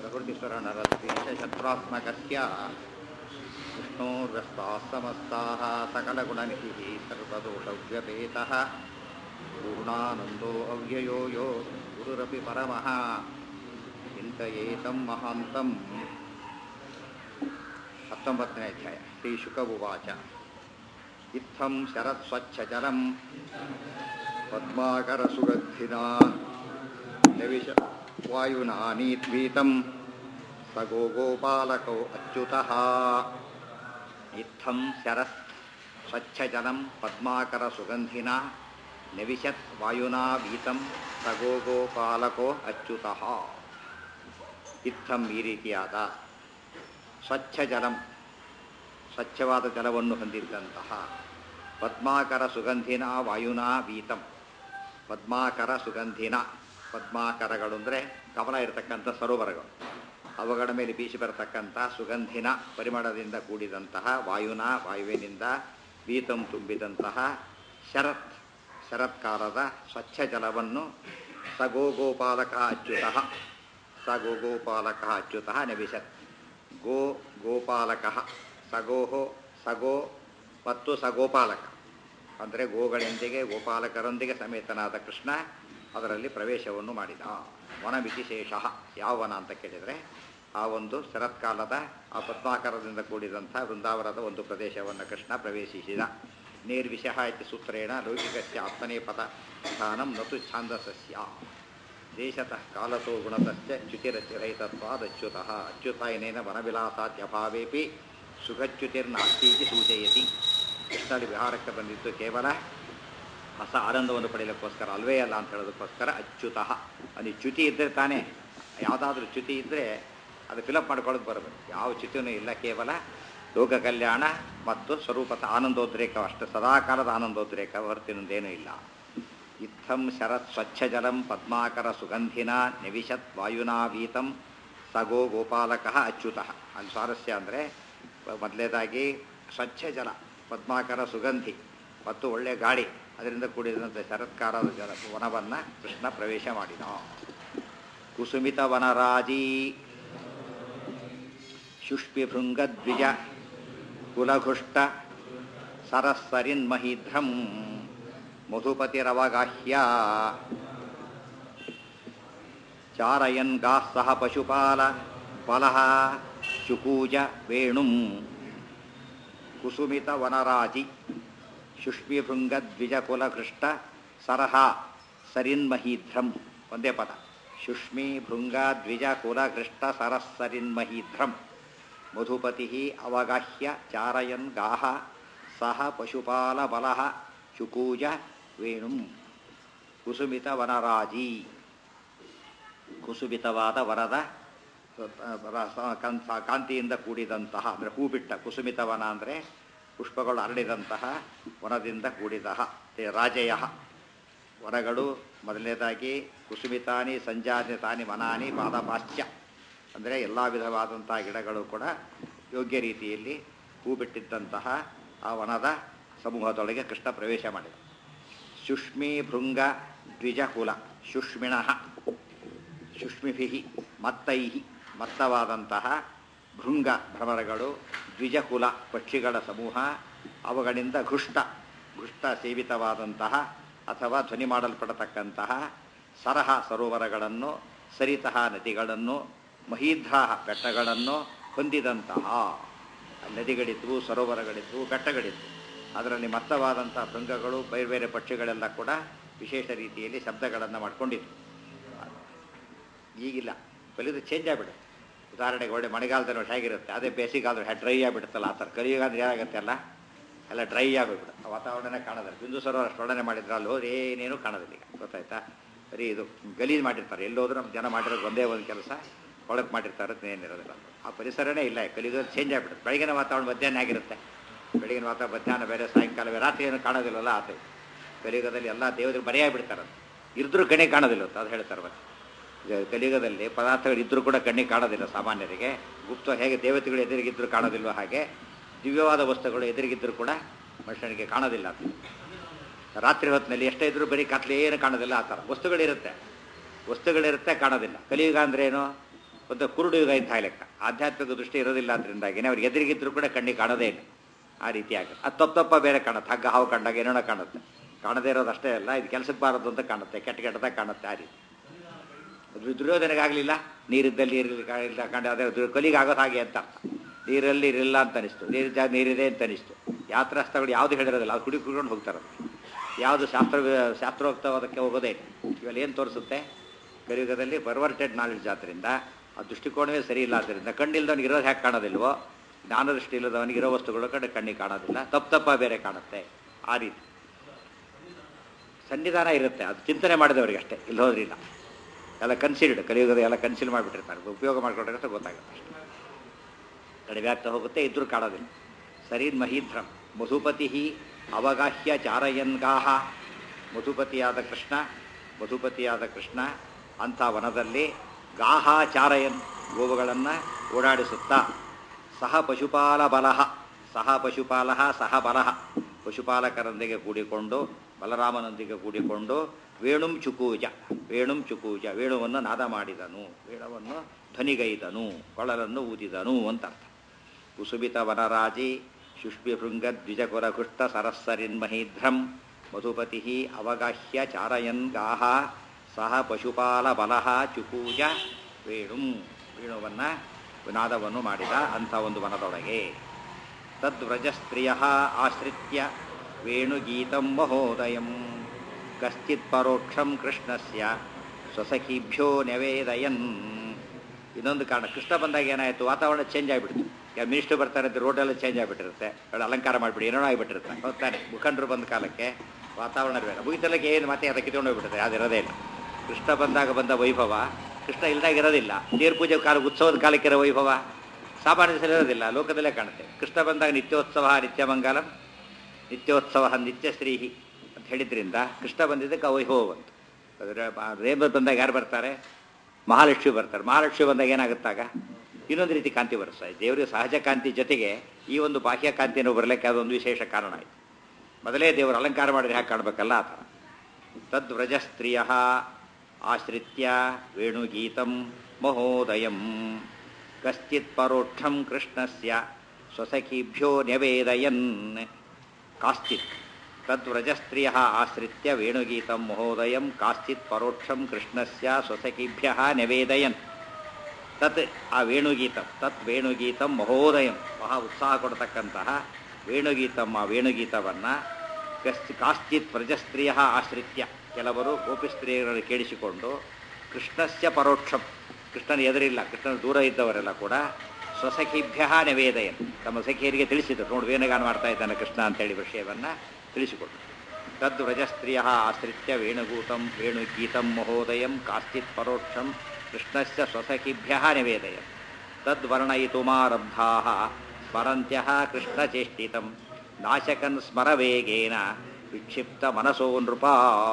प्रकृतिस्वरणरद्वेषशत्रुत्मकस्य विष्णोर्व्यस्ताः समस्ताः सकलगुणनिधिः सर्वदोषव्यपेतः पूर्णानन्दो अव्ययो यो गुरुरपि परमः चिन्तयेतं महान्तम् ಹತ್ತೊಂಬತ್ತನೇ ಅಧ್ಯಾಯ ಶ್ರೀ ಶುಕ ಉವಾಚ ಇತ್ತಂ ಶರತ್ಸ್ವಚ್ಛಜಲಂ ಪದ್ಮಾಕರಸುಗದ್ಧಿನಾ ನವಿಶ ವಾಯುನಾ ನೀತ್ವೀತಂ ಸ ಗೋಗೋಪಾಲಕೋ ಅಚ್ಯುತಃ ಇತ್ತಂ ಶರತ್ ಸ್ವಚ್ಛಜಲಂ ಪದ್ಮಾಕರಸುಗಂಧಿನ ನವಿಶತ್ ವಾಯುನಾ ವೀತಂ ಸ ಗೋಗೋಪಾಲಕೋ ಅಚ್ಯುತಃ ಇತ್ತಂ ಈ ರೀತಿಯಾದ ಸ್ವಚ್ಛ ಜಲಂ ಸ್ವಚ್ಛವಾದ ಜಲವನ್ನು ಹೊಂದಿದ್ದಂತಹ ಪದ್ಮಾಕರ ಸುಗಂಧಿನ ವಾಯುನಾ ವೀತಂ ಪದ್ಮಾಕರ ಸುಗಂಧಿನ ಪದ್ಮಾಕರಗಳು ಅಂದರೆ ಕಮಲ ಇರತಕ್ಕಂಥ ಸರೋವರಗಳು ಅವುಗಳ ಮೇಲೆ ಬೀಸಿ ಬರತಕ್ಕಂಥ ಸುಗಂಧಿನ ಪರಿಮಳದಿಂದ ಕೂಡಿದಂತಹ ವಾಯುನ ವಾಯುವಿನಿಂದ ವೀತಂ ತುಂಬಿದಂತಹ ಶರತ್ ಶರತ್ಕಾಲದ ಸ್ವಚ್ಛ ಜಲವನ್ನು ಸಗೋಗೋಪಾಲಕ ಅಚ್ಯುತಃ ಸ ಗೋಗೋಪಾಲಕ ಅಚ್ಯುತಃ ನವಿಶತ್ ಗೋ ಗೋಪಾಲಕ ಸಗೋಹೋ ಸಗೋ ಮತ್ತು ಸಗೋಪಾಲಕ ಅಂದರೆ ಗೋಗಳೊಂದಿಗೆ ಗೋಪಾಲಕರೊಂದಿಗೆ ಸಮೇತನಾದ ಕೃಷ್ಣ ಅದರಲ್ಲಿ ಪ್ರವೇಶವನ್ನು ಮಾಡಿದ ವನಮಿತಿ ಶೇಷ ಯಾವ ವನ ಅಂತ ಕೇಳಿದರೆ ಆ ಒಂದು ಶರತ್ಕಾಲದ ಆ ಪದ್ಮಾಕರದಿಂದ ಕೂಡಿದಂಥ ವೃಂದಾವನದ ಒಂದು ಪ್ರದೇಶವನ್ನು ಕೃಷ್ಣ ಪ್ರವೇಶಿಸಿದ ನಿರ್ವಿಷಃ ಇತಿ ಸೂತ್ರೇಣ ಲೌಕಿಕಸ್ಯ ಆತ್ಮನೇ ಪದ ಸ್ಥಾನಂ ನತು ಛಾಂದಸಸ್ಯ ದೇಶತಃ ಕಾಲತೋ ಗುಣತಶ್ಚ ಚ್ಯುತಿರಚ್ಯುರಹಿತತ್ವಾದಚ್ಯುತಃ ಅಚ್ಯುತಾಯನೇನ ವನವಿಲಾಸಾದ್ಯಭಾವೇಪಿ ಸುಖಚ್ಯುತಿರ್ನಾಸ್ತೀತಿ ಸೂಚಯತಿ ಕೃಷ್ಣಲ್ಲಿ ವಿಹಾರಕ್ಕೆ ಬಂದಿದ್ದು ಕೇವಲ ಹೊಸ ಆನಂದವನ್ನು ಪಡೆಯಲಿಕ್ಕೋಸ್ಕರ ಅಲ್ವೇ ಅಲ್ಲ ಅಂತ ಹೇಳೋದಕ್ಕೋಸ್ಕರ ಅಚ್ಯುತಃ ಅಲ್ಲಿ ಚ್ಯುತಿ ಇದ್ದರೆ ತಾನೇ ಯಾವುದಾದ್ರೂ ಚ್ಯುತಿ ಇದ್ದರೆ ಅದು ಫಿಲಪ್ ಮಾಡ್ಕೊಳ್ಳೋದು ಬರಬೇಕು ಯಾವ ಚ್ಯುತಿಯೂ ಇಲ್ಲ ಕೇವಲ ಲೋಕ ಕಲ್ಯಾಣ ಮತ್ತು ಸ್ವರೂಪದ ಆನಂದೋದ್ರೇಕ ಅಷ್ಟೇ ಸದಾಕಾಲದ ಆನಂದೋದ್ರೇಕ ಹೊರತಿನೊಂದೇನೂ ಇಲ್ಲ ಇತ್ತಂ ಶರತ್ ಸ್ವಚ್ಛಜಲಂ ಪದ್ಮಾಕರ ಸುಗಂಧಿನ ನಿವಿಶತ್ ವಾಯುನಾ ವೀತಂ ಸಗೋ ಗೋಪಾಲಕ ಅಚ್ಯುತಃ ಅಲ್ಲಿ ಸ್ವಾರಸ್ಯ ಅಂದರೆ ಮೊದಲೇದಾಗಿ ಸ್ವಚ್ಛ ಜಲ ಪದ್ಮಾಕರ ಸುಗಂಧಿ ಮತ್ತು ಒಳ್ಳೆಯ ಗಾಳಿ ಅದರಿಂದ ಕೂಡಿದಂಥ ಶರತ್ಕಾರದ ಜಲ ವನವನ್ನು ಕೃಷ್ಣ ಪ್ರವೇಶ ಮಾಡಿದ ಕುಸುಮಿತ ವನರಾಜಿ ಶುಷ್ಪಿಭೃಂಗದ್ವಿಜ ಕುಲಘುಷ್ಟ ಸರಸ್ಸರಿನ್ಮಹೀಧ್ರಂ ಮಧುಪತಿರವಗಾಹ್ಯ ಚಾರಯನ್ ಗಾಃ ಸಹ ಪಶುಪಾಲ ಫಲಃ ಚುಕೂಜ ವೇಣುಂ ಕುಸುಮಿತ ವನರಾಜಿ ಶುಷ್ಮಿಭೃಂಗದ್ವಿಜಕುಲಕೃಷ್ಟ ಸರಹ ಸರಿನ್ಮಹೀಧ್ರಂ ಒಂದೇ ಪದ ಶುಷ್ಮಿ ಭೃಂಗ ದ್ವಿಜ ಕುಲಕೃಷ್ಟ ಸರಸ್ಸರಿನ್ಮಹೀಧ್ರಂ ಮಧುಪತಿ ಅವಗಾಹ್ಯ ಚಾರಯನ್ ಗಾಹ ಸಹ ಪಶುಪಾಲ ಬಲಃ ಚುಕೂಜ ವೇಣುಂ ಕುಸುಮಿತ ವನರಾಜಿ ಕುಸುಮಿತವಾದ ವರದ ಕಾಂತಿಯಿಂದ ಕೂಡಿದಂತಹ ಅಂದರೆ ಹೂ ಬಿಟ್ಟ ಕುಸುಮಿತ ವನ ಅಂದರೆ ಪುಷ್ಪಗಳು ಹರಡಿದಂತಹ ವನದಿಂದ ಕೂಡಿದ ರಾಜಯ ವನಗಳು ಮೊದಲನೇದಾಗಿ ಕುಸುಮಿತಾನಿ ಸಂಜಾತಿತಾನಿ ವನಾನಿ ಪಾದಪಾಶ್ಚ್ಯ ಅಂದರೆ ಎಲ್ಲ ವಿಧವಾದಂಥ ಗಿಡಗಳು ಕೂಡ ಯೋಗ್ಯ ರೀತಿಯಲ್ಲಿ ಹೂ ಬಿಟ್ಟಿದ್ದಂತಹ ಆ ವನದ ಸಮೂಹದೊಳಗೆ ಕೃಷ್ಣ ಪ್ರವೇಶ ಮಾಡಿದ ಶುಷ್ಮಿ ಭೃಂಗ ದ್ವಿಜಕುಲ ಶುಷ್ಮಿಣ ಶುಷ್ಮಿಭಿ ಮತ್ತೈ ಮತ್ತವಾದಂತಹ ಭೃಂಗ ಭ್ರಮರಗಳು ದ್ವಿಜಕುಲ ಪಕ್ಷಿಗಳ ಸಮೂಹ ಅವುಗಳಿಂದ ಘೃಷ್ಟ ಘೃಷ್ಟ ಸೇವಿತವಾದಂತಹ ಅಥವಾ ಧ್ವನಿ ಮಾಡಲ್ಪಡತಕ್ಕಂತಹ ಸರಹ ಸರೋವರಗಳನ್ನು ಸರಿತಃ ನದಿಗಳನ್ನು ಮಹೀಧ್ರಾಹ ಬೆಟ್ಟಗಳನ್ನು ಹೊಂದಿದಂತಹ ನದಿಗಳಿದ್ವು ಸರೋವರಗಳಿದ್ವು ಬೆಟ್ಟಗಳಿದ್ವು ಅದರಲ್ಲಿ ಮತ್ತವಾದಂಥ ಭೃಂಗಗಳು ಬೇರೆ ಬೇರೆ ಪಕ್ಷಿಗಳೆಲ್ಲ ಕೂಡ ವಿಶೇಷ ರೀತಿಯಲ್ಲಿ ಶಬ್ದಗಳನ್ನು ಮಾಡ್ಕೊಂಡಿದ್ವು ಈಗಿಲ್ಲ ಕಲಿದು ಚೇಂಜ್ ಆಗಿಬಿಡುತ್ತೆ ಉದಾಹರಣೆಗೆ ಒಳ್ಳೆ ಮಳೆಗಾಲದಲ್ಲಿ ಹೇಗಿರುತ್ತೆ ಅದೇ ಬೇಸಿಗಾದ್ರೆ ಡ್ರೈ ಆಗಿಬಿಡುತ್ತಲ್ಲ ಆ ಥರ ಕಲಿಯುಗಾದ್ರೆ ಏನಾಗುತ್ತೆ ಅಲ್ಲ ಎಲ್ಲ ಡ್ರೈ ಆಗಿಬಿಡುತ್ತೆ ವಾತಾವರಣನೇ ಕಾಣೋದಿಲ್ಲ ಬಿಂದು ಸರೋವರ ಸ್ಮರಣೆ ಮಾಡಿದ್ರೆ ಅಲ್ಲಿ ಹೋದ್ರೆ ಏನೇನು ಕಾಣೋದಿಲ್ಲ ಈಗ ಗೊತ್ತಾಯ್ತಾ ಬರೀ ಇದು ಗಲೀಜು ಮಾಡಿರ್ತಾರೆ ಎಲ್ಲೋದ್ರೂ ನಮ್ಮ ಜನ ಮಾಡಿರೋದು ಒಂದೇ ಒಂದು ಕೆಲಸ ಒಳಗೆ ಮಾಡಿರ್ತಾರೆ ಏನಿರೋದಿಲ್ಲ ಆ ಪರಿಸರನೇ ಇಲ್ಲ ಕಲಿಯುಗ ಚೇಂಜ್ ಆಗಿಬಿಡುತ್ತೆ ಬೆಳಗಿನ ವಾತಾವರಣ ಮಧ್ಯಾಹ್ನ ಆಗಿರುತ್ತೆ ಬೆಳಗಿನ ವಾತಾವರಣ ಮಧ್ಯಾಹ್ನ ಬೇರೆ ಸಾಯಂಕಾಲ ಬೇರೆ ರಾತ್ರಿ ಏನು ಕಾಣೋದಿಲ್ಲಲ್ಲ ಆತ ಕಲಿಯುಗದಲ್ಲಿ ಎಲ್ಲ ದೇವರಿಗೆ ಬರೆಯಾಗ್ಬಿಡ್ತಾರೆ ಇದ್ರೂ ಕಣಿ ಕಾಣೋದಿಲ್ಲ ಅದು ಹೇಳ್ತಾರೆ ಮತ್ತೆ ಕಲಿಯುಗದಲ್ಲಿ ಪದಾರ್ಥಗಳು ಇದ್ದರೂ ಕೂಡ ಕಣ್ಣಿಗೆ ಕಾಣೋದಿಲ್ಲ ಸಾಮಾನ್ಯರಿಗೆ ಗುಪ್ತ ಹೇಗೆ ದೇವತೆಗಳು ಎದುರಿಗಿದ್ದರೂ ಕಾಣೋದಿಲ್ವೋ ಹಾಗೆ ದಿವ್ಯವಾದ ವಸ್ತುಗಳು ಎದುರಿಗಿದ್ದರೂ ಕೂಡ ಮನುಷ್ಯನಿಗೆ ಕಾಣೋದಿಲ್ಲ ಅಂತ ರಾತ್ರಿ ಹೊತ್ತಿನಲ್ಲಿ ಎಷ್ಟೇ ಇದ್ರೂ ಬರೀ ಕತ್ಲೆ ಏನು ಕಾಣೋದಿಲ್ಲ ಆ ಥರ ವಸ್ತುಗಳಿರುತ್ತೆ ವಸ್ತುಗಳಿರುತ್ತೆ ಕಾಣೋದಿಲ್ಲ ಕಲಿಯುಗ ಅಂದ್ರೆ ಏನು ಒಂದು ಕುರುಡು ಯುಗ ಇಂಥ ಲೆಕ್ಕ ಆಧ್ಯಾತ್ಮಿಕ ದೃಷ್ಟಿ ಇರೋದಿಲ್ಲ ಅದರಿಂದಾಗಿನೇ ಅವ್ರಿಗೆ ಎದುರಿಗಿದ್ರು ಕೂಡ ಕಣ್ಣಿಗೆ ಕಾಣೋದೇ ಇಲ್ಲ ಆ ರೀತಿ ಆಗುತ್ತೆ ಅದು ತಪ್ಪು ತಪ್ಪ ಬೇರೆ ಕಾಣುತ್ತೆ ಹಗ್ಗ ಹಾವು ಕಂಡಾಗ ಏನೋ ಕಾಣುತ್ತೆ ಕಾಣದೇ ಇರೋದು ಅಷ್ಟೇ ಅಲ್ಲ ಇದು ಕೆಲಸಕ್ಕೆ ಬಾರದು ಅಂತ ಕಾಣುತ್ತೆ ಕೆಟ್ಟ ಕೆಟ್ಟದಾಗ ಕಾಣುತ್ತೆ ಆ ರೀತಿ ಅದು ದುರ್ಯೋಧನೆಗಾಗಲಿಲ್ಲ ನೀರಿದ್ದಲ್ಲಿ ನೀರಿಲ್ಲ ಕಂಡು ಅದೇ ದುರ್- ಕಲಿಗೆ ಆಗೋದು ಹಾಗೆ ಅಂತ ಅರ್ಥ ನೀರಲ್ಲಿ ಇರಿಲ್ಲ ಅಂತ ಅನಿಸ್ತು ನೀರಿದ್ದ ಜಾಗ ನೀರಿದೆ ಅಂತ ಅನಿಸ್ತು ಯಾತ್ರಾಸ್ಥಗಳು ಯಾವುದು ಹೇಳಿರೋದಿಲ್ಲ ಅದು ಕುಡಿ ಕುಡ್ಕೊಂಡು ಹೋಗ್ತಾರೆ ಯಾವುದು ಶಾಸ್ತ್ರ ಶಾಸ್ತ್ರೋಕ್ತವಾದಕ್ಕೆ ಹೋಗೋದೇ ಇಲ್ಲ ಇವೆಲ್ಲ ಏನು ತೋರಿಸುತ್ತೆ ಕಲಿಯುಗದಲ್ಲಿ ಪರ್ವರ್ಟೆಡ್ ನಾಲೆಡ್ಜ್ ಆದ್ದರಿಂದ ಆ ದೃಷ್ಟಿಕೋನವೇ ಸರಿ ಇಲ್ಲ ಆದ್ದರಿಂದ ಕಣ್ಣಿಲ್ದವನಿಗೆ ಇರೋದು ಹ್ಯಾಕೆ ಕಾಣೋದಿಲ್ವೋ ಜ್ಞಾನದೃಷ್ಟಿ ಇಲ್ಲದವನಿಗೆ ಇರೋ ವಸ್ತುಗಳು ಕಡೆ ಕಣ್ಣಿಗೆ ಕಾಣೋದಿಲ್ಲ ತಪ್ಪು ತಪ್ಪ ಬೇರೆ ಕಾಣುತ್ತೆ ಆ ರೀತಿ ಸನ್ನಿಧಾನ ಇರುತ್ತೆ ಅದು ಚಿಂತನೆ ಮಾಡಿದವರಿಗೆ ಅಷ್ಟೇ ಇಲ್ಲಿ ಹೋದ್ರಿಲ್ಲ ಎಲ್ಲ ಕನ್ಸಿಲ್ಡ್ ಕಲಿಯುಗದ ಎಲ್ಲ ಕನ್ಸಿಲ್ ಮಾಡಿಬಿಟ್ಟಿರ್ತಾರೆ ಉಪಯೋಗ ಮಾಡ್ಕೊಂಡ್ರೆ ಗೊತ್ತಾಗುತ್ತೆ ಅಷ್ಟೇ ಕಡಿಮೆ ಆಗ್ತಾ ಹೋಗುತ್ತೆ ಇದ್ರೂ ಕಾಣೋದಿಲ್ಲ ಸರೀನ್ ಮಹೀಧ್ರಂ ಮಧುಪತಿ ಅವಗಾಹ್ಯ ಚಾರಯನ್ಗಾಹ ಮಧುಪತಿಯಾದ ಕೃಷ್ಣ ಮಧುಪತಿಯಾದ ಕೃಷ್ಣ ಅಂಥ ವನದಲ್ಲಿ ಗಾಹ ಚಾರಯನ್ ಗೋವುಗಳನ್ನು ಓಡಾಡಿಸುತ್ತಾ ಸಹ ಪಶುಪಾಲ ಬಲಹ ಸಹ ಪಶುಪಾಲ ಸಹ ಬಲಹ ಪಶುಪಾಲಕರೊಂದಿಗೆ ಕೂಡಿಕೊಂಡು ಬಲರಾಮನೊಂದಿಗೆ ಕೂಡಿಕೊಂಡು ವೇಣುಂ ಚುಕೂಜ ವೇಣುಂ ಚುಕೂಜ ವೇಣುವನ್ನು ನಾದ ಮಾಡಿದನು ವೇಣುವನ್ನು ಧ್ವನಿಗೈದನು ಕೊಳಲನ್ನು ಊದಿದನು ಅಂತ ಅರ್ಥ ಕುಸುಬಿತ ವನರಾಜಿ ಶುಷ್ಪಿಭೃಂಗ ದ್ವಿಜಕುರಕುಷ್ಟ ಸರಸ್ಸರಿನ್ಮಹೀಧ್ರಂ ಮಧುಪತಿ ಅವಗಾಹ್ಯ ಚಾರಯನ್ ಗಾಹ ಸಹ ಪಶುಪಾಲ ಬಲಹ ಚುಕೂಜ ವೇಣುಂ ವೇಣುವನ್ನು ವಿನಾದವನ್ನು ಮಾಡಿದ ಅಂಥ ಒಂದು ವನದೊಳಗೆ ತದ್ವ್ರಜಸ್ತ್ರಿಯ ಆಶ್ರಿತ್ಯ ವೇಣುಗೀತಂ ಮಹೋದಯಂ ಕಶ್ಚಿತ್ ಪರೋಕ್ಷಂ ಕೃಷ್ಣಸ್ಯ ಸ್ವಸಖಿಭ್ಯೋ ನೆವೇದಯನ್ ಇನ್ನೊಂದು ಕಾರಣ ಕೃಷ್ಣ ಬಂದಾಗ ಏನಾಯಿತು ವಾತಾವರಣ ಚೇಂಜ್ ಆಗಿಬಿಡ್ತು ಈಗ ಮಿನಿಸ್ಟರ್ ಬರ್ತಾರೆ ಅಂತ ರೋಡೆಲ್ಲ ಚೇಂಜ್ ಆಗಿಬಿಟ್ಟಿರುತ್ತೆ ಒಳ್ಳೆ ಅಲಂಕಾರ ಮಾಡಿಬಿಡಿ ಏನೋ ಆಗಿಬಿಟ್ಟಿರುತ್ತೆ ಹೋಗ್ತಾನೆ ಮುಖಂಡರು ಬಂದ ಕಾಲಕ್ಕೆ ವಾತಾವರಣ ಬೇರೆ ಮುಗಿತಲಕ್ಕೆ ಏನು ಮತ್ತೆ ಅದಕ್ಕೆ ಕಿತ್ಕೊಂಡು ಹೋಗ್ಬಿಡುತ್ತೆ ಅದಿರೋದೇ ಇಲ್ಲ ಕೃಷ್ಣ ಬಂದಾಗ ಬಂದ ವೈಭವ ಕೃಷ್ಣ ಇಲ್ದಾಗ ಇರೋದಿಲ್ಲ ದೇವ್ರ ಪೂಜೆ ಕಾಲ ಉತ್ಸವದ ಕಾಲಕ್ಕಿರೋ ವೈಭವ ಸಾಮಾನ್ಯ ದಿವಸ ಇರೋದಿಲ್ಲ ಲೋಕದಲ್ಲೇ ಕಾಣುತ್ತೆ ಕೃಷ್ಣ ಬಂದಾಗ ನಿತ್ಯೋತ್ಸವ ನಿತ್ಯಮಂಗಲಂ ನಿತ್ಯೋತ್ಸವ ನಿತ್ಯಶ್ರೀಹಿ ಅಂತ ಹೇಳಿದ್ರಿಂದ ಕೃಷ್ಣ ಬಂದಿದ್ದಕ್ಕೆ ಆ ವೈಭವ ಬಂತು ಅದರ ರೇಬ ಬಂದಾಗ ಯಾರು ಬರ್ತಾರೆ ಮಹಾಲಕ್ಷ್ಮಿ ಬರ್ತಾರೆ ಮಹಾಲಕ್ಷ್ಮಿ ಬಂದಾಗ ಏನಾಗುತ್ತಾಗ ಇನ್ನೊಂದು ರೀತಿ ಕಾಂತಿ ಬರುತ್ತೆ ದೇವರಿಗೆ ಸಹಜ ಕಾಂತಿ ಜೊತೆಗೆ ಈ ಒಂದು ಬಾಹ್ಯ ಕಾಂತಿಯನ್ನು ಬರಲಿಕ್ಕೆ ಅದೊಂದು ವಿಶೇಷ ಕಾರಣ ಆಯಿತು ಮೊದಲೇ ದೇವರು ಅಲಂಕಾರ ಮಾಡಿದ್ರೆ ಹ್ಯಾಕೆ ಕಾಣಬೇಕಲ್ಲ ಆ ಥರ ತದ್ವ್ರಜ ಸ್ತ್ರೀಯ ಆಶ್ರಿತ್ಯ ವೇಣುಗೀತಂ ಮಹೋದಯಂ ಕಶ್ಚಿತ್ ಪರೋಕ್ಷಂ ಕೃಷ್ಣಸ್ಯ ಸ್ವಸಖಿಭ್ಯೋ ನ್ಯವೇದಯನ್ ಕಾಶ್ಚಿತ್ ತದ್ವ್ರಜಸ್ತ್ರಿಯ ಆಶ್ರಿತ್ಯ ವೇಣುಗೀತಂ ಮಹೋದಯಂ ಕಾಶ್ಚಿತ್ ಪರೋಕ್ಷಂ ಕೃಷ್ಣಸ್ಯ ಸ್ವಸಖಿಭ್ಯ ನ್ಯವೇದಯನ್ ತತ್ ಆ ವೇಣುಗೀತಂ ತತ್ ವೇಣುಗೀತಂ ಮಹೋದಯಂ ಮಹಾ ಉತ್ಸಾಹ ಕೊಡ್ತಕ್ಕಂತಹ ವೇಣುಗೀತಂ ಆ ವೇಣುಗೀತವನ್ನು ಕಸ್ ಕಾಶ್ಚಿತ್ ವ್ರಜಸ್ತ್ರೀಯ ಆಶ್ರಿತ್ಯ ಕೆಲವರು ಗೋಪಿಸ್ತ್ರೀಯರನ್ನು ಕೇಳಿಸಿಕೊಂಡು ಕೃಷ್ಣಸ್ಯ ಪರೋಕ್ಷಂ ಕೃಷ್ಣನ ಎದುರಿಲ್ಲ ಕೃಷ್ಣನ ದೂರ ಇದ್ದವರೆಲ್ಲ ಕೂಡ ಸ್ವಸಖಿಭ್ಯ ನಿವೇದಯನ್ ತಮ್ಮ ಸಖಿಯರಿಗೆ ತಿಳಿಸಿದರು ನೋಡಿ ವೇಣಗಾನ ಮಾಡ್ತಾ ಇದ್ದಾನೆ ಕೃಷ್ಣ ಅಂತೇಳಿ ವಿಷಯವನ್ನು ತಿಳಿಸಿಕೊಟ್ರು ತದ್ ವ್ರಜಸ್ತ್ರೀಯ ಆಶ್ರಿತ್ಯ ವೇಣುಗೂತಂ ವೇಣುಗೀತಂ ಮಹೋದಯಂ ಕಾಶ್ಚಿತ್ ಪರೋಕ್ಷಂ ಕೃಷ್ಣಸ್ಯ ಸ್ವಸಖಿಭ್ಯ ನಿವೇದಯನ್ ತದ್ವರ್ಣಯಿತುಮಾರಬ್ಧಾ ಸ್ಮರಂತ್ಯ ಕೃಷ್ಣಚೇಷ್ಟಿತಂ ನಾಶಕನ್ ಸ್ಮರವೇಗೇನ ವಿಕ್ಷಿಪ್ತ ಮನಸೋ ನೃಪಾ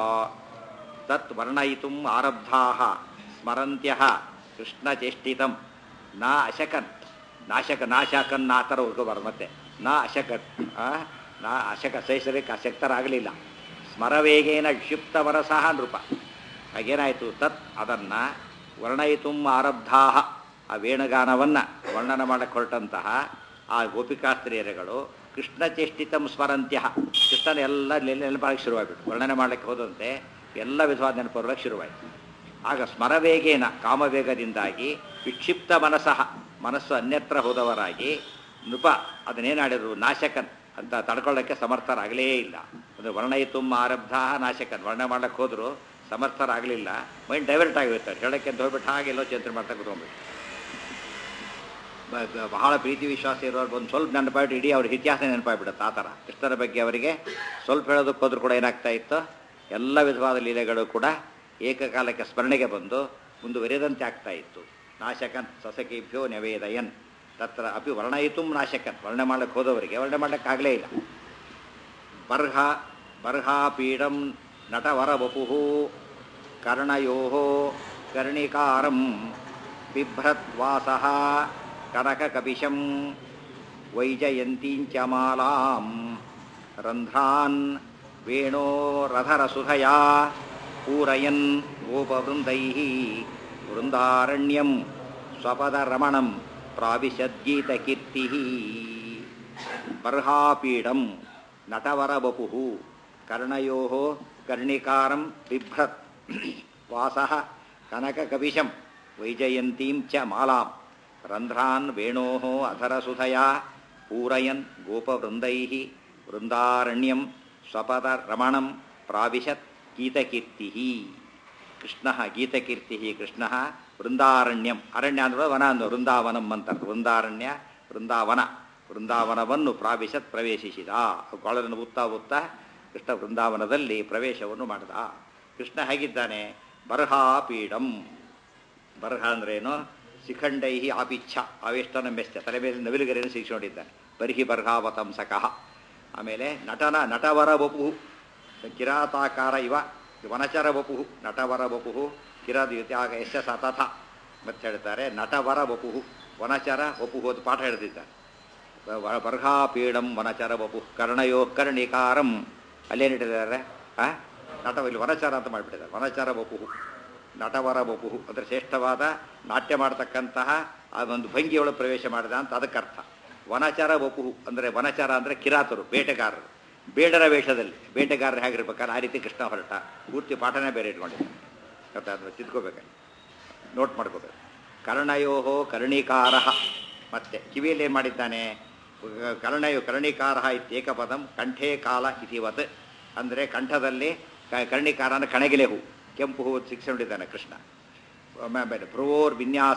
ತತ್ ವರ್ಣಯಿತುಂ ಆರಬ್ಧಾ ಸ್ಮರಂತ್ಯ ಕೃಷ್ಣಚೇಷ್ಟಿತಂ ನಾ ಅಶಕನ್ ನಾಶಕ ನಾಶಕನ್ ಆ ಥರ ಹುಡ್ಕೋಬಾರ್ದು ಮತ್ತೆ ನಾ ಅಶಕನ್ ಆ, ನಾ ಅಶಕ ಸಹಿಸಲಿಕ್ಕೆ ಅಶಕ್ತರಾಗಲಿಲ್ಲ ಸ್ಮರವೇಗೇನ ವಿಕ್ಷಿಪ್ತ ಮನಸಃ ನೃಪ ಹಾಗೇನಾಯಿತು ತತ್ ಅದನ್ನು ವರ್ಣಯಿತುಂ ಆರಬ್ಧಾ ಆ ವೇಣುಗಾನವನ್ನು ವರ್ಣನ ಮಾಡಕ್ಕೆ ಹೊರಟಂತಹ ಆ ಗೋಪಿಕಾಸ್ತ್ರೀಯರುಗಳು ಕೃಷ್ಣ ಚೇಷ್ಟಿತಂ ಸ್ಮರಂತ್ಯ ಕೃಷ್ಣನ ಎಲ್ಲ ನೆನಪಾಗಕ್ಕೆ ಶುರುವಾಗ್ಬಿಟ್ಟು ವರ್ಣನೆ ಮಾಡಲಿಕ್ಕೆ ಹೋದಂತೆ ಎಲ್ಲ ವಿಧವಾದ ನೆನಪು ಬರಲಿಕ್ಕೆ ಶುರುವಾಯಿತು ಆಗ ಸ್ಮರವೇಗೇನ ಕಾಮವೇಗದಿಂದಾಗಿ ವಿಕ್ಷಿಪ್ತ ಮನಸ್ಸಃ ಮನಸ್ಸು ಅನ್ಯತ್ರ ಹೋದವರಾಗಿ ನೃಪ ಅದನ್ನೇನಾಡಿದ್ರು ನಾಶಕನ್ ಅಂತ ತಡ್ಕೊಳ್ಳೋಕ್ಕೆ ಸಮರ್ಥರಾಗಲೇ ಇಲ್ಲ ಅಂದರೆ ವರ್ಣಯಿತುಂ ಆರಬ್ಧ ನಾಶಕನ್ ವರ್ಣನೆ ಮಾಡಕ್ಕೆ ಹೋದ್ರು ಸಮರ್ಥರಾಗಲಿಲ್ಲ ಮೈಂಡ್ ಡೈವರ್ಟ್ ಆಗಿರ್ತಾರೆ ಹೇಳಕ್ಕೆ ಅಂತ ಹೋಗ್ಬಿಟ್ಟು ಹಾಗೆಲ್ಲೋ ಚಿಂತನೆ ಮಾಡ್ತಾ ಕೂತ್ಕೊಂಡ್ಬಿಟ್ಟು ಬ- ಬ- ಬಹಳ ಪ್ರೀತಿ ವಿಶ್ವಾಸ ಇರೋರು ಬಂದು ಸ್ವಲ್ಪ ನೆನಪಾಗ್ಬಿಟ್ಟು ಇಡೀ ಅವ್ರ ಇತಿಹಾಸ ನೆನಪಾಗ್ಬಿಡುತ್ತೆ ಆ ಥರ ಕೃಷ್ಣರ ಬಗ್ಗೆ ಅವರಿಗೆ ಸ್ವಲ್ಪ ಹೇಳೋದಕ್ಕೆ ಹೋದ್ರೂ ಕೂಡ ಏನಾಗ್ತಾ ಇತ್ತು ಎಲ್ಲ ವಿಧವಾದ ಲೀಲೆಗಳು ಕೂಡ ಏಕಕಾಲಕ್ಕೆ ಸ್ಮರಣೆಗೆ ಬಂದು ಮುಂದುವರಿಯದಂತೆ ಆಗ್ತಾ ಇತ್ತು ನಾಶಕನ್ ಸಸಕಿಭ್ಯೋ ನೆವೇದಯನ್ ತತ್ರ ಅಪಿ ವರ್ಣಯಿತು ನಾಶಕನ್ ವರ್ಣನೆ ಮಾಡಕ್ಕೆ ಹೋದವರಿಗೆ ವರ್ಣನೆ ಮಾಡಕ್ಕಾಗಲೇ ಇಲ್ಲ ಬರ್ಹ ಬರ್ಹಾಪೀಡಂ ನಟವರ ವಪು ಕರ್ಣಯೋ ಕರ್ಣಿಕಾರಂ ಬಿಭ್ರದ್ವಾಸ ಕನಕಕಪಿಶಂ ವೈಜಯಂತೀಂಚ ಮಾಲಾಂ ರಂಧ್ರಾನ್ ವೇಣೋರಧರಸುಧಯಾ ಪೂರಯನ್ ಗೋಪವೃಂದೈ ವೃಂದಾರಣ್ಯಂ ಸ್ವಪದ ರಮಣಂ ಪ್ರಾವಿಶದ್ಗೀತಕೀರ್ತಿ ಬರ್ಹಾಪೀಡಂ ನಟವರವಪು ಕರ್ಣಯೋ ಕರ್ಣಿಕಾರಂ ಬಿಭ್ರತ್ ವಾಸಃ ಕನಕಕಪಿಶಂ ವೈಜಯಂತೀಂ ಚ ಮಾಲಾಂ ರಂಧ್ರಾನ್ ವೇಣೋ ಅಧರಸುಧಯಾ ಪೂರಯನ್ ಗೋಪವೃಂದೈ ವೃಂದಾರಣ್ಯಂ ಸ್ವಪದ ರಮಣಂ ಪ್ರಾವಿಶತ್ ಗೀತಕೀರ್ತಿ ಕೃಷ್ಣ ಗೀತಕೀರ್ತಿ ಕೃಷ್ಣ ವೃಂದಾರಣ್ಯಂ ಅರಣ್ಯ ಅಂದ್ರೆ ವನ ಅಂದ್ರೆ ವೃಂದಾವನಂ ಅಂತಾರೆ ವೃಂದಾರಣ್ಯ ವೃಂದಾವನ ವೃಂದಾವನವನ್ನು ಪ್ರಾವಿಶತ್ ಪ್ರವೇಶಿಸಿದ ಕೊಳಲನ್ನು ಉತ್ತಾ ಉತ್ತಾ ಕೃಷ್ಣ ವೃಂದಾವನದಲ್ಲಿ ಪ್ರವೇಶವನ್ನು ಮಾಡಿದ ಕೃಷ್ಣ ಹೇಗಿದ್ದಾನೆ ಬರ್ಹಾಪೀಡಂ ಬರ್ಹ ಅಂದ್ರೇನು ಶಿಖಂಡೈ ಆಪಿಚ್ಛ ಅವೇಷ್ಟನ ಮೆಸ್ತ ತಲೆ ಮೇಲೆ ನವಿಲುಗರೆಯನ್ನು ಸಿಗಿಸ್ಕೊಂಡಿದ್ದಾನೆ ಬರ್ಹಿ ಬರ್ಹಾವತಂಸಕಃ ಆಮೇಲೆ ನಟನ ನಟವರ ವಪು ಕಿರಾತಾಕಾರ ಇವ ವನಚರ ವಪು ನಟವರ ವಪು ಕಿರಾದ ಯಶ ಸತತ ಮತ್ತೆ ಹೇಳ್ತಾರೆ ನಟವರ ವಪು ವನಚರ ವಪು ಅದು ಪಾಠ ಹೇಳ್ತಿದ್ದಾರೆ ಬರ್ಹಾಪೀಡಂ ವನಚರ ವಪು ಕರ್ಣಯೋ ಕರ್ಣಿಕಾರಂ ಅಲ್ಲೇನಿಟ್ಟಿದ್ದಾರೆ ಆ ನಟ ಇಲ್ಲಿ ವನಚಾರ ಅಂತ ಮಾಡಿಬಿಟ್ಟಿದ್ದಾರೆ ವನಚಾರ ವಪು ನಟವರ ವಪು ಅಂದರೆ ಶ್ರೇಷ್ಠವಾದ ನಾಟ್ಯ ಮಾಡತಕ್ಕಂತಹ ಆ ಒಂದು ಭಂಗಿಯೊಳಗೆ ಪ್ರವೇಶ ಮಾಡಿದ ಅಂತ ಅದಕ್ಕರ್ಥ ವನಚಾರ ವಪು ಅಂದರೆ ವನಚಾರ ಅಂದರೆ ಕಿರಾತರು ಬೇಟೆಗಾರರು ಬೇಡರ ವೇಷದಲ್ಲಿ ಬೇಟೆಗಾರರು ಹೇಗಿರ್ಬೇಕಾದ್ರೆ ಆ ರೀತಿ ಕೃಷ್ಣ ಹೊರಟ ಪೂರ್ತಿ ಪಾಠನೇ ಬೇರೆ ಇಟ್ಕೊಂಡಿದ್ದಾರೆ ಮತ್ತೆ ಅದನ್ನು ತಿದ್ಕೋಬೇಕು ನೋಟ್ ಮಾಡ್ಕೋಬೇಕು ಕರ್ಣಯೋ ಕರ್ಣಿಕಾರ ಮತ್ತೆ ಕಿವಿಯಲ್ಲಿ ಏನು ಮಾಡಿದ್ದಾನೆ ಕರ್ಣಯೋ ಕರ್ಣಿಕಾರ ಇತ್ಯೇಕಪದಂ ಕಂಠೇ ಕಾಲ ಇತಿವತ್ ಅಂದರೆ ಕಂಠದಲ್ಲಿ ಕ- ಕರ್ಣಿಕಾರ ಅಂದರೆ ಕಣಗಿಲೆ ಹೂ ಕೆಂಪು ಹೂ ಸಿಕ್ಸ್ಕೊಂಡಿದ್ದಾನೆ ಕೃಷ್ಣ ಆಮೇಲೆ ಭ್ರುವೋರ್ ವಿನ್ಯಾಸ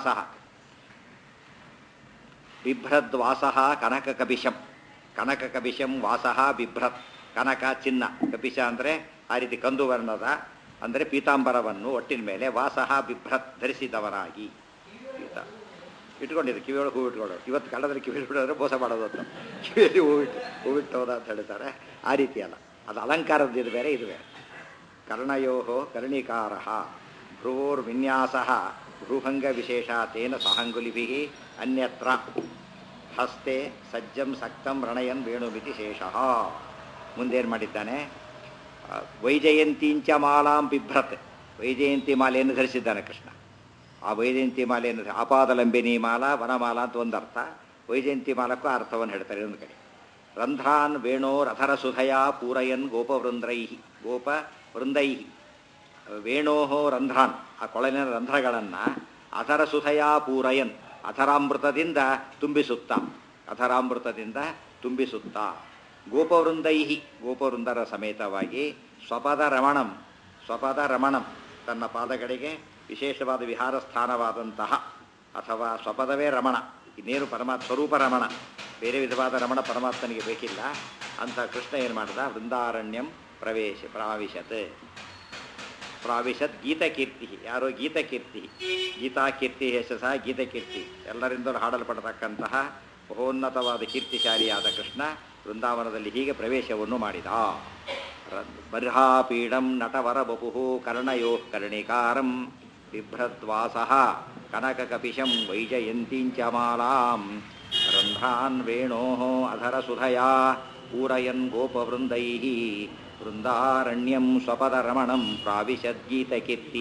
ಬಿಭ್ರದ್ವಾಸ ಕನಕ ಕಪಿಶಂ ಕನಕ ಕಪಿಶಂ ವಾಸ ಬಿಭ್ರತ್ ಕನಕ ಚಿನ್ನ ಕಪಿಶ ಅಂದರೆ ಆ ರೀತಿ ಕಂದು ವರ್ಣದ ಅಂದರೆ ಪೀತಾಂಬರವನ್ನು ಒಟ್ಟಿನ ಮೇಲೆ ವಾಸಃ ಬಿಭ್ರತ್ ಧರಿಸಿದವನಾಗಿ ಪೀತ ಇಟ್ಕೊಂಡಿದ್ದು ಕಿವಿಯೊಳಗೆ ಹೂ ಇಟ್ಕೊಳ್ಳೋರು ಇವತ್ತು ಕಳ್ಳದಲ್ಲಿ ಕಿವಿ ಇಟ್ಕೊಂಡ್ರೆ ಮೋಸ ಮಾಡೋದು ಅಂತ ಕಿವಿಯಲ್ಲಿ ಹೂ ಇಟ್ಟು ಹೂ ಇಟ್ಟೋದ ಅಂತ ಹೇಳ್ತಾರೆ ಆ ರೀತಿ ಅಲ್ಲ ಅದು ಅಲಂಕಾರದ ಇದು ಬೇರೆ ಇದು ಬೇರೆ ಕರ್ಣಯೋ ಕರ್ಣಿಕಾರ ಭ್ರುವೋರ್ವಿನ್ಯಾಸ ಭ್ರೂಭಂಗ ವಿಶೇಷ ತೇನ ಸಹಂಗುಲಿಭಿ ಅನ್ಯತ್ರ ಹಸ್ತೆ ಸಜ್ಜಂ ಸಕ್ತಂ ರಣಯನ್ ವೇಣುಮಿತಿ ಶೇಷ ಮುಂದೇನು ಮಾಡಿದ್ದಾನೆ ಆ, ವೈಜಯಂತಿಂಚ ಮಾಲಾಂ ಬಿಭ್ರತ್ ವೈಜಯಂತಿ ಮಾಲೆಯನ್ನು ಧರಿಸಿದ್ದಾನೆ ಕೃಷ್ಣ ಆ ವೈಜಯಂತಿ ಮಾಲೆಯನ್ನು ಧ- ಆಪಾದಲಂಬಿನಿ ಮಾಲಾ ವನಮಾಲಾ ಅಂತ ಒಂದು ಅರ್ಥ ವೈಜಯಂತಿ ಮಾಲಕ್ಕೂ ಆ ಅರ್ಥವನ್ನು ಹೇಳ್ತಾರೆ ಒಂದು ಕಡೆ ರಂಧ್ರಾನ್ ವೇಣೋ ರಥರ ಸುಧಯ ಪೂರಯನ್ ಗೋಪವೃಂದ್ರೈ ಗೋಪ ವೃಂದೈ ವೇಣೋ ರಂಧ್ರಾನ್ ಆ ಕೊಳಲಿನ ರಂಧ್ರಗಳನ್ನು ಅಧರ ಸುಧಯ ಪೂರಯನ್ ಅಧರಾಮೃತದಿಂದ ತುಂಬಿಸುತ್ತ ಅಧರಾಮೃತದಿಂದ ತುಂಬಿಸುತ್ತ ಗೋಪವೃಂದೈ ಗೋಪವೃಂದರ ಸಮೇತವಾಗಿ ಸ್ವಪದ ರಮಣಂ ಸ್ವಪದ ರಮಣಂ ತನ್ನ ಪಾದಗಳಿಗೆ ವಿಶೇಷವಾದ ವಿಹಾರ ಸ್ಥಾನವಾದಂತಹ ಅಥವಾ ಸ್ವಪದವೇ ರಮಣ ಇನ್ನೇನು ಪರಮಾತ್ಮ ಸ್ವರೂಪ ರಮಣ ಬೇರೆ ವಿಧವಾದ ರಮಣ ಪರಮಾತ್ಮನಿಗೆ ಬೇಕಿಲ್ಲ ಅಂತ ಕೃಷ್ಣ ಏನು ಮಾಡಿದ ವೃಂದಾರಣ್ಯಂ ಪ್ರವೇಶ ಪ್ರಾವಿಶತ್ ಪ್ರಾವಿಶತ್ ಗೀತಕೀರ್ತಿ ಯಾರೋ ಗೀತಕೀರ್ತಿ ಗೀತಾಕೀರ್ತಿ ಯಶಸ ಗೀತಕೀರ್ತಿ ಎಲ್ಲರಿಂದಲೂ ಹಾಡಲ್ಪಡತಕ್ಕಂತಹ ಮಹೋನ್ನತವಾದ ಕೀರ್ತಿಶಾಲಿಯಾದ ಕೃಷ್ಣ ವೃಂದಾವನದಲ್ಲಿ ಹೀಗೆ ಪ್ರವೇಶವನ್ನು ಮಾಡಿದ ರ- ಬರ್ಹಾಪೀಡಂ ನಟವರ ಬಪು ಕರ್ಣಯೋ ಕರ್ಣಿಕಾರಂ ಬಿಭ್ರದ್ವಾಸ ಕನಕಕಪಿಶಂ ವೈಜಯಂತೀಂಚ ಮಾಲಾಂ ರಂಧ್ರಾನ್ ವೇಣೋ ಅಧರಸುಧಯಾ ಪೂರಯನ್ ಗೋಪವೃಂದೈ ವೃಂದಾರಣ್ಯಂ ಸ್ವಪದರಮಣಂ ಪ್ರಾವಿಶದ್ಗೀತಕೀರ್ತಿ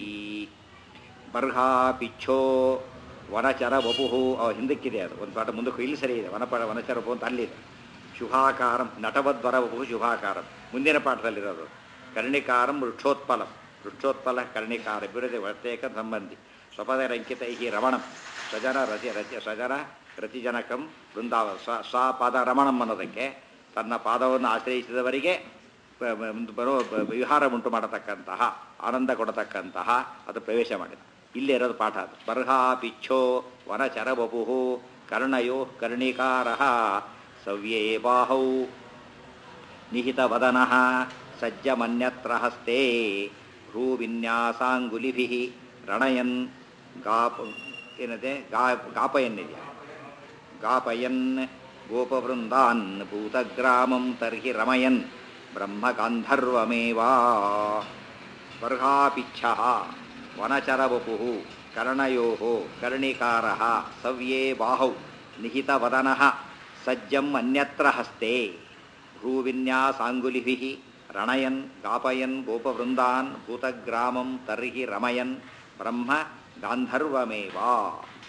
ಬರ್ಹಾ ಪಿಚ್ಛೋ ವನಚರ ವಪುಹು ಅವ ಹಿಂದಕ್ಕಿದೆ ಅದು ಒಂದು ಪಾಠ ಮುಂದಕ್ಕೆ ಇಲ್ಲಿ ಸರಿ ಇದೆ ವನಪಡ ವನಚರ ವಪು ಅಂತ ಅಲ್ಲಿದೆ ಶುಭಾಕಾರಂ ನಟವದ್ವರ ವಪು ಶುಭಾಕಾರಂ ಮುಂದಿನ ಪಾಠದಲ್ಲಿರೋದು ಕರ್ಣಿಕಾರಂ ವೃಕ್ಷೋತ್ಪಲಂ ವೃಕ್ಷೋತ್ಪಲ ಕರ್ಣಿಕಾರ ಬಿಡದೆ ಪ್ರತ್ಯೇಕ ಸಂಬಂಧಿ ಸ್ವಪದರಂಕಿತೈ ರಮಣಂ ಸ್ವಜನ ರತಿ ರತಿ ಸ್ವಜನ ರತಿಜನಕಂ ಬೃಂದಾವ ಸ್ವ ಸ್ವಪಾದ ರಮಣಂ ಅನ್ನೋದಕ್ಕೆ ತನ್ನ ಪಾದವನ್ನು ಆಶ್ರಯಿಸಿದವರಿಗೆ ಪ- ಪ- ಒಂದು ಬರೋ ಬ- ವಿಹಾರ ಉಂಟು ಮಾಡತಕ್ಕಂತಹ ಆನಂದ ಕೊಡತಕ್ಕಂತಹ ಅದು ಪ್ರವೇಶ ಮಾಡಿದ ಇಲ್ಲೇ ಇರೋದು ಪಾಠ ಅದು ಬರ್ಹಾ ಪಿಚ್ಛೋ ವನಚರ ಬಪು ಕರ್ಣಯೋ ಕರ್ಣಿಕಾರ ಸವ್ಯೇ ಬಾಹೌ ನಿಹಿತವದನ ಸಜ್ಜಮನ್ಯತ್ರ ಹಸ್ತೆ ಭ್ರೂವಿನ್ಯಾಸಾಂಗುಲಿಭಿ ರಣಯನ್ ಗಾಪ ಏನಿದೆ ಗಾ ಗಾಪಯನ್ನಿದೆಯಾ ಗಾಪಯನ್ ಗೋಪವೃಂದಾನ್ ಭೂತಗ್ರಾಮಂ ತರ್ಹಿ ರಮಯನ್ ಬ್ರಹ್ಮಗಾಂಧರ್ವಮೇವಾ ಬರ್ಹಾಪಿಚ್ಛ ವನಚರವಪು ಕರ್ಣಯೋ ಕರ್ಣಿಕಾರ ಸವ್ಯೇ ಬಾಹೌ ನಿಹಿತವದನ ಸಜ್ಜಂ ಅನ್ಯತ್ರ ಹಸ್ತೆ ಭ್ರೂವಿನ್ಯಾಸಾಂಗುಲಿಭಿ ರಣಯನ್ ಗಾಪಯನ್ ಗೋಪವೃಂದಾನ್ ಭೂತಗ್ರಾಮಂ ತರ್ಹಿ ರಮಯನ್ ಬ್ರಹ್ಮ ಗಾಂಧರ್ವಮೇವಾ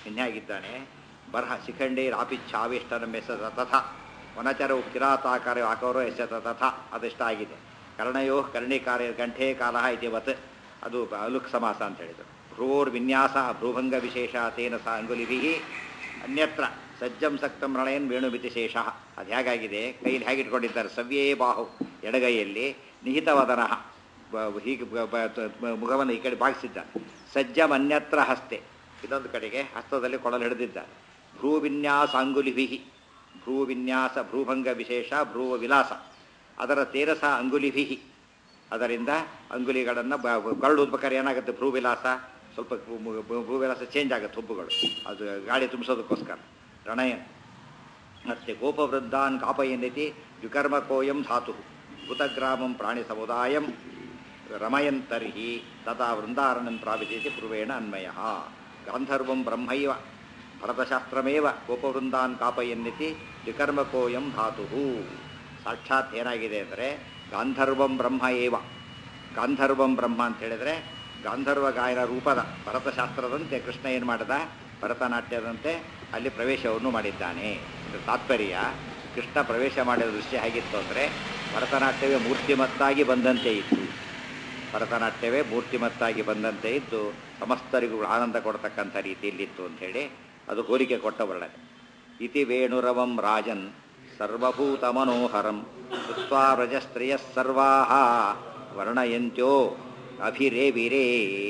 ಇನ್ಯಾಗಿದ್ದಾನೆ ಬರಹ ಶಿಖಂಡೇ ರಾಪಿಚ್ಛಾವಿಷ್ಟನ ಮೆಸದ ತಥ ವನಚರವು ಕಿರಾತಾಕಾರ ಆಕರೋ ಎಸೆತ ತಥ ಅದೆಷ್ಟ ಆಗಿದೆ ಕರ್ಣಯೋ ಕರ್ಣಿಕಾರ್ಯ ಗಂಠೆ ಕಾಲ ಇತಿವತ್ ಅದು ಅಲುಕ್ ಸಮಾಸ ಅಂತ ಹೇಳಿದರು ಭ್ರೂರ್ ವಿನ್ಯಾಸ ಭ್ರೂಭಂಗ ವಿಶೇಷ ತೇನ ಸಹ ಅಂಗುಲಿಭಿ ಅನ್ಯತ್ರ ಸಜ್ಜಂ ಸಕ್ತಂ ರಣಯನ್ ವೇಣುಮಿತಿ ಶೇಷ ಅದು ಹೇಗಾಗಿದೆ ಕೈಯಲ್ಲಿ ಹೇಗಿಟ್ಕೊಂಡಿದ್ದಾರೆ ಸವ್ಯೇ ಬಾಹು ಎಡಗೈಯಲ್ಲಿ ನಿಹಿತವದನ ಹೀಗೆ ಬ- ಬ- ತ- ಮುಖವನ್ನು ಈ ಕಡೆ ಭಾಗಿಸಿದ್ದಾನೆ ಸಜ್ಜಂ ಅನ್ಯತ್ರ ಹಸ್ತೆ ಇದೊಂದು ಕಡೆಗೆ ಹಸ್ತದಲ್ಲಿ ಕೊಡಲು ಹಿಡಿದಿದ್ದಾನೆ ಭ್ರೂವಿನ್ಯಾಸಾಂಗುಲಿಭಿ ಭ್ರೂವಿನ್ಯಾಸ ಭ್ರೂಭಂಗ ವಿಶೇಷ ಭ್ರೂವ ವಿಲಾಸ ಅದರ ತೇರಸ ಅಂಗುಲಿಭಿ ಅದರಿಂದ ಅಂಗುಲಿಗಳನ್ನು ಕರಡು ಉದ್ಬೇಕಾದ್ರೆ ಏನಾಗುತ್ತೆ ಭ್ರೂವಿಲಾಸ ಸ್ವಲ್ಪ ಭೂ- ಭೂ- ಭೂವಿಲಾಸ ಚೇಂಜ್ ಆಗುತ್ತೆ ಹುಬ್ಬುಗಳು ಅದು ಗಾಳಿ ತುಂಬಿಸೋದಕ್ಕೋಸ್ಕರ ರಣಯನ್ ಮತ್ತೆ ಗೋಪವೃದ್ಧಾನ್ ಕಾಪಯನ್ನಿತಿ ವಿಕರ್ಮಕೋಯಂ ಧಾತು ಭೂತಗ್ರಾಮಂ ಪ್ರಾಣಿ ಸಮುದಾಯಂ ರಮಯನ್ ತರ್ಹಿ ತಥಾ ವೃಂದಾರಣಂ ಪ್ರಾಪಿಸೇತಿ ಪೂರ್ವೇಣ ಅನ್ವಯ ಗಾಂಧರ್ವಂ ಬ್ರಹ್ಮೈವ ಭರತಶಾಸ್ತ್ರಮೇವ ಗೋಪವೃಂದಾನ್ ಕಾಪಯನ್ನಿತಿ ವಿಕರ್ಮಕೋಯಂ ಧಾತು ಸಾಕ್ಷಾತ್ ಏನಾಗಿದೆ ಅಂದರೆ ಗಾಂಧರ್ವಂ ಬ್ರಹ್ಮ ಏವ ಗಾಂಧರ್ವಂ ಬ್ರಹ್ಮ ಅಂತ ಹೇಳಿದರೆ ಗಾಂಧರ್ವ ಗಾಯನ ರೂಪದ ಭರತಶಾಸ್ತ್ರದಂತೆ ಕೃಷ್ಣ ಏನು ಮಾಡಿದ ಭರತನಾಟ್ಯದಂತೆ ಅಲ್ಲಿ ಪ್ರವೇಶವನ್ನು ಮಾಡಿದ್ದಾನೆ ಇದು ತಾತ್ಪರ್ಯ ಕೃಷ್ಣ ಪ್ರವೇಶ ಮಾಡಿದ ದೃಶ್ಯ ಹೇಗಿತ್ತು ಅಂದರೆ ಭರತನಾಟ್ಯವೇ ಮೂರ್ತಿಮತ್ತಾಗಿ ಬಂದಂತೆ ಇತ್ತು ಭರತನಾಟ್ಯವೇ ಮೂರ್ತಿಮತ್ತಾಗಿ ಬಂದಂತೆ ಇದ್ದು ಸಮಸ್ತರಿಗೂ ಆನಂದ ಕೊಡ್ತಕ್ಕಂಥ ರೀತಿಯಲ್ಲಿತ್ತು ಅಂಥೇಳಿ ಅದು ಹೋಲಿಕೆ ಕೊಟ್ಟ ವರ್ಣನೆ ಇತಿ ವೇಣುರವಂ ರಾಜನ್ ಸರ್ವಭೂತ ಮನೋಹರಂ ಕೃತ್ವಾ ವ್ರಜಸ್ತ್ರಿಯ ಸರ್ವಾ ವರ್ಣಯಂತ್ಯೋ ಅಭಿರೇವಿರೇ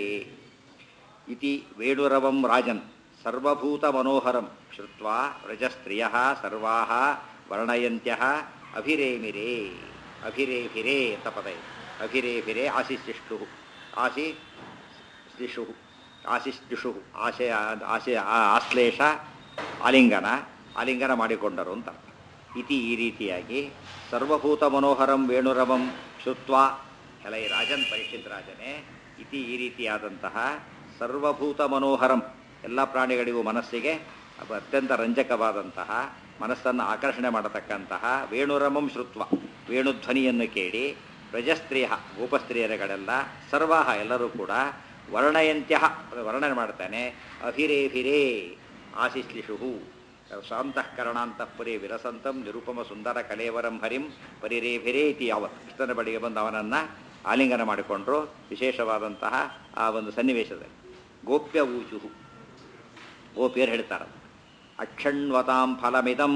ಇತಿ ವೇಣುರವಂ ರಾಜನ್ ಸರ್ವಭೂತ ಮನೋಹರಂ ಶ್ರುತ್ವಾ ವ್ರಜಸ್ತ್ರಿಯ ಸರ್ವಾ ವರ್ಣಯಂತ್ಯ ಅಭಿರೇಮಿರೇ ಅಭಿರೇಭಿರೇ ಅಂತ ಪದ ಇದೆ ಅಭಿರೇಭಿರೇ ಆಶಿಶಿಷ್ಟು ಆಶಿ ಸ್ಲಿಷು ಆಶಿಸ್ತಿಷು ಆಶಯ ಆಶಯ ಆ- ಆಶ್ಲೇಷ ಆಲಿಂಗನ ಆಲಿಂಗನ ಮಾಡಿಕೊಂಡರು ಅಂತ ಅರ್ಥ. ಇತಿ ಈ ರೀತಿಯಾಗಿ ಸರ್ವಭೂತ ಮನೋಹರಂ ವೇಣುರವಂ ಶುತ್ವಾ ಕೆಲೈ ರಾಜನ್ ಪರೀಕ್ಷಿತ್ ರಾಜನೇ ಇತಿ ಈ ರೀತಿಯಾದಂತಹ ಸರ್ವಭೂತ ಮನೋಹರಂ ಎಲ್ಲ ಪ್ರಾಣಿಗಳಿಗೂ ಮನಸ್ಸಿಗೆ ಅಪ- ಅತ್ಯಂತ ರಂಜಕವಾದಂತಹ ಮನಸ್ಸನ್ನು ಆಕರ್ಷಣೆ ಮಾಡತಕ್ಕಂತಹ ವೇಣುರಮಂ ಶ್ರುತ್ವ ವೇಣುಧ್ವನಿಯನ್ನು ಕೇಳಿ ವ್ರಜಸ್ತ್ರೀಯ ಗೋಪಸ್ತ್ರೀಯರುಗಳೆಲ್ಲ ಸರ್ವಾಹ ಎಲ್ಲರೂ ಕೂಡ ವರ್ಣಯಂತ್ಯ ವರ್ಣನೆ ಮಾಡ್ತಾನೆ ಅಭಿರೇಭಿರೇ ಆಶಿಶ್ಲಿಷು ಸ್ವಾಂತಃಕರಣಾಂತಃಪುರಿ ವಿರಸಂತಂ ನಿರುಪಮ ಸುಂದರ ಕಲೇವರಂ ಹರಿಂ ಪರಿರೇಭಿರೇ ಇತಿ ಯಾವತ್ ಕೃಷ್ಣನ ಬಳಿಗೆ ಬಂದು ಅವನನ್ನು ಆಲಿಂಗನ ಮಾಡಿಕೊಂಡ್ರು ವಿಶೇಷವಾದಂತಹ ಆ ಒಂದು ಸನ್ನಿವೇಶದಲ್ಲಿ ಗೋಪ್ಯ ಊಚು ಗೋಪಿಯರು ಹೇಳ್ತಾರೆ ಅಕ್ಷಣ್ವತಾಂ ಫಲಮಿದಂ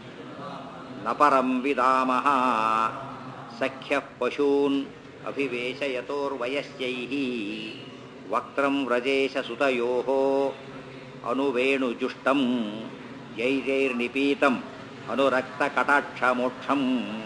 ನಪರಂ ವಿದಾಮಃ ಸಖ್ಯ ಪಶೂನ್ ಅಭಿವೇಶಯತೋರ್ವಯಸ್ಯೈ ವಕ್ತ್ರಂ ವ್ರಜೇಶ ಸುತಯೋ ಅನುವೇಣುಜುಷ್ಟಂ ಯೈರ್ನಿಪೀತಂ ಅನುರಕ್ತಕಟಾಕ್ಷಮೋಕ್ಷಂ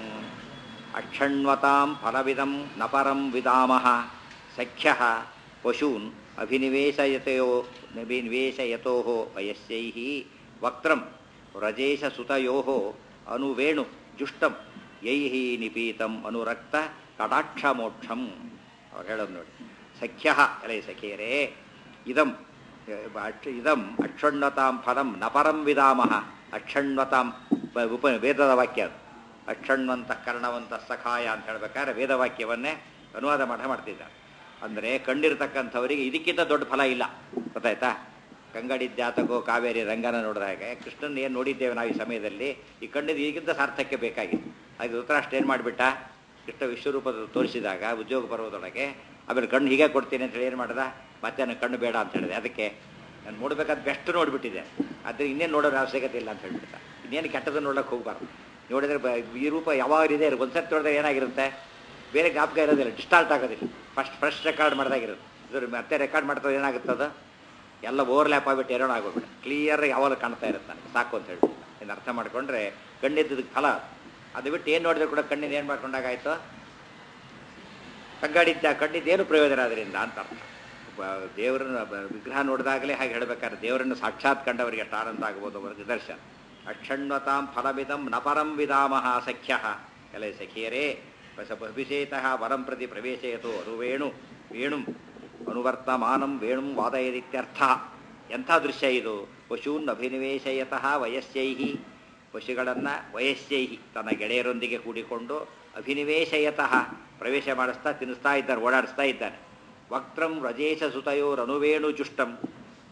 ಅಕ್ಷಣ್ವತಾಂ ಫಲವಿದಂ ನಪರಂ ವಿದಾಮಃ ಸಖ್ಯ ಪಶೂನ್ ಅಭಿನಿವೇಶಯತಯೋ ಅಭಿನಿವೇಶಯತೋ ವಯಸ್ಯೈ ವಕ್ತ್ರಂ ವ್ರಜೇಶಸುತಯೋ ಅನುವೇಣು ಜುಷ್ಟಂ ಯೈ ನಿಪೀತಂ ಅನುರಕ್ತ ಕಟಾಕ್ಷಮೋಕ್ಷಂ ಅವ್ರು ಹೇಳೋದು ನೋಡಿ ಸಖ್ಯ ಎಲೆ ಸಖಿಯರೇ ಇದಂ ಅಕ್ಷ- ಇದಂ ಅಕ್ಷಣ್ವತಾಂ ಫಲಂ ನಪರಂ ವಿದಾಮಃ ಅಕ್ಷಣ್ವತಾಂ ಬ- ಉಪ ವೇದದ ವಾಕ್ಯ ಅದು ಅಕ್ಷಣ್ವಂತ ಕರ್ಣವಂತ ಸಖಾಯ ಅಂತ ಹೇಳ್ಬೇಕಾದ್ರೆ ವೇದವಾಕ್ಯವನ್ನೇ ಅನುವಾದ ಮಾಡ ಮಾಡ್ತಿದ್ದಾರೆ ಅಂದರೆ ಕಂಡಿರ್ತಕ್ಕಂಥವರಿಗೆ ಇದಕ್ಕಿಂತ ದೊಡ್ಡ ಫಲ ಇಲ್ಲ ಗೊತ್ತಾಯ್ತಾ ಕಂಗಡಿದ್ಯಾತಕೋ ಕಾವೇರಿ ರಂಗನ ನೋಡಿದ ಹಾಗೆ ಕೃಷ್ಣನ್ ಏನು ನೋಡಿದ್ದೇವೆ ನಾವು ಈ ಸಮಯದಲ್ಲಿ ಈ ಕಂಡಿದ್ದು ಈಗಿಂತ ಸಾರ್ಥಕ್ಯ ಬೇಕಾಗಿತ್ತು ಹಾಗೆ ಧೃತರಾಷ್ಟ್ರ ಏನು ಮಾಡಿಬಿಟ್ಟ ಕೃಷ್ಣ ವಿಶ್ವರೂಪದ ತೋರಿಸಿದಾಗ ಉದ್ಯೋಗ ಬರುವುದೊಳಗೆ ಆಮೇಲೆ ಕಣ್ಣು ಹೀಗೆ ಕೊಡ್ತೀನಿ ಅಂತ ಹೇಳಿ ಏನು ಮಾಡ್ದ ಮತ್ತೆ ನನಗೆ ಕಣ್ಣು ಬೇಡ ಅಂತ ಹೇಳಿದೆ ಅದಕ್ಕೆ ನಾನು ನೋಡ್ಬೇಕಾದ ಬೆಸ್ಟ್ ನೋಡಿಬಿಟ್ಟಿದ್ದೆ ಆದರೆ ಇನ್ನೇನು ನೋಡೋರ ಅವಶ್ಯಕತೆ ಇಲ್ಲ ಅಂತ ಹೇಳ್ಬಿಟ್ಟ ಇನ್ನೇನು ಕೆಟ್ಟದ್ದು ನೋಡೋಕೆ ಹೋಗ್ಬಾರ್ದು ನೋಡಿದ್ರೆ ಬ- ಈ ರೂಪ ಯಾವಾಗ ಇದೆ ಒಂದ್ಸರ್ತಿ ನೋಡಿದ್ರೆ ಏನಾಗಿರುತ್ತೆ ಬೇರೆ ಜ್ಞಾಪಕ ಇರೋದಿಲ್ಲ ಡಿಸ್ಟಾರ್ಟ್ ಆಗೋದಿಲ್ಲ ಫಸ್ಟ್ ಫ್ರೆಶ್ ರೆಕಾರ್ಡ್ ಮಾಡಿದಾಗಿರುತ್ತೆ ಇದ್ರ ಮತ್ತೆ ರೆಕಾರ್ಡ್ ಮಾಡ್ತಾ ಏನಾಗುತ್ತೆ ಅದು ಎಲ್ಲ ಓವರ್ಲ್ಯಾಪ್ ಆಗಿಬಿಟ್ಟು ಎರಡೂ ಆಗೋಗ್ಬಿಟ್ಟು ಕ್ಲಿಯರ್ ಯಾವಾಗ ಕಾಣ್ತಾ ಇರುತ್ತೆ ನನಗೆ ಸಾಕು ಅಂತ ಹೇಳ್ಬಿಟ್ಟು ಇನ್ನು ಅರ್ಥ ಮಾಡ್ಕೊಂಡ್ರೆ ಕಣ್ಣಿದ್ದದಕ್ಕೆ ಫಲ ಅದು. ಅದು ಬಿಟ್ಟು ಏನು ನೋಡಿದ್ರೆ ಕೂಡ ಕಣ್ಣಿಂದ ಏನು ಮಾಡ್ಕೊಂಡಾಗಾಯ್ತು ಕಗ್ಗಾಡಿದ್ದ ಕಣ್ಣಿದ್ದೇನು ಪ್ರಯೋಜನ ಅದರಿಂದ ಅಂತ ಅರ್ಥ ಬ- ದೇವರನ್ನ ಬ- ವಿಗ್ರಹ ನೋಡಿದಾಗಲೇ ಹಾಗೆ ಹೇಳ್ಬೇಕಾದ್ರೆ ದೇವರನ್ನು ಸಾಕ್ಷಾತ್ ಕಂಡವರಿಗೆ ಎಷ್ಟು ಆನಂದ ಆಗ್ಬೋದು ಅವರ ನಿದರ್ಶನ ಅಕ್ಷಣ್ವತಾಂ ಫಲವಿದಂ ನಪರಂ ವಿದಾಮಃ ಸಖ್ಯ ಎಲೆ ಸಖಿಯರೇ ಅಭಿಷೇತಃ ವರಂ ಪ್ರತಿ ಪ್ರವೇಶಯತು ಅನುವೇಣು ವೇಣುಂ ಅನುವರ್ತಮಾನಂ ವೇಣುಂ ವಾದಯದಿತ್ಯರ್ಥ ಎಂಥ ದೃಶ್ಯ ಇದು ಪಶೂನ್ ಅಭಿನಿವೇಶಯತಃ ವಯಸ್ಸೈ ಪಶುಗಳನ್ನು ವಯಸ್ಸೈ ತನ್ನ ಗೆಳೆಯರೊಂದಿಗೆ ಕೂಡಿಕೊಂಡು ಅಭಿನಿವೇಶಯತಃ ಪ್ರವೇಶ ಮಾಡಿಸ್ತಾ ತಿನ್ನಿಸ್ತಾ ಇದ್ದಾರೆ ಓಡಾಡಿಸ್ತಾ ಇದ್ದಾನೆ ವಕ್ತ್ರಂ ವ್ರಜೇಶ ಸುತಯೋರನುವೇಣು ಜುಷ್ಟಂ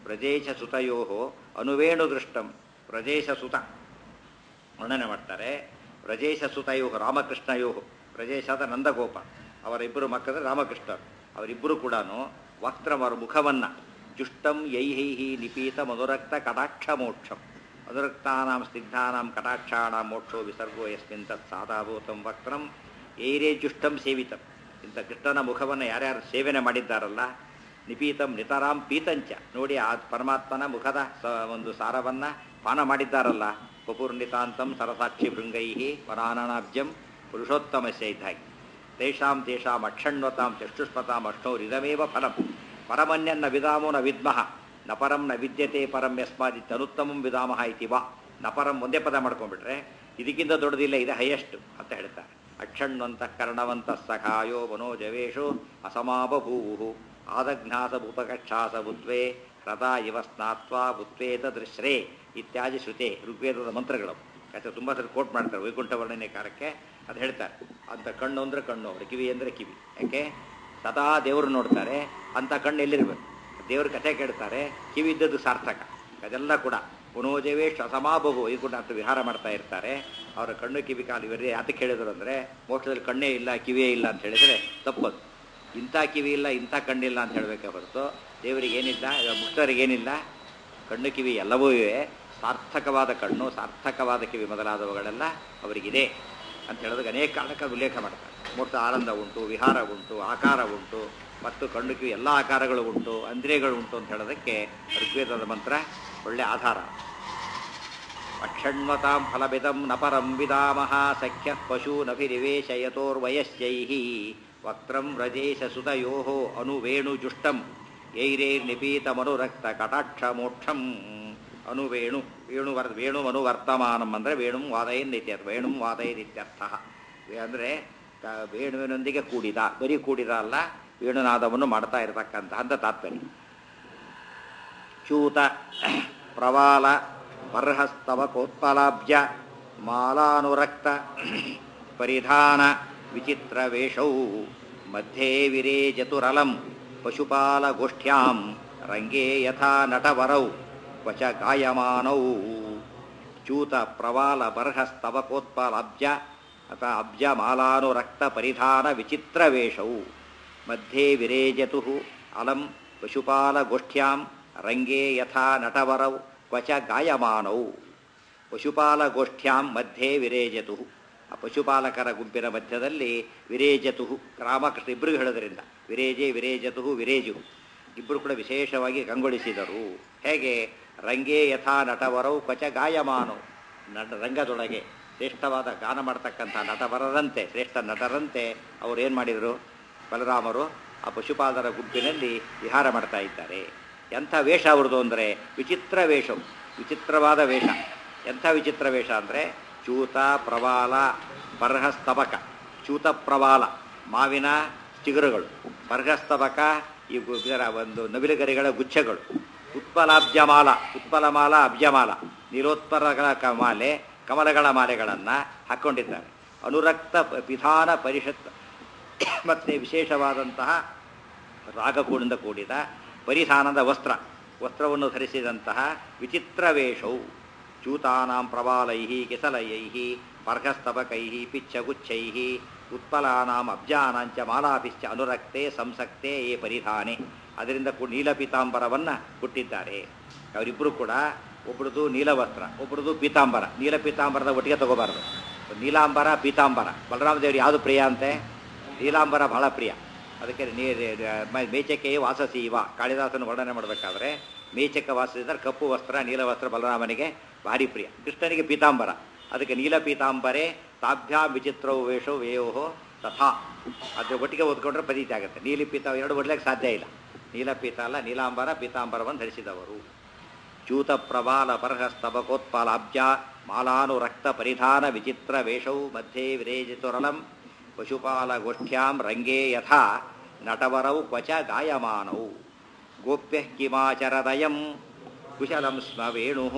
ಪ್ರಜೇಶ ಸುತಯೋ ಅನುವೇಣು ದೃಷ್ಟಂ ಪ್ರಜೇಶ ಸುತ ವರ್ಣನೆ ಮಾಡ್ತಾರೆ ಪ್ರಜೇಶ ಸುತಯೋ ರಾಮಕೃಷ್ಣಯೋ ಪ್ರಜೇಶಾದ ನಂದಗೋಪ ಅವರಿಬ್ಬರು ಮಕ್ಕಳು ರಾಮಕೃಷ್ಣರು ಅವರಿಬ್ಬರು ಕೂಡ ವಕ್ತ್ರವರ ಮುಖವನ್ನು ಜುಷ್ಟಂ ಯೈಹೈಹಿ ನಿಪೀತ ಮಧುರಕ್ತ ಕಟಾಕ್ಷ ಮೋಕ್ಷಂ ಮಧುರಕ್ತಾನಾಂ ಸ್ನಿಗ್ಧಾನಾಂ ಕಟಾಕ್ಷಾಣಾಂ ಮೋಕ್ಷೋ ವಿಸರ್ಗೋ ಯಸ್ಮಿನ್ ತತ್ ಸಾಧಾಭೂತಂ ವಕ್ತ್ರಂ ಏರೇ ಜುಷ್ಟಂ ಸೇವಿತಂ ಇಂಥ ಕೃಷ್ಣನ ಮುಖವನ್ನು ಯಾರ್ಯಾರು ಸೇವನೆ ಮಾಡಿದ್ದಾರಲ್ಲ ನಿಪೀತಂ ನಿತರಾಂ ಪೀತಂಚ ನೋಡಿ ಆ ಪರಮಾತ್ಮನ ಮುಖದ ಸ ಒಂದು ಸಾರವನ್ನು ಪಾನ ಮಾಡಿದ್ದಾರಲ್ಲ ಪಪೂರ್ಣಿತಾಂತಂ ಸರಸಾಕ್ಷಿ ಭೃಂಗೈ ವರಾನನಾಬ್ಜಂ ಪುರುಷೋತ್ತಮಸ್ಯ ಇದ್ದಾಗಿ ತೇಷಾಂ ತೇಷಾಂ ಅಕ್ಷಣ್ವತಾಂ ಚಕ್ಷುಷ್ಪತಾಂ ಅಷ್ಣೋರಿದಮೇವ ಫಲಂ ಪರಮನ್ಯನ್ನ ವಿಧಾಮೋ ನ ವಿದ್ಮಃ ನ ಪರಂ ನ ವಿದ್ಯತೆ ಪರಂ ಯಸ್ಮಾದಿತ್ಯನುತ್ತಮಂ ವಿಧಾಮಃ ಇತಿ ವಾ ನ ಪರಂ ಒಂದೇ ಪದ ಮಾಡ್ಕೊಂಡ್ಬಿಟ್ರೆ ಇದಕ್ಕಿಂತ ದೊಡ್ಡದಿಲ್ಲ ಇದೆ ಹೈಯೆಸ್ಟ್ ಅಂತ ಹೇಳ್ತಾರೆ ಅಕ್ಷಣ್ವಂತ ಕರ್ಣವಂತ ಸಖಾಯೋ ಮನೋಜವೇಶೋ ಅಸಮಾಬಭೂವು ಆದಜ್ಞಾಸ ಭೂಪಕಕ್ಷಾಸ ಬುದ್ವೇ ಹೃದಾ ಇವ ಸ್ನಾತ್ವಾ ಬುದ್ವೇತ ದೃಶ್ರೇ ಇತ್ಯಾದಿ ಶ್ರುತೆ ಋಗ್ವೇದದ ಮಂತ್ರಗಳು ಯಾಕೆ ತುಂಬ ಸರಿ ಕೋಟ್ ಮಾಡ್ತಾರೆ ವೈಕುಂಠ ವರ್ಣನೆ ಕಾರಕ್ಕೆ ಅದು ಹೇಳ್ತಾರೆ ಅಂತ ಕಣ್ಣು ಅಂದರೆ ಕಣ್ಣು ಅವ್ರ ಕಿವಿ ಅಂದರೆ ಕಿವಿ ಯಾಕೆ ಸದಾ ದೇವರು ನೋಡ್ತಾರೆ ಅಂಥ ಕಣ್ಣು ಎಲ್ಲಿರ್ಬೇಕು ದೇವ್ರ ಕಥೆ ಕೇಳ್ತಾರೆ ಕಿವಿ ಇದ್ದದ್ದು ಸಾರ್ಥಕ ಅದೆಲ್ಲ ಕೂಡ ಪುನೋಜವೇಶ್ ಅಸಮಾಬಹು ವೈಕುಂಠ ಅಂತ ವಿಹಾರ ಮಾಡ್ತಾ ಇರ್ತಾರೆ ಅವರ ಕಣ್ಣು ಕಿವಿ ಕಾಲು ಇವರೇ ಯಾತಕ್ಕೆ ಹೇಳಿದ್ರು ಅಂದರೆ ಮೋಕ್ಷದಲ್ಲಿ ಕಣ್ಣೇ ಇಲ್ಲ ಕಿವಿಯೇ ಇಲ್ಲ ಅಂತ ಹೇಳಿದರೆ ತಪ್ಪದು ಇಂಥ ಕಿವಿ ಇಲ್ಲ ಇಂಥ ಕಣ್ಣಿಲ್ಲ ಅಂತ ಹೇಳಬೇಕೆ ಹೊರತು ದೇವರಿಗೆ ಏನಿಲ್ಲ ಮುಕ್ತರಿಗೆ ಏನಿಲ್ಲ ಕಣ್ಣು ಕಿವಿ ಎಲ್ಲವೂ ಇವೆ ಸಾರ್ಥಕವಾದ ಕಣ್ಣು ಸಾರ್ಥಕವಾದ ಕಿವಿ ಮೊದಲಾದವುಗಳೆಲ್ಲ ಅವರಿಗಿದೆ ಅಂತ ಹೇಳೋದಕ್ಕೆ ಅನೇಕ ಕಾರಣಕ್ಕೆ ಉಲ್ಲೇಖ ಮಾಡ್ತಾರೆ ಮೋಕ್ಷ ಆನಂದ ಉಂಟು ವಿಹಾರ ಉಂಟು ಆಕಾರ ಉಂಟು ಮತ್ತು ಕಣ್ಣು ಕಿವಿ ಎಲ್ಲ ಆಕಾರಗಳು ಉಂಟು ಇಂದ್ರಿಯಗಳು ಉಂಟು ಅಂತ ಹೇಳೋದಕ್ಕೆ ಋಗ್ವೇದದ ಮಂತ್ರ ಒಳ್ಳೆ ಆಧಾರ ಅಕ್ಷಣ್ವತಾಂ ಫಲಬಿದಂ ನ ಪರಂ ವಿದಾಮಹ ಸಖ್ಯ ಪಶೂನಭಿನಿವೇಶಯತೋರ್ವಯಶ್ಚೈ ವಕ್ತ್ರಂ ವ್ರಜೇಶ ಸುತಯೋ ಅನುವೇಣುಜುಷ್ಟಂ ಯೈರೇರ್ನಿಪೀತಮನುರಕ್ತ ಕಟಾಕ್ಷ ಮೋಕ್ಷಂ ಅನುವೇಣು ವೇಣು ವರ್ ವೇಣು ಅನುವರ್ತಮಾನಂ ಅಂದರೆ ವೇಣುಂ ವಾದಯನ್ ಇತ್ಯರ್ಥ ವೇಣುಂ ವಾದಯನ್ ಇತ್ಯರ್ಥ ಅಂದರೆ ವೇಣುವಿನೊಂದಿಗೆ ಕೂಡಿದ ಬರೀ ಕೂಡಿದ ಅಲ್ಲ ವೇಣುನಾದವನ್ನು ಮಾಡ್ತಾ ಇರತಕ್ಕಂಥ ಅಂತ ತಾತ್ಪರ್ಯ ಚ್ಯೂತ ಪ್ರವಾಲ ಬರ್ಹಸ್ತವಕೋತ್ಪಲಾಬ್ಜ ಮಾಲಾನುರಕ್ತ ಪರಿಧಾನ ವಿಚಿತ್ರ ವೇಷೌ ಮಧ್ಯೆ ವಿರೇಜತುರಲಂ ಪಶುಪಾಲಗೋಷ್ಠ್ಯಾಂ ರಂಗೇ ಯಥಾ ನಟವರೌ ಕ್ವಚ ಗಾಯಮಾನೌ ಚ್ಯೂತ ಪ್ರವಾಲ ಬರ್ಹಸ್ತವಕೋತ್ಪಲಾಬ್ಜ ಅಥವಾ ಅಬ್ಜ ಮಾಲಾನುರಕ್ತ ಪರಿಧಾನ ವಿಚಿತ್ರ ವೇಷೌ ಮಧ್ಯೆ ವಿರೇಜತು ಅಲಂ ಪಶುಪಾಲಗೋಷ್ಠ್ಯಾಂ ರಂಗೇ ಯಥಾ ನಟವರೌ ಕ್ವಚ ಗಾಯಮಾನೌ ಪಶುಪಾಲಗೋಷ್ಠ್ಯಾಂ ಮಧ್ಯೆ ವಿರೇಜತು ಆ ಪಶುಪಾಲಕರ ಗುಂಪಿನ ಮಧ್ಯದಲ್ಲಿ ವಿರೇಜತು ರಾಮಕೃಷ್ಣ ಇಬ್ಬರಿಗೂ ಹೇಳೋದ್ರಿಂದ ವಿರೇಜೆ ವಿರೇಜತು ವಿರೇಜು ಇಬ್ಬರು ಕೂಡ ವಿಶೇಷವಾಗಿ ಕಂಗೊಳಿಸಿದರು ಹೇಗೆ ರಂಗೇ ಯಥಾ ನಟವರೌ ಕ್ವಚ ಗಾಯಮಾನವು ನಟ ರಂಗದೊಳಗೆ ಶ್ರೇಷ್ಠವಾದ ಗಾನ ಮಾಡ್ತಕ್ಕಂಥ ನಟವರರಂತೆ ಶ್ರೇಷ್ಠ ನಟರಂತೆ ಅವರು ಏನು ಮಾಡಿದರು ಬಲರಾಮರು ಆ ಪಶುಪಾಲರ ಗುಂಪಿನಲ್ಲಿ ವಿಹಾರ ಮಾಡ್ತಾ ಇದ್ದಾರೆ ಎಂಥ ವೇಷ ಅವ್ರದ್ದು ಅಂದರೆ ವಿಚಿತ್ರ ವೇಷವು ವಿಚಿತ್ರವಾದ ವೇಷ ಎಂಥ ವಿಚಿತ್ರ ವೇಷ ಅಂದರೆ ಚೂತ ಪ್ರವಾಲ ಬರ್ಹಸ್ತಬಕ ಚೂತ ಪ್ರವಾಲ ಮಾವಿನ ಚಿಗುರುಗಳು ಬರ್ಹಸ್ತಬಕ ಈ ಗು- ಇದರ ಒಂದು ನವಿಲುಗರಿಗಳ ಗುಚ್ಛಗಳು ಉತ್ಪಲಾಬ್ಜಮಾಲ ಉತ್ಪಲಮಾಲ ಅಬ್ಜಮಾಲ ನೀಲೋತ್ಪಲಗಳ ಕ ಮಾಲೆ ಕಮಲಗಳ ಮಾಲೆಗಳನ್ನು ಹಾಕ್ಕೊಂಡಿದ್ದಾರೆ ಅನುರಕ್ತ ಪ- ವಿಧಾನ ಪರಿಷತ್ ಮತ್ತು ವಿಶೇಷವಾದಂತಹ ರಾಗಕೂಡಿಂದ ಕೂಡಿದ ಪರಿಧಾನದ ವಸ್ತ್ರ ವಸ್ತ್ರವನ್ನು ಧರಿಸಿದಂತಹ ವಿಚಿತ್ರ ವೇಷವು ಚೂತಾನಾಂ ಪ್ರವಾಲೈ ಕೆಸಲಯೈ ಪರ್ಹಸ್ತಬಕೈ ಪಿಚ್ಚಗುಚ್ಛೈ ಉತ್ಪಲಾನಾಂ ಅಬ್ಜಾನಾಂಚ ಮಾಲಾಪಿಶ್ಚ ಅನುರಕ್ತೆ ಸಂಸಕ್ತೆ ಏ ಪರಿಧಾನೆ ಅದರಿಂದ ಕೂಡ ನೀಲಪೀತಾಂಬರವನ್ನು ಹುಟ್ಟಿದ್ದಾರೆ ಅವರಿಬ್ಬರು ಕೂಡ ಒಬ್ರದ್ದು ನೀಲವಸ್ತ್ರ ಒಬ್ರದ್ದು ಪೀತಾಂಬರ ನೀಲ ಪೀತಾಂಬರದ ಒಟ್ಟಿಗೆ ತಗೋಬಾರ್ದು ನೀಲಾಂಬರ ಪೀತಾಂಬರ ಬಲರಾಮ ದೇವರು ಯಾವುದು ಪ್ರಿಯ ಅಂತೆ ನೀಲಾಂಬರ ಬಹಳ ಪ್ರಿಯ ಅದಕ್ಕೆ ನೀ ಮ- ಮೇಚಕೆ ವಾಸಸಿ ಇವ ಕಾಳಿದಾಸನ ವರ್ಣನೆ ಮಾಡಬೇಕಾದ್ರೆ ಮೇಚಕ ವಾಸಸಿದ್ರೆ ಕಪ್ಪು ವಸ್ತ್ರ ನೀಲ ವಸ್ತ್ರ ಬಲರಾಮನಿಗೆ ಭಾರಿ ಪ್ರಿಯ ಕೃಷ್ಣನಿಗೆ ಪೀತಾಂಬರ ಅದಕ್ಕೆ ನೀಲ ಪೀತಾಂಬರೆ ತಾಭ್ಯಾಂ ವಿಚಿತ್ರವು ವೇಷೋ ವೇಯೋ ತಥಾ ಅದ್ರ ಒಟ್ಟಿಗೆ ಓದ್ಕೊಂಡ್ರೆ ಪದೀತಿ ಆಗುತ್ತೆ ನೀಲಿ ಪೀತ ಎರಡು ಓದ್ಲಿಕ್ಕೆ ಸಾಧ್ಯ ಇಲ್ಲ ನೀಲ ಪೀತ ಅಲ್ಲ ನೀಲಾಂಬರ ಪೀತಾಂಬರವನ್ನು ಧರಿಸಿದವರು ಚ್ಯೂತ ಪ್ರಬಾಲ ಪರ್ಹಸ್ತಬಕೋತ್ಪಾಲಾಬ್ಜ ಮಾಲಾನುರಕ್ತ ಪರಿಧಾನ ವಿಚಿತ್ರ ವೇಷೌ ಮಧ್ಯೆ ವಿರೇಜಿತುರಲಂ ಪಶುಪಾಲಗೋಷ್ಠ್ಯಾಂ ರಂಗೇ ಯಥಾ ನಟವರೌ ಕ್ವಚ ಗಾಯಮಾನೌ ಗೋಪ್ಯ ಕಿಮಾಚರದಯಂ ಕುಶಲಂ ಸ್ಮ ವೇಣು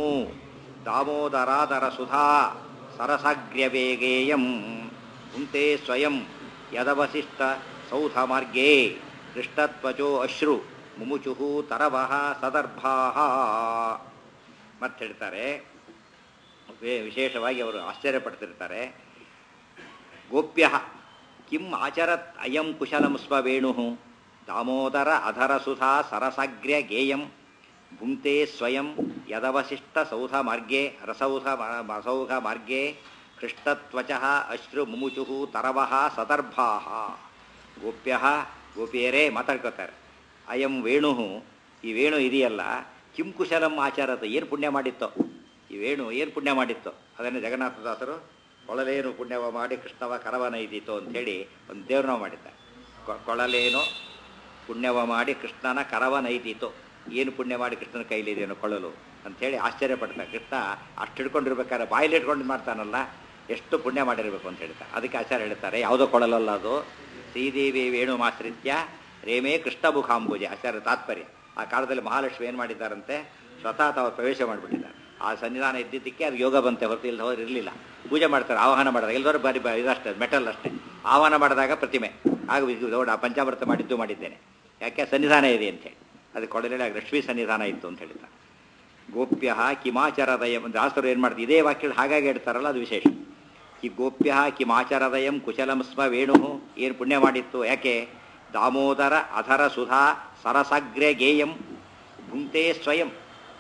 ದಾಮೋದರಾದರ ಸುಧಾ ಸರಸಾಗ್ರ್ಯವೇಗೇಯಂ ಉಂತೆ ಸ್ವಯಂ ಯದವಸಿಷ್ಠ ಸೌಧಮಾರ್ಗೇ ದೃಷ್ಟತ್ವಚೋ ಅಶ್ರು ಮುಮುಚುಹು ತರವಹ ಸದರ್ಭಾಹ ಮತ್ತೆ ಹೇಳ್ತಾರೆ ವೇ- ವಿಶೇಷವಾಗಿ ಅವರು ಆಶ್ಚರ್ಯಪಡ್ತಿರ್ತಾರೆ ಗೋಪ್ಯ ಕಿಂ ಆಚರತ್ ಅಯಂ ಕುಶಲಂ ಸ್ವ ವೇಣು ದಾಮೋದರ ಅಧರ ಸುಧಾ ಸರಸಾಗ್ರ್ಯ ಗೇಯಂ ಭುಂಕ್ತೆ ಸ್ವಯಂ ಯದವಶಿಷ್ಟ ಸೌಧ ಮಾರ್ಗೆ ರಸೌಧ ರಸೌಘ ಮಾರ್ಗೆ ಕೃಷ್ಟತ್ವಚ ಅಶ್ರು ಮುಮುಚು ತರವಃ ಸದರ್ಭಾ ಗೋಪ್ಯ ಗೋಪಿಯರೇ ಮಾತಾಡ್ಕೋತಾರೆ ಅಯಂ ವೇಣು ಈ ವೇಣು ಇದೆಯಲ್ಲ ಕಿಂ ಕುಶಲಂ ಆಚಾರತ ಏನು ಪುಣ್ಯ ಮಾಡಿತ್ತೋ ಈ ವೇಣು ಏನು ಪುಣ್ಯ ಮಾಡಿತ್ತು ಅದನ್ನು ಜಗನ್ನಾಥದಾಸರು ಕೊಳಲೇನು ಪುಣ್ಯವ ಮಾಡಿ ಕೃಷ್ಣವ ಕರವನ ಇದ್ದೀತು ಅಂಥೇಳಿ ಒಂದು ದೇವ್ರನ್ನ ಮಾಡಿದ್ದ ಕೊ- ಕೊಳಲೇನು ಪುಣ್ಯವ ಮಾಡಿ ಕೃಷ್ಣನ ಕರವನ ಇದ್ದೀತು ಏನು ಪುಣ್ಯ ಮಾಡಿ ಕೃಷ್ಣನ ಕೈಲಿದೇನೋ ಕೊಳ್ಳಲು ಅಂಥೇಳಿ ಆಶ್ಚರ್ಯಪಡ್ತಾರೆ ಕೃಷ್ಣ ಅಷ್ಟು ಹಿಡ್ಕೊಂಡಿರ್ಬೇಕಾದ್ರೆ ಬಾಯಲ್ಲಿ ಇಟ್ಕೊಂಡು ಮಾಡ್ತಾನಲ್ಲ ಎಷ್ಟು ಪುಣ್ಯ ಮಾಡಿರಬೇಕು ಅಂತ ಹೇಳ್ತಾರೆ ಅದಕ್ಕೆ ಆಚಾರ್ಯ ಹೇಳ್ತಾರೆ ಯಾವುದೋ ಕೊಳಲಲ್ಲ ಅದು ಶ್ರೀದೇವಿ ವೇಣು ಮಾಶ್ರಿತ್ಯ ರೇಮೇ ಕೃಷ್ಣ ಮುಖಾಂಬುಜೆ ಆಚಾರ್ಯ ತಾತ್ಪರ್ಯ ಆ ಕಾಲದಲ್ಲಿ ಮಹಾಲಕ್ಷ್ಮಿ ಏನು ಮಾಡಿದ್ದಾರಂತೆ ಸ್ವತಃ ತಾವು ಪ್ರವೇಶ ಮಾಡಿಬಿಟ್ಟಿದ್ದಾರೆ ಆ ಸನ್ನಿಧಾನ ಇದ್ದಿದ್ದಕ್ಕೆ ಅದು ಯೋಗ ಬಂತೆ ಹೊರತು ಇಲ್ಲಿ ಹೋದ್ರೆ ಇರಲಿಲ್ಲ ಪೂಜೆ ಮಾಡ್ತಾರೆ ಆವಾಹನ ಮಾಡಿದಾಗ ಎಲ್ಲರೂ ಬಾರಿ ಬ- ಇದಷ್ಟೇ ಮೆಟಲ್ ಅಷ್ಟೇ ಆಹ್ವಾನ ಮಾಡಿದಾಗ ಪ್ರತಿಮೆ ಆಗ ಇದು ದೊಡ್ಡ ಪಂಚಾಮೃತ ಮಾಡಿದ್ದು ಮಾಡಿದ್ದೇನೆ ಯಾಕೆ ಸನ್ನಿಧಾನ ಇದೆ ಅಂತೇಳಿ ಅದು ಕೊಡಲಿಲ್ಲ ಲಕ್ಷ್ಮೀ ಸನ್ನಿಧಾನ ಇತ್ತು ಅಂತ ಹೇಳಿದ್ದಾರೆ ಗೋಪ್ಯ ಕಿಮಾಚರದಯಂ ದಾಸರು ಏನು ಮಾಡ್ತಾರೆ ಇದೇ ವಾಕ್ಯ ಹಾಗಾಗಿ ಹೇಳ್ತಾರಲ್ಲ ಅದು ವಿಶೇಷ ಈ ಗೋಪ್ಯ ಕಿಮಾಚರದಯಂ ಕುಶಲಂ ಸ್ಮ ವೇಣು ಏನು ಪುಣ್ಯ ಮಾಡಿತ್ತು ಯಾಕೆ ದಾಮೋದರ ಅಧರ ಸುಧಾ ಸರಸಾಗ್ರ್ಯ ಗೇಯಂ ಭುಂಕ್ತೆ ಸ್ವಯಂ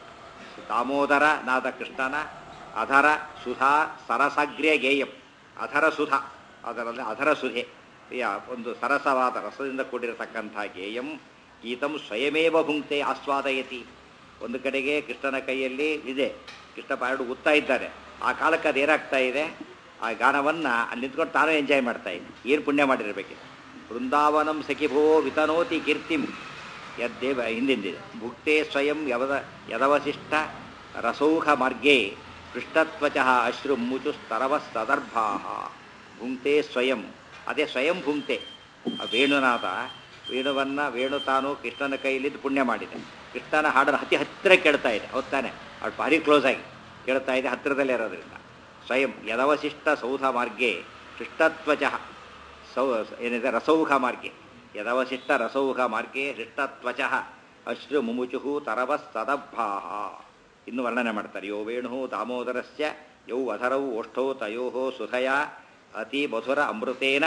ದಾಮೋದರ ನಾದ ಕೃಷ್ಣನ ಅಧರ ಸುಧಾ ಸರಸಾಗ್ರ್ಯ ಗೇಯಂ ಅಧರ ಸುಧಾ ಅದರಲ್ಲಿ ಅಧರ ಸುಧೆ ಯಾ ಒಂದು ಸರಸವಾದ ರಸದಿಂದ ಕೂಡಿರತಕ್ಕಂಥ ಗೇಯಂ ಗೀತಂ ಸ್ವಯಮೇವ ಭುಂಕ್ತೆ ಆಸ್ವಾದಯತಿ ಒಂದು ಕಡೆಗೆ ಕೃಷ್ಣನ ಕೈಯಲ್ಲಿ ಇದೆ ಕೃಷ್ಣ ಪಾಡು ಉತ್ತಾ ಇದ್ದಾರೆ ಆ ಕಾಲಕ್ಕೆ ಅದೇನಾಗ್ತಾ ಇದೆ ಆ ಗಾನವನ್ನು ಅಲ್ಲಿ ನಿಂತ್ಕೊಂಡು ತಾನು ಎಂಜಾಯ್ ಮಾಡ್ತಾ ಇದೆ ಏನು ಪುಣ್ಯ ಮಾಡಿರಬೇಕಿದೆ ವೃಂದಾವನಂ ಸಖಿಭೋ ವಿತನೋತಿ ಕೀರ್ತಿಂ ಯದ್ದೇವ ಹಿಂದಿಂದಿದೆ ಭುಕ್ತೆ ಸ್ವಯಂ ಯವದ ಯದವಶಿಷ್ಟ ರಸೌಖ ಮಾರ್ಗೇ ಕೃಷ್ಣತ್ವಚ ಅಶ್ರು ಮುಚು ಸ್ತರವ ಸದರ್ಭಾ ಭುಂಕ್ತೆ ಸ್ವಯಂ ಅದೇ ಸ್ವಯಂ ಭುಂಕ್ತೆ ಆ ವೇಣುನಾಥ ವೇಣುವನ್ನು ವೇಣು ತಾನು ಕೃಷ್ಣನ ಕೈಲಿದ್ದು ಪುಣ್ಯ ಮಾಡಿದೆ ಕೃಷ್ಣನ ಹಾಡನ್ನು ಅತಿ ಹತ್ತಿರ ಕೇಳ್ತಾ ಇದೆ ಹೌದ್ ತಾನೆ ಅವ್ಳು ಭಾರಿ ಕ್ಲೋಸ್ ಆಗಿ ಕೇಳ್ತಾ ಇದೆ ಹತ್ತಿರದಲ್ಲೇ ಇರೋದ್ರಿಂದ ಸ್ವಯಂ ಯದವಶಿಷ್ಟ ಸೌಧ ಮಾರ್ಗೆ ಕೃಷ್ಣತ್ವಚ ಸೌ ಏನಿದೆ ರಸೌಘ ಮಾರ್ಗೆ ಯದವಶಿಷ್ಟ ರಸೌಘ ಮಾರ್ಗೆ ಹೃಷ್ಟತ್ವಚ ಅಶ್ರು ಮುಮುಚು ತರವ ಸದಭಾ ಇನ್ನು ವರ್ಣನೆ ಮಾಡ್ತಾರೆ ಯೋ ವೇಣು ದಾಮೋದರಸ್ಯ ಯೌ ಅಧರೌ ಓಷ್ಠೌ ತಯೋ ಸುಧಯ ಅತಿ ಮಧುರ ಅಮೃತೇನ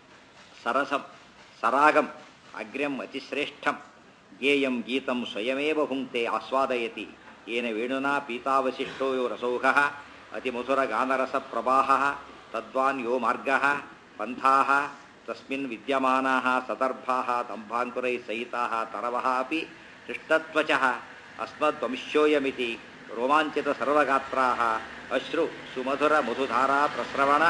ಸರಸಂ ಸರಾಗಂ ಅಗ್ರ್ಯಂ ಅತಿಶ್ರೇಷ್ಠಂ ಗೇಯಂ ಗೀತಂ ಸ್ವಯಮೇವ ಭುಂಕ್ತೆ ಆಸ್ವಾದಯತಿ ಏನ ವೇಣುನಾ ಪೀತಾವಶಿಷ್ಟೋ ಯೋ ರಸೌಘ ಅತಿಮಧುರ ಗಾನರಸ ಪ್ರವಾಹ ತದ್ವಾನ್ ಯೋ ಮಾರ್ಗ ಪಂಥಾ ತಸ್ಮಿನ್ ವಿದ್ಯಮಾನಾ ಸದರ್ಭಾ ದಂಭಾಂಕುರೈ ಸಹಿತಾ ತರವಃ ಅಪಿ ಹೃಷ್ಟತ್ವಚ ಅಸ್ಮದ್ವಂಶ್ಯೋಯಮಿತಿ ರೋಮಾಂಚಿತ ಸರ್ವಗಾತ್ರಾ ಅಶ್ರು ಸುಮಧುರ ಮಧುಧಾರಾ ಪ್ರಸ್ರವಣ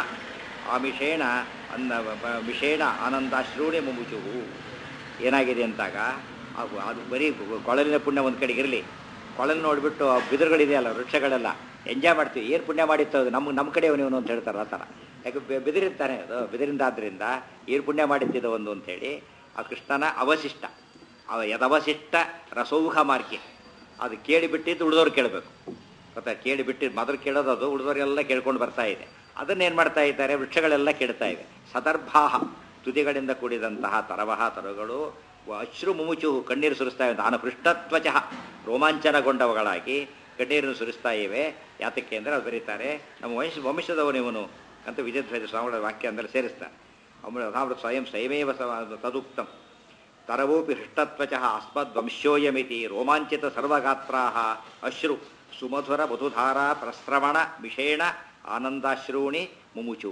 ಆಮಿಷೇಣ ಅನ್ನ ಬ- ವಿಷೇಣ ಆನಂದಾಶ್ರೂಣಿ ಮುಮುಚುವು ಏನಾಗಿದೆ ಅಂತಾಗ ಅದು ಅದು ಬರೀ ಕೊಳಲಿನ ಪುಣ್ಯ ಒಂದು ಕಡೆಗೆ ಇರಲಿ ಕೊಳಲು ನೋಡಿಬಿಟ್ಟು ಆ ಬಿದಿರುಗಳಿದೆಯಲ್ಲ ವೃಕ್ಷಗಳೆಲ್ಲ ಎಂಜಾಯ್ ಮಾಡ್ತೀವಿ ಏನು ಪುಣ್ಯ ಮಾಡಿತ್ತು ಅದು ನಮ್ಮ ನಮ್ಮ ಕಡೆ ಇವನು ಅಂತ ಹೇಳ್ತಾರೆ ಆ ಥರ ಯಾಕೆ ಬೆ- ಬಿದಿರಿರ್ತಾನೆ ಅದು ಬಿದಿರಿಂದ ಆದ್ದರಿಂದ ಏನು ಪುಣ್ಯ ಮಾಡಿತ್ತಿದ್ದು ಒಂದು ಅಂತೇಳಿ ಆ ಕೃಷ್ಣನ ಅವಶಿಷ್ಟ ಅವ ಯದವಶಿಷ್ಟ ರಸೌಹ ಮಾರ್ಗೆ ಅದು ಕೇಳಿಬಿಟ್ಟಿದ್ದು ಉಳಿದವ್ರು ಕೇಳಬೇಕು ಗೊತ್ತಾ ಕೇಳಿಬಿಟ್ಟಿದ್ದು ಮೊದಲು ಕೇಳೋದು ಅದು ಉಳಿದವರೆಲ್ಲ ಕೇಳ್ಕೊಂಡು ಬರ್ತಾ ಇದೆ ಅದನ್ನೇನು ಮಾಡ್ತಾ ಇದ್ದಾರೆ ವೃಕ್ಷಗಳೆಲ್ಲ ಕೇಳ್ತಾ ಇವೆ ಸದರ್ಭಾಹ ತುದಿಗಳಿಂದ ಕೂಡಿದಂತಹ ತರವಹ ತರುಗಳು ಅಶ್ರು ಮುಮುಚು ಕಣ್ಣೀರು ಸುರಿಸ್ತಾ ಇವೆ ನಾನು ಪೃಷ್ಠತ್ವಚ ರೋಮಾಂಚನಗೊಂಡವುಗಳಾಗಿ ಕಣ್ಣೀರನ್ನು ಸುರಿಸ್ತಾ ಇವೆ ಯಾತಕ್ಕೆ ಅಂದರೆ ಅದು ಬರೀತಾರೆ ನಮ್ಮ ವಂಶ ವಂಶದವನು ಇವನು ಅಂತ ವಿಜಯಧ್ವಜ ಸ್ವಾಮಿಗಳ ವಾಕ್ಯ ಅಂದರೆ ಸೇರಿಸ್ತಾರೆ ಅಮೃತ ಸ್ವಯಂ ಸ್ವಯಮೇವ ಸ- ತದುಕ್ತಂ ತರವೋಪಿ ಹೃಷ್ಟತ್ವಚ ಅಸ್ಮದ್ವಂಶೋಯಮಿತಿ ರೋಮಾಂಚಿತ ಸರ್ವಗಾತ್ರಾ ಅಶ್ರು ಸುಮಧುರ ಮಧುಧಾರ ಪ್ರಸ್ರವಣ ವಿಷೇಣ ಆನಂದಾಶ್ರೂಣಿ ಮುಮುಚು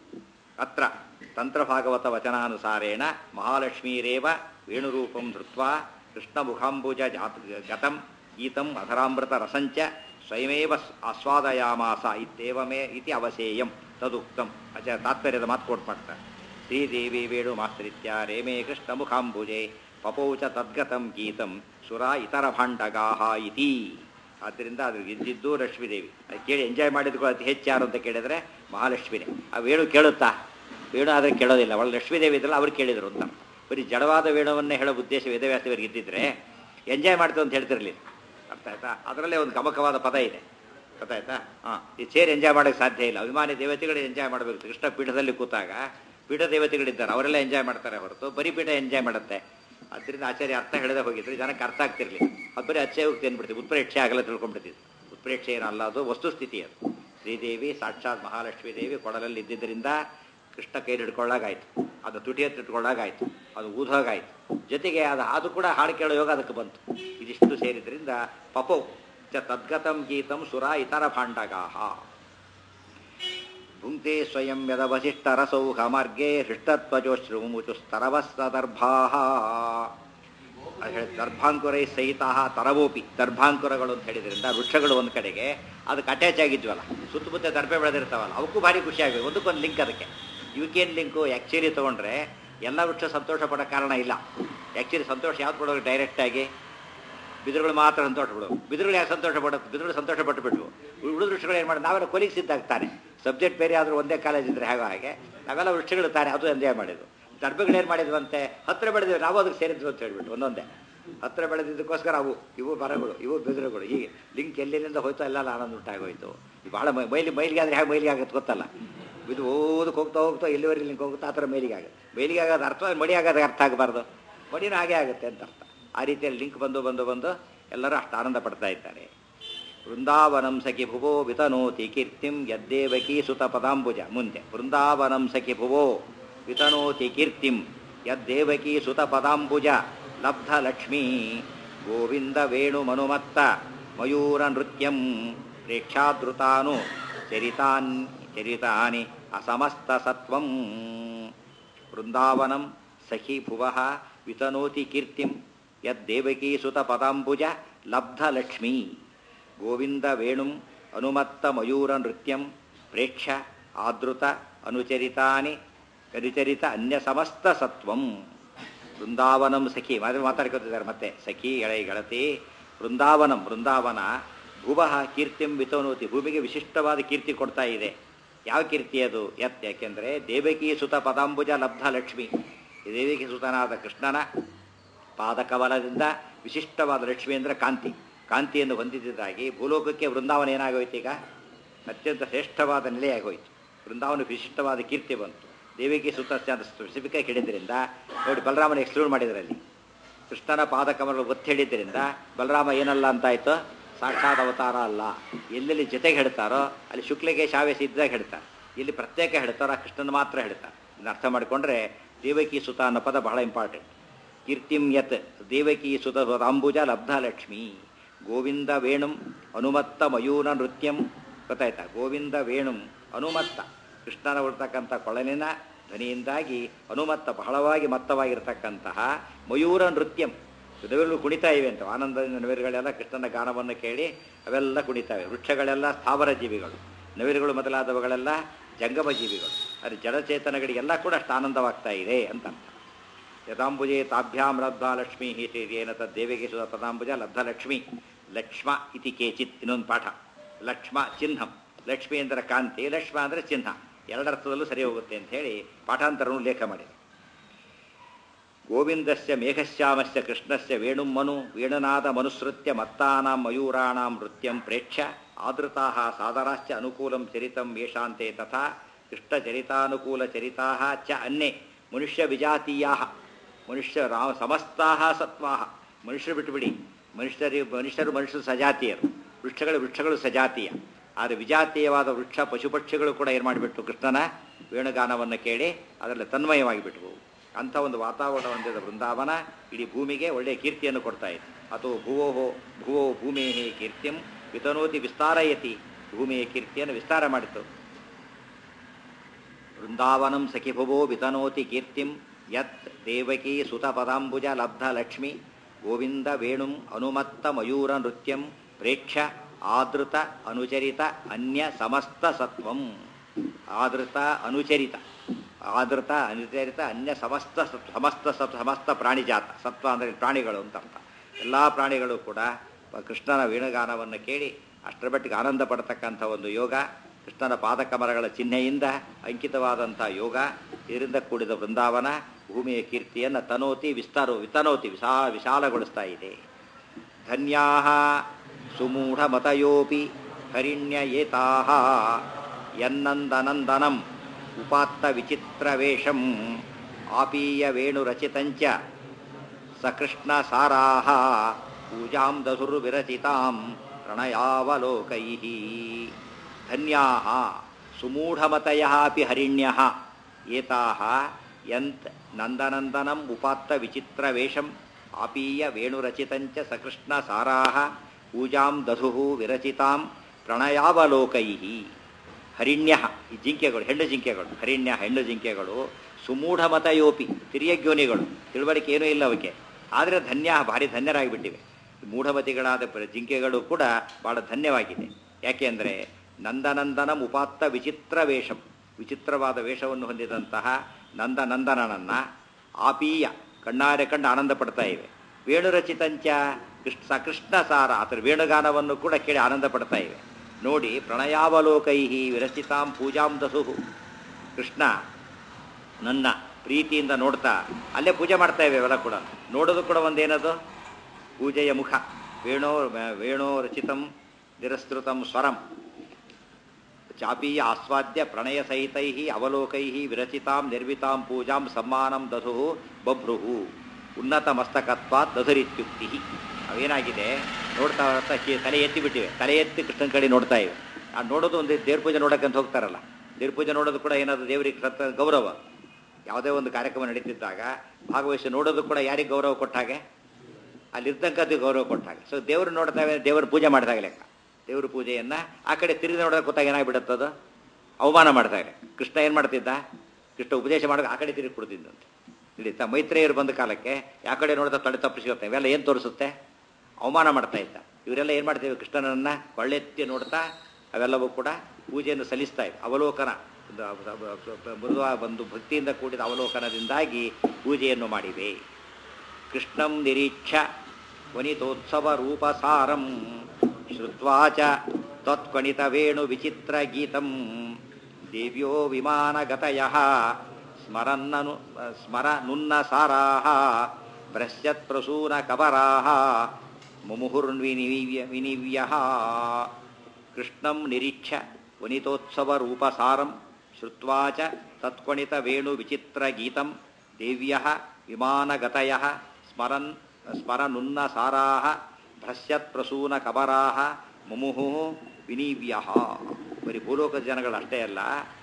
ಅತ್ರ ತಂತ್ರಭಾಗವತ ವಚನಾನುಸಾರೇಣ ಮಹಾಲಕ್ಷ್ಮೀರೇವ ವೇಣುರೂಪಂ ಧೃತ್ವಾ ಕೃಷ್ಣಮುಖಾಂಬುಜ ಜಾತ್ ಗತಂ ಗೀತಂ ಅಧರಾಮೃತ ರಸಂಚ ಸ್ವಯಮೇವ ಸ್- ಆಸ್ವಾದಯಾಮಾಸ ಇತ್ಯೇವಮೇ ಇತಿ ಅವಸೇಯಂ ತದುಕ್ತಂ ಅಚ ತಾತ್ಪರ್ಯದ ಮಾತು ಕೋಟ್ ಮಾಡ್ತಾರೆ ಶ್ರೀದೇವಿ ವೇಣು ಮಾಸ್ತರಿತ್ಯ ರೇಮೇ ಕೃಷ್ಣ ಮುಖಾಂಬುಜೆ ಪಪೌಚ ತದ್ಗತಂ ಗೀತಂ ಸುರ ಇತರ ಭಾಂಡಗಾಹ ಇತಿ ಆದ್ದರಿಂದ ಅದು ಇದ್ದಿದ್ದು ಲಕ್ಷ್ಮೀದೇವಿ ಅದು ಕೇಳಿ ಎಂಜಾಯ್ ಮಾಡಿದ್ಕೋ ಅತಿ ಹೆಚ್ಚು ಯಾರು ಅಂತ ಕೇಳಿದರೆ ಮಹಾಲಕ್ಷ್ಮಿನೇ ಆ ವೇಣು ಕೇಳುತ್ತಾ ವೇಣು ಆದರೆ ಕೇಳೋದಿಲ್ಲ ಅವಳು ಲಕ್ಷ್ಮೀದೇವಿ ಇದ್ರಲ್ಲ ಅವ್ರು ಕೇಳಿದರು ಅಂತ ಬರೀ ಜಡವಾದ ವೇಣುವನ್ನೇ ಹೇಳೋ ಉದ್ದೇಶ ವೇದವ್ಯಾಸವರಿಗೆ ಇದ್ದಿದ್ರೆ ಎಂಜಾಯ್ ಮಾಡ್ತೀವಿ ಅಂತ ಹೇಳ್ತಿರ್ಲಿಲ್ಲ ಅರ್ಥ ಆಯ್ತಾ ಅದರಲ್ಲೇ ಒಂದು ಗಮಕವಾದ ಪದ ಇದೆ ಗೊತ್ತಾಯ್ತಾ ಹಾಂ ಈ ಸೇರಿ ಎಂಜಾಯ್ ಮಾಡೋಕ್ಕೆ ಸಾಧ್ಯ ಇಲ್ಲ ಅಭಿಮಾನಿ ದೇವತೆಗಳು ಎಂಜಾಯ್ ಮಾಡಬೇಕು ಕೃಷ್ಣ ಪೀಠದಲ್ಲಿ ಕೂತಾಗ ಪೀಠ ದೇವತೆಗಳಿದ್ದಾರೆ ಅವರೆಲ್ಲ ಎಂಜಾಯ್ ಮಾಡ್ತಾರೆ ಹೊರತು ಬರೀ ಪೀಠ ಎಂಜಾಯ್ ಮಾಡುತ್ತೆ ಅದರಿಂದ ಆಚಾರ್ಯ ಅರ್ಥ ಹೇಳದೆ ಹೋಗಿದ್ರೆ ಜನಕ್ಕೆ ಅರ್ಥ ಆಗ್ತಿರ್ಲಿಲ್ಲ ಅದು ಬರೀ ಅಚ್ಚೆ ಹೋಗಿ ತಿನ್ಬಿಡ್ತೀವಿ ಉತ್ಪ್ರೇಕ್ಷೆ ಆಗಲ್ಲ ತಿಳ್ಕೊಂಡ್ಬಿಡ್ತಿದ್ವಿ ಉತ್ಪ್ರೇಕ್ಷೆ ಏನಲ್ಲ ಅದು ವಸ್ತುಸ್ಥಿತಿ ಅದು ಶ್ರೀದೇವಿ ಸಾಕ್ಷಾತ್ ಮಹಾಲಕ್ಷ್ಮೀ ದೇವಿ ಕೊಡಲಲ್ಲಿ ಇದ್ದಿದ್ದರಿಂದ ಕೃಷ್ಣ ಕೈ ಹಿಡ್ಕೊಳ್ಳಾಗಾಯ್ತು ಅದು ತುಟಿ ಹತ್ತು ಇಟ್ಕೊಳ್ಳಾಗಾಯ್ತು ಅದು ಊದೋಗಾಯ್ತು ಜೊತೆಗೆ ಅದು ಅದು ಕೂಡ ಹಾಡು ಕೇಳೋ ಯೋಗ ಅದಕ್ಕೆ ಬಂತು ಇದಿಷ್ಟು ಸೇರಿದ್ರಿಂದ ಪಪೌ ಚ ತದ್ಗತಂ ಗೀತಂ ಸುರ ಇತರ ಭಾಂಡಗಾಹ ಭುಂಕ್ತೆ ಸ್ವಯಂ ಯದವಶಿಷ್ಟರಸೌಹ ಮಾರ್ಗೇ ಹೃಷ್ಟತ್ವಜೋಶ್ರಮುಚುಸ್ತರವಸ್ತದರ್ಭಾಹ ಅದು ಹೇಳಿ ದರ್ಭಾಂಕುರೈ ಸಹಿತ ತರವೋಪಿ ದರ್ಭಾಂಕುರಗಳು ಅಂತ ಹೇಳಿದ್ರಿಂದ ವೃಕ್ಷಗಳು ಒಂದು ಕಡೆಗೆ ಅದಕ್ಕೆ ಅಟ್ಯಾಚ್ ಆಗಿದ್ವಲ್ಲ ಸುತ್ತಮುತ್ತ ದರ್ಭೆ ಬೆಳೆದಿರ್ತಾವಲ್ಲ ಅವಕ್ಕೂ ಭಾರಿ ಖುಷಿ ಆಗಬೇಕು ಒಂದಕ್ಕೊಂದು ಲಿಂಕ್ ಅದಕ್ಕೆ ಇವಕ್ಕೇನು ಲಿಂಕು ಆ್ಯಕ್ಚುಲಿ ತೊಗೊಂಡ್ರೆ ಎಲ್ಲ ವೃಕ್ಷ ಸಂತೋಷ ಪಡೋ ಕಾರಣ ಇಲ್ಲ ಆ್ಯಕ್ಚುಲಿ ಸಂತೋಷ ಯಾವ್ದು ಕೊಡೋದು ಡೈರೆಕ್ಟಾಗಿ ಬಿದಿರುಗಳು ಮಾತ್ರ ಸಂತೋಷ ಪಡೋದು ಬಿದಿರುಗಳು ಯಾಕೆ ಸಂತೋಷ ಪಡೋದು ಬಿದಿರುಗಳು ಸಂತೋಷ ಪಟ್ಟು ಬಿಟ್ವು ಉಳಿದ ವೃಕ್ಷಗಳು ಏನು ಮಾಡಿ ನಾವೆಲ್ಲ ಕೊಲಿಗೆ ಸಿದ್ಧಾಗ್ತಾನೆ ಸಬ್ಜೆಕ್ಟ್ ಬೇರೆ ಆದರೂ ಒಂದೇ ಕಾಲೇಜ್ ಇದ್ರೆ ಹಾಗೋ ಹಾಗೆ ನಾವೆಲ್ಲ ವೃಕ್ಷಗಳು ತಾನೆ ಅದು ಎಂಜಾಯ್ ಮಾಡಿದ್ವು ದರ್ಭಗಳು ಏನು ಮಾಡಿದ್ವಂತೆ ಹತ್ತಿರ ಬೆಳೆದಿವಿ ನಾವು ಅದಕ್ಕೆ ಸೇರಿದ್ವು ಅಂತ ಹೇಳ್ಬಿಟ್ಟು ಒಂದೊಂದೇ ಹತ್ತಿರ ಬೆಳೆದಿದ್ದಕ್ಕೋಸ್ಕರ ಅವು ಇವು ಮರಗಳು ಇವು ಬಿದಿರುಗಳು ಹೀಗೆ ಲಿಂಕ್ ಎಲ್ಲೆಲ್ಲಿಂದ ಹೋಯ್ತೋ ಎಲ್ಲ ಆನಂದ ಉಂಟಾಗೋಯ್ತು ಭಾಳ ಮೈ- ಮೈಲಿ ಮೈಲಿಗೆ ಆದರೆ ಹೇಗೆ ಮೈಲಿಗೆ ಆಗುತ್ತೆ ಗೊತ್ತಲ್ಲ ಇದು ಓದಕ್ಕೆ ಹೋಗ್ತಾ ಹೋಗ್ತಾ ಎಲ್ಲಿವರೆಗೆ ಲಿಂಕ್ ಹೋಗುತ್ತಾ ಆ ಥರ ಮೇಲಿಗೆ ಆಗುತ್ತೆ ಮೇಲಿಗೆ ಆಗೋದು ಅರ್ಥ ಮಡಿ ಆಗೋದು ಅರ್ಥ ಆಗಬಾರ್ದು ಮಡಿನೂ ಹಾಗೆ ಆಗುತ್ತೆ ಅಂತ ಅರ್ಥ ಆ ರೀತಿಯಲ್ಲಿ ಲಿಂಕ್ ಬಂದು ಬಂದು ಬಂದು ಎಲ್ಲರೂ ಅಷ್ಟು ಆನಂದ ಪಡ್ತಾ ಇದ್ದಾರೆ ವೃಂದಾವನಂ ಸಖಿ ಭುವೋ ವಿತನೋತಿ ಕೀರ್ತಿಂ ಯದ್ದೇವಕಿ ಸುತ ಪದಾಂಬುಜ ಮುಂದೆ ವೃಂದಾವನಂ ಸಖಿ ಭುವೋ ವಿತನೋತಿ ಕೀರ್ತಿಂ ಯದ್ದೇವಕಿ ಸುತ ಪದಾಂಬುಜ ಲಬ್ಧ ಲಕ್ಷ್ಮೀ ಗೋವಿಂದ ವೇಣು ಮನುಮತ್ತ ಮಯೂರ ನೃತ್ಯಂ ಪ್ರೇಕ್ಷಾದೃತಾನು ಚರಿತಾನ್ ಚರಿತಾನಿ ಅಸಮಸ್ತ ಸತ್ವಂ ವೃಂದಾವನಂ ಸಖಿ ಭುವಃ ವಿತನೋತಿ ಕೀರ್ತಿಂ ಯದ್ದೇವಕೀ ಸುತ ಪದಾಂಬುಜ ಲಬ್ಧ ಲಕ್ಷ್ಮೀ ಗೋವಿಂದ ವೇಣುಂ ಅನುಮತ್ತ ಮಯೂರ ನೃತ್ಯಂ ಪ್ರೇಕ್ಷ ಆದೃತ ಅನುಚರಿತಾನಿ ಅನುಚರಿತ ಅನ್ಯ ಸಮಸ್ತ ಸತ್ವಂ ವೃಂದಾವನಂ ಸಖಿ ಮಾತ್ರ ಮಾತಾಡ್ಕೊತಿದ್ದಾರೆ ಮತ್ತೆ ಸಖಿ ಎಳೆ ಗೆಳತಿ ವೃಂದಾವನಂ ವೃಂದಾವನ ಭುವಃ ಕೀರ್ತಿಂ ವಿತೋನೋತಿ ಭೂಮಿಗೆ ವಿಶಿಷ್ಟವಾದ ಕೀರ್ತಿ ಕೊಡ್ತಾ ಇದೆ ಯಾವ ಕೀರ್ತಿ ಅದು ಎತ್ ಯಾಕೆಂದರೆ ದೇವಕಿ ಸುತ ಪದಾಂಬುಜ ಲಬ್ಧ ಲಕ್ಷ್ಮಿ ಈ ದೇವಕಿ ಸುತನಾದ ಕೃಷ್ಣನ ಪಾದಕಮಲದಿಂದ ವಿಶಿಷ್ಟವಾದ ಲಕ್ಷ್ಮಿ ಅಂದರೆ ಕಾಂತಿ ಕಾಂತಿಯನ್ನು ಹೊಂದಿದ್ದಾಗಿ ಭೂಲೋಕಕ್ಕೆ ವೃಂದಾವನ ಏನಾಗೋಯ್ತು ಈಗ ಅತ್ಯಂತ ಶ್ರೇಷ್ಠವಾದ ನೆಲೆಯಾಗಿ ಹೋಯಿತು ವೃಂದಾವನ ವಿಶಿಷ್ಟವಾದ ಕೀರ್ತಿ ಬಂತು ದೇವಿಗೆ ಸುತ್ತ ಅಂತ ಸ್ಪೆಸಿಫಿಕಾಗಿ ಹೇಳಿದ್ರಿಂದ ನೋಡಿ ಬಲರಾಮನ ಎಕ್ಸ್ಕ್ಲೂಡ್ ಮಾಡಿದ್ರಲ್ಲಿ ಕೃಷ್ಣನ ಪಾದಕಮಲ ಒತ್ತಿ ಹೇಳಿದ್ದರಿಂದ ಬಲರಾಮ ಏನಲ್ಲ ಅಂತಾಯ್ತು ಸಾಕ್ಷಾತ್ ಅವತಾರ ಅಲ್ಲ ಎಲ್ಲೆಲ್ಲಿ ಜೊತೆಗೆ ಹೇಳ್ತಾರೋ ಅಲ್ಲಿ ಶುಕ್ಲಿಗೆ ಶಾವೇಶ ಇದ್ದಾಗ ಹೇಳ್ತಾರೆ ಇಲ್ಲಿ ಪ್ರತ್ಯೇಕ ಹೇಳ್ತಾರೋ ಆ ಕೃಷ್ಣನ ಮಾತ್ರ ಹೇಳ್ತಾರೆ ಇದನ್ನ ಅರ್ಥ ಮಾಡಿಕೊಂಡ್ರೆ ದೇವಕಿ ಸುತ ಅನ್ನೋ ಪದ ಬಹಳ ಇಂಪಾರ್ಟೆಂಟ್ ಕೀರ್ತಿಂ ಯತ್ ದೇವಕಿ ಸುತ ಅಂಬುಜ ಲಬ್ಧ ಲಕ್ಷ್ಮೀ ಗೋವಿಂದ ವೇಣುಂ ಅನುಮತ್ತ ಮಯೂರ ನೃತ್ಯಂ ಗೊತ್ತಾಯ್ತಾ ಗೋವಿಂದ ವೇಣುಂ ಅನುಮತ್ತ ಕೃಷ್ಣನ ಉಳ್ತಕ್ಕಂಥ ಕೊಳಲಿನ ಧ್ವನಿಯಿಂದಾಗಿ ಅನುಮತ್ತ ಬಹಳವಾಗಿ ಮತ್ತವಾಗಿರ್ತಕ್ಕಂತಹ ಮಯೂರ ನೃತ್ಯಂ ನವಿರುಗಳು ಕುಣಿತಾ ಇವೆ ಅಂತ ಆನಂದದಿಂದ ನವಿರುಗಳೆಲ್ಲ ಕೃಷ್ಣನ ಗಾನವನ್ನು ಕೇಳಿ ಅವೆಲ್ಲ ಕುಣಿತಾವೆ ವೃಕ್ಷಗಳೆಲ್ಲ ಸ್ಥಾವರ ಜೀವಿಗಳು ನವಿರುಗಳು ಮೊದಲಾದವುಗಳೆಲ್ಲ ಜಂಗಮ ಜೀವಿಗಳು ಅದು ಜಡಚೇತನಗಳಿಗೆಲ್ಲ ಕೂಡ ಅಷ್ಟು ಆನಂದವಾಗ್ತಾ ಇದೆ ಅಂತ ಅರ್ಥ ಯದಾಂಬುಜೆ ತಾಭ್ಯಾಂ ಲಬ್ಧ ಲಕ್ಷ್ಮೀ ಏನ ತದ್ದೇವಿಗೆ ಸುಧ ಪದಾಂಬುಜ ಲಬ್ಧ ಲಕ್ಷ್ಮಿ ಲಕ್ಷ್ಮ ಇತಿ ಕೇಚಿತ್ ಇನ್ನೊಂದು ಪಾಠ ಲಕ್ಷ್ಮ ಚಿಹ್ನಂ ಲಕ್ಷ್ಮಿ ಅಂದರೆ ಕಾಂತಿ ಲಕ್ಷ್ಮ ಅಂದರೆ ಚಿಹ್ನ ಎರಡರ್ಥದಲ್ಲೂ ಸರಿ ಹೋಗುತ್ತೆ ಅಂತ ಹೇಳಿ ಪಾಠಾಂತರವನ್ನು ಉಲ್ಲೇಖ ಮಾಡಿದೆ ಗೋವಿಂದಸ್ಯ ಮೇಘಶ್ಯಾಮಸ್ಯ ಕೃಷ್ಣಸ್ಯ ವೇಣುಮ್ಮನು ವೇಣುನಾದ ಮನುಸೃತ್ಯ ಮತ್ತಾನಾಂ ಮಯೂರಾಣಾಂ ನೃತ್ಯಂ ಪ್ರೇಕ್ಷ್ಯ ಆದೃತಾ ಸಾದರಾಶ್ಚ ಅನುಕೂಲಂ ಚರಿತಂ ಯೇಷಾಂತೆ ತಥಾ ಕೃಷ್ಣಚರಿತಾನುಕೂಲಚರಿತಾ ಚ ಅನ್ಯೇ ಮನುಷ್ಯ ವಿಜಾತೀಯಾ ಮನುಷ್ಯ ರಾಮ ಸಮಸ್ತಾ ಸತ್ವಾ ಮನುಷ್ಯರು ಬಿಟ್ಟುಬಿಡಿ ಮನುಷ್ಯರಿ ಮನುಷ್ಯರು ಮನುಷ್ಯರು ಸಜಾತೀಯರು ವೃಕ್ಷಗಳು ವೃಕ್ಷಗಳು ಸಜಾತೀಯ ಆದರೆ ವಿಜಾತೀಯವಾದ ವೃಕ್ಷ ಪಶುಪಕ್ಷಿಗಳು ಕೂಡ ಏನು ಮಾಡಿಬಿಟ್ಟು ಕೃಷ್ಣನ ವೇಣುಗಾನವನ್ನು ಕೇಳಿ ಅದರಲ್ಲಿ ತನ್ಮಯವಾಗಿ ಬಿಟ್ಟವು ಅಂಥ ಒಂದು ವಾತಾವರಣ ಹೊಂದಿದ ಬೃಂದಾವನ ಇಡೀ ಭೂಮಿಗೆ ಒಳ್ಳೆಯ ಕೀರ್ತಿಯನ್ನು ಕೊಡ್ತಾ ಇದೆ ಅಥವಾ ಭುವೋ ಭುವೋ ಭೂಮೇ ಕೀರ್ತಿಂ ವಿತನೋತಿ ವಿಸ್ತಾರಯತಿ ಭೂಮಿಯ ಕೀರ್ತಿಯನ್ನು ವಿಸ್ತಾರ ಮಾಡಿತು ವೃಂದಾವನಂ ಸಖಿಭುವೋ ವಿತನೋತಿ ಕೀರ್ತಿಂ ಯತ್ ದೇವಕಿ ಸುತ ಪದಾಂಬುಜ ಲಬ್ಧ ಲಕ್ಷ್ಮಿ ಗೋವಿಂದ ವೇಣುಂ ಅನುಮತ್ತ ಮಯೂರ ನೃತ್ಯಂ ಪ್ರೇಕ್ಷ ಆದೃತ ಅನುಚರಿತ ಅನ್ಯ ಸಮಸ್ತ ಸತ್ವಂ ಆದೃತ ಅನುಚರಿತ ಆದೃತ ಅನುಚರಿತ ಅನ್ಯ ಸಮಸ್ತ ಸತ್ ಸಮಸ್ತ ಸತ್ ಸಮಸ್ತ ಪ್ರಾಣಿಜಾತ ಸತ್ವ ಅಂದರೆ ಪ್ರಾಣಿಗಳು ಅಂತ ಅರ್ಥ ಎಲ್ಲ ಪ್ರಾಣಿಗಳು ಕೂಡ ಕೃಷ್ಣನ ವೇಣುಗಾನವನ್ನು ಕೇಳಿ ಅಷ್ಟರ ಮಟ್ಟಿಗೆ ಆನಂದ ಪಡ್ತಕ್ಕಂಥ ಒಂದು ಯೋಗ ಕೃಷ್ಣನ ಪಾದಕಮರಗಳ ಚಿಹ್ನೆಯಿಂದ ಅಂಕಿತವಾದಂಥ ಯೋಗ ಇದರಿಂದ ಕೂಡಿದ ಬೃಂದಾವನ ಭೂಮಿಯ ಕೀರ್ತಿಯನ್ನು ತನೋತಿ ವಿಸ್ತಾರ ವಿತನೋತಿ ವಿಶಾ ವಿಶಾಲಗೊಳಿಸ್ತಾ ಇದೆ ಧನ್ಯಾ ಸುಮೂಢಮತಯೋಪಿ ಹರಿಣ್ಯ ಏತಾ ಯನ್ನಂದನಂದನಂ ಉಪಾತ್ತ ವಿಚಿತ್ರವೇಷಂ ಆಪೀಯ ವೇಣುರಚಿತಂಚ ಸಕೃಷ್ಣ ಸಾರಾಹ ಪೂಜಾಂ ದಧುರ್ವಿರಚಿತಾಂ ಪ್ರಣಯಾವಲೋಕೈ ಧನ್ಯಾಹ ಸುಮೂಢಮತಯ ಅಪಿ ಹರಿಣ್ಯಃ ಏತಾಹ ಯಂತ್ ನಂದನಂದನಂ ಉಪಾತ್ತ ವಿಚಿತ್ರವೇಷಂ ಆಪೀಯ ವೇಣುರಚಿತಂಚ ಸಕೃಷ್ಣ ಸಾರಾಹ ಪೂಜಾಂ ದಧುಃ ವಿರಚಿತಾಂ ಪ್ರಣಯಾವಲೋಕೈ ಹರಿಣ್ಯ ಈ ಜಿಂಕೆಗಳು ಹೆಣ್ಣು ಜಿಂಕೆಗಳು ಹರಿಣ್ಯ ಹೆಣ್ಣು ಜಿಂಕೆಗಳು ಸುಮೂಢಮತಯೋಪಿ ತಿರಿಯಗ್ಯೋನಿಗಳು ತಿಳುವಳಿಕೆ ಏನೂ ಇಲ್ಲ ಅವಕ್ಕೆ ಆದರೆ ಧನ್ಯ ಭಾರಿ ಧನ್ಯರಾಗಿಬಿಟ್ಟಿವೆ ಮೂಢಮತಿಗಳಾದ ಪ್ರ- ಜಿಂಕೆಗಳು ಕೂಡ ಬಹಳ ಧನ್ಯವಾಗಿದೆ ಯಾಕೆಂದರೆ ನಂದನಂದನಂ ಉಪಾತ್ತ ವಿಚಿತ್ರ ವೇಷಂ ವಿಚಿತ್ರವಾದ ವೇಷವನ್ನು ಹೊಂದಿದಂತಹ ನಂದನಂದನನನ್ನ ಆಪೀಯ ಕಣ್ಣಾರೆ ಕಂಡು ಆನಂದ ಪಡ್ತಾ ಇವೆ ವೇಣುರಚಿತಂಚ ಕೃಷ್ಣ ಸಕೃಷ್ಣ ಸಾರ ಅದರ ವೇಣುಗಾನವನ್ನು ಕೂಡ ಕೇಳಿ ಆನಂದ ಪಡ್ತಾ ಇವೆ ನೋಡಿ ಪ್ರಣಯಾವಲೋಕೈ ವಿರಚಿತಾಂ ಪೂಜಾಂ ದಸುಹು ಕೃಷ್ಣ ನನ್ನ ಪ್ರೀತಿಯಿಂದ ನೋಡ್ತಾ ಅಲ್ಲೇ ಪೂಜೆ ಮಾಡ್ತಾ ಇವೆ ಇವೆಲ್ಲ ಕೂಡ ನೋಡೋದು ಕೂಡ ಒಂದೇನದು ಪೂಜೆಯ ಮುಖ ವೇಣೋ ವೇಣೋ ರಚಿತಂ ನಿರಸ್ತೃತಂ ಸ್ವರಂ ಚಾಪೀಯ ಆಸ್ವಾದ್ಯ ಪ್ರಣಯ ಸಹಿತೈ ಅವಲೋಕೈ ವಿರಚಿತಾಂ ನಿರ್ಮಿತಾಂ ಪೂಜಾಂ ಸಮ್ಮಾನಂ ದಧು ಬಭ್ರುಹು ಉನ್ನತ ಮಸ್ತಕತ್ವಾತ್ ದಧುರಿತ್ಯುಕ್ತಿ ಅವೇನಾಗಿದೆ ನೋಡ್ತಾ ನೋಡ್ತಾ ಕಿ- ತಲೆ ಎತ್ತಿ ಬಿಟ್ಟಿವೆ ತಲೆ ಎತ್ತಿ ಕೃಷ್ಣನ ಕಡೆ ನೋಡ್ತಾ ಇವೆ ಆ ನೋಡೋದು ಒಂದು ದೇವ್ರ ಪೂಜೆ ನೋಡಕ್ಕಂತ ಹೋಗ್ತಾರಲ್ಲ ದೇವ್ರ ಪೂಜೆ ನೋಡೋದು ಕೂಡ ಏನಾದ್ರು ದೇವರಿಗೆ ಸತ್ತ ಗೌರವ ಯಾವುದೇ ಒಂದು ಕಾರ್ಯಕ್ರಮ ನಡೀತಿದ್ದಾಗ ಭಾಗವಹಿಸಿ ನೋಡೋದು ಕೂಡ ಯಾರಿಗೆ ಗೌರವ ಕೊಟ್ಟ ಹಾಗೆ ಅಲ್ಲಿರ್ತಕ್ಕಂಥ ಗೌರವ ಕೊಟ್ಟ ಹಾಗೆ ಸೊ ದೇವರು ನೋಡ್ತಾವೆ ದೇವರ ಪೂಜೆ ಮಾಡಿದಾಗ ಲೆಕ್ಕ ದೇವ್ರ ಪೂಜೆಯನ್ನ ಆ ಕಡೆ ತಿರುಗಿ ನೋಡೋಕೆ ಗೊತ್ತಾಗ ಏನಾಗ್ಬಿಡುತ್ತದು ಅವಮಾನ ಮಾಡ್ತಾರೆ ಕೃಷ್ಣ ಏನು ಮಾಡ್ತಿದ್ದ ಕೃಷ್ಣ ಉಪದೇಶ ಮಾಡೋಕೆ ಆ ಕಡೆ ತಿರುಗಿ ಕೊಡ್ತಿದ್ದಂತೆ ತಿಳಿತಾ ಮೈತ್ರೇಯರು ಬಂದ ಕಾಲಕ್ಕೆ ಯಾವ ಕಡೆ ನೋಡ್ತಾ ತಡೆ ತಪ್ಪಿಸ್ಕೊಳ್ತಾ ಇವೆಲ್ಲ ಏನು ತೋರಿಸುತ್ತೆ ಅವಮಾನ ಮಾಡ್ತಾ ಇದ್ದ ಇವರೆಲ್ಲ ಏನು ಮಾಡ್ತೇವೆ ಕೃಷ್ಣನನ್ನ ಕೊಳ್ಳೆತ್ತಿ ನೋಡ್ತಾ ಅವೆಲ್ಲವೂ ಕೂಡ ಪೂಜೆಯನ್ನು ಸಲ್ಲಿಸ್ತಾ ಇವೆ ಅವಲೋಕನ ಮೃದುವ ಒಂದು ಭಕ್ತಿಯಿಂದ ಕೂಡಿದ ಅವಲೋಕನದಿಂದಾಗಿ ಪೂಜೆಯನ್ನು ಮಾಡಿವೆ ಕೃಷ್ಣಂ ನಿರೀಕ್ಷ ವನಿತೋತ್ಸವ ರೂಪಸಾರಂ ಶ್ರುತ್ವಾ ಚ ತತ್ಕಣಿತ ವೇಣು ವಿಚಿತ್ರ ಗೀತಂ ದೇವ್ಯೋ ವಿಮಾನಗತಯ ಸ್ಮರನ್ನನು ಸ್ಮರನುನ್ನ ಸಾರಾಹ ಭ್ರಶ್ಯತ್ ಪ್ರಸೂನ ಕಬರಾಹ ಮುಮುಹುರ್ವಿನಿವ್ಯ ವಿನಿವ್ಯ ಕೃಷ್ಣಂ ನಿರೀಕ್ಷ ವನಿತೋತ್ಸವ ರೂಪಸಾರಂ ಶ್ರುತ್ವಾ ಚ ತತ್ಕಣಿತ ವೇಣು ವಿಚಿತ್ರ ಗೀತಂ ದೇವ್ಯ ವಿಮಾನಗತಯ ಸ್ಮರನ್ ಸ್ಮರನುನ್ನ ಸಾರಾಹ ಭ್ರಶ್ಯತ್ ಪ್ರಸೂನ ಕಬರಾಹ ಮುಮುಹು ವಿನಿವ್ಯ ಬರೀ ಭೂಲೋಕದ ಜನಗಳು ಅಷ್ಟೇ ಅಲ್ಲ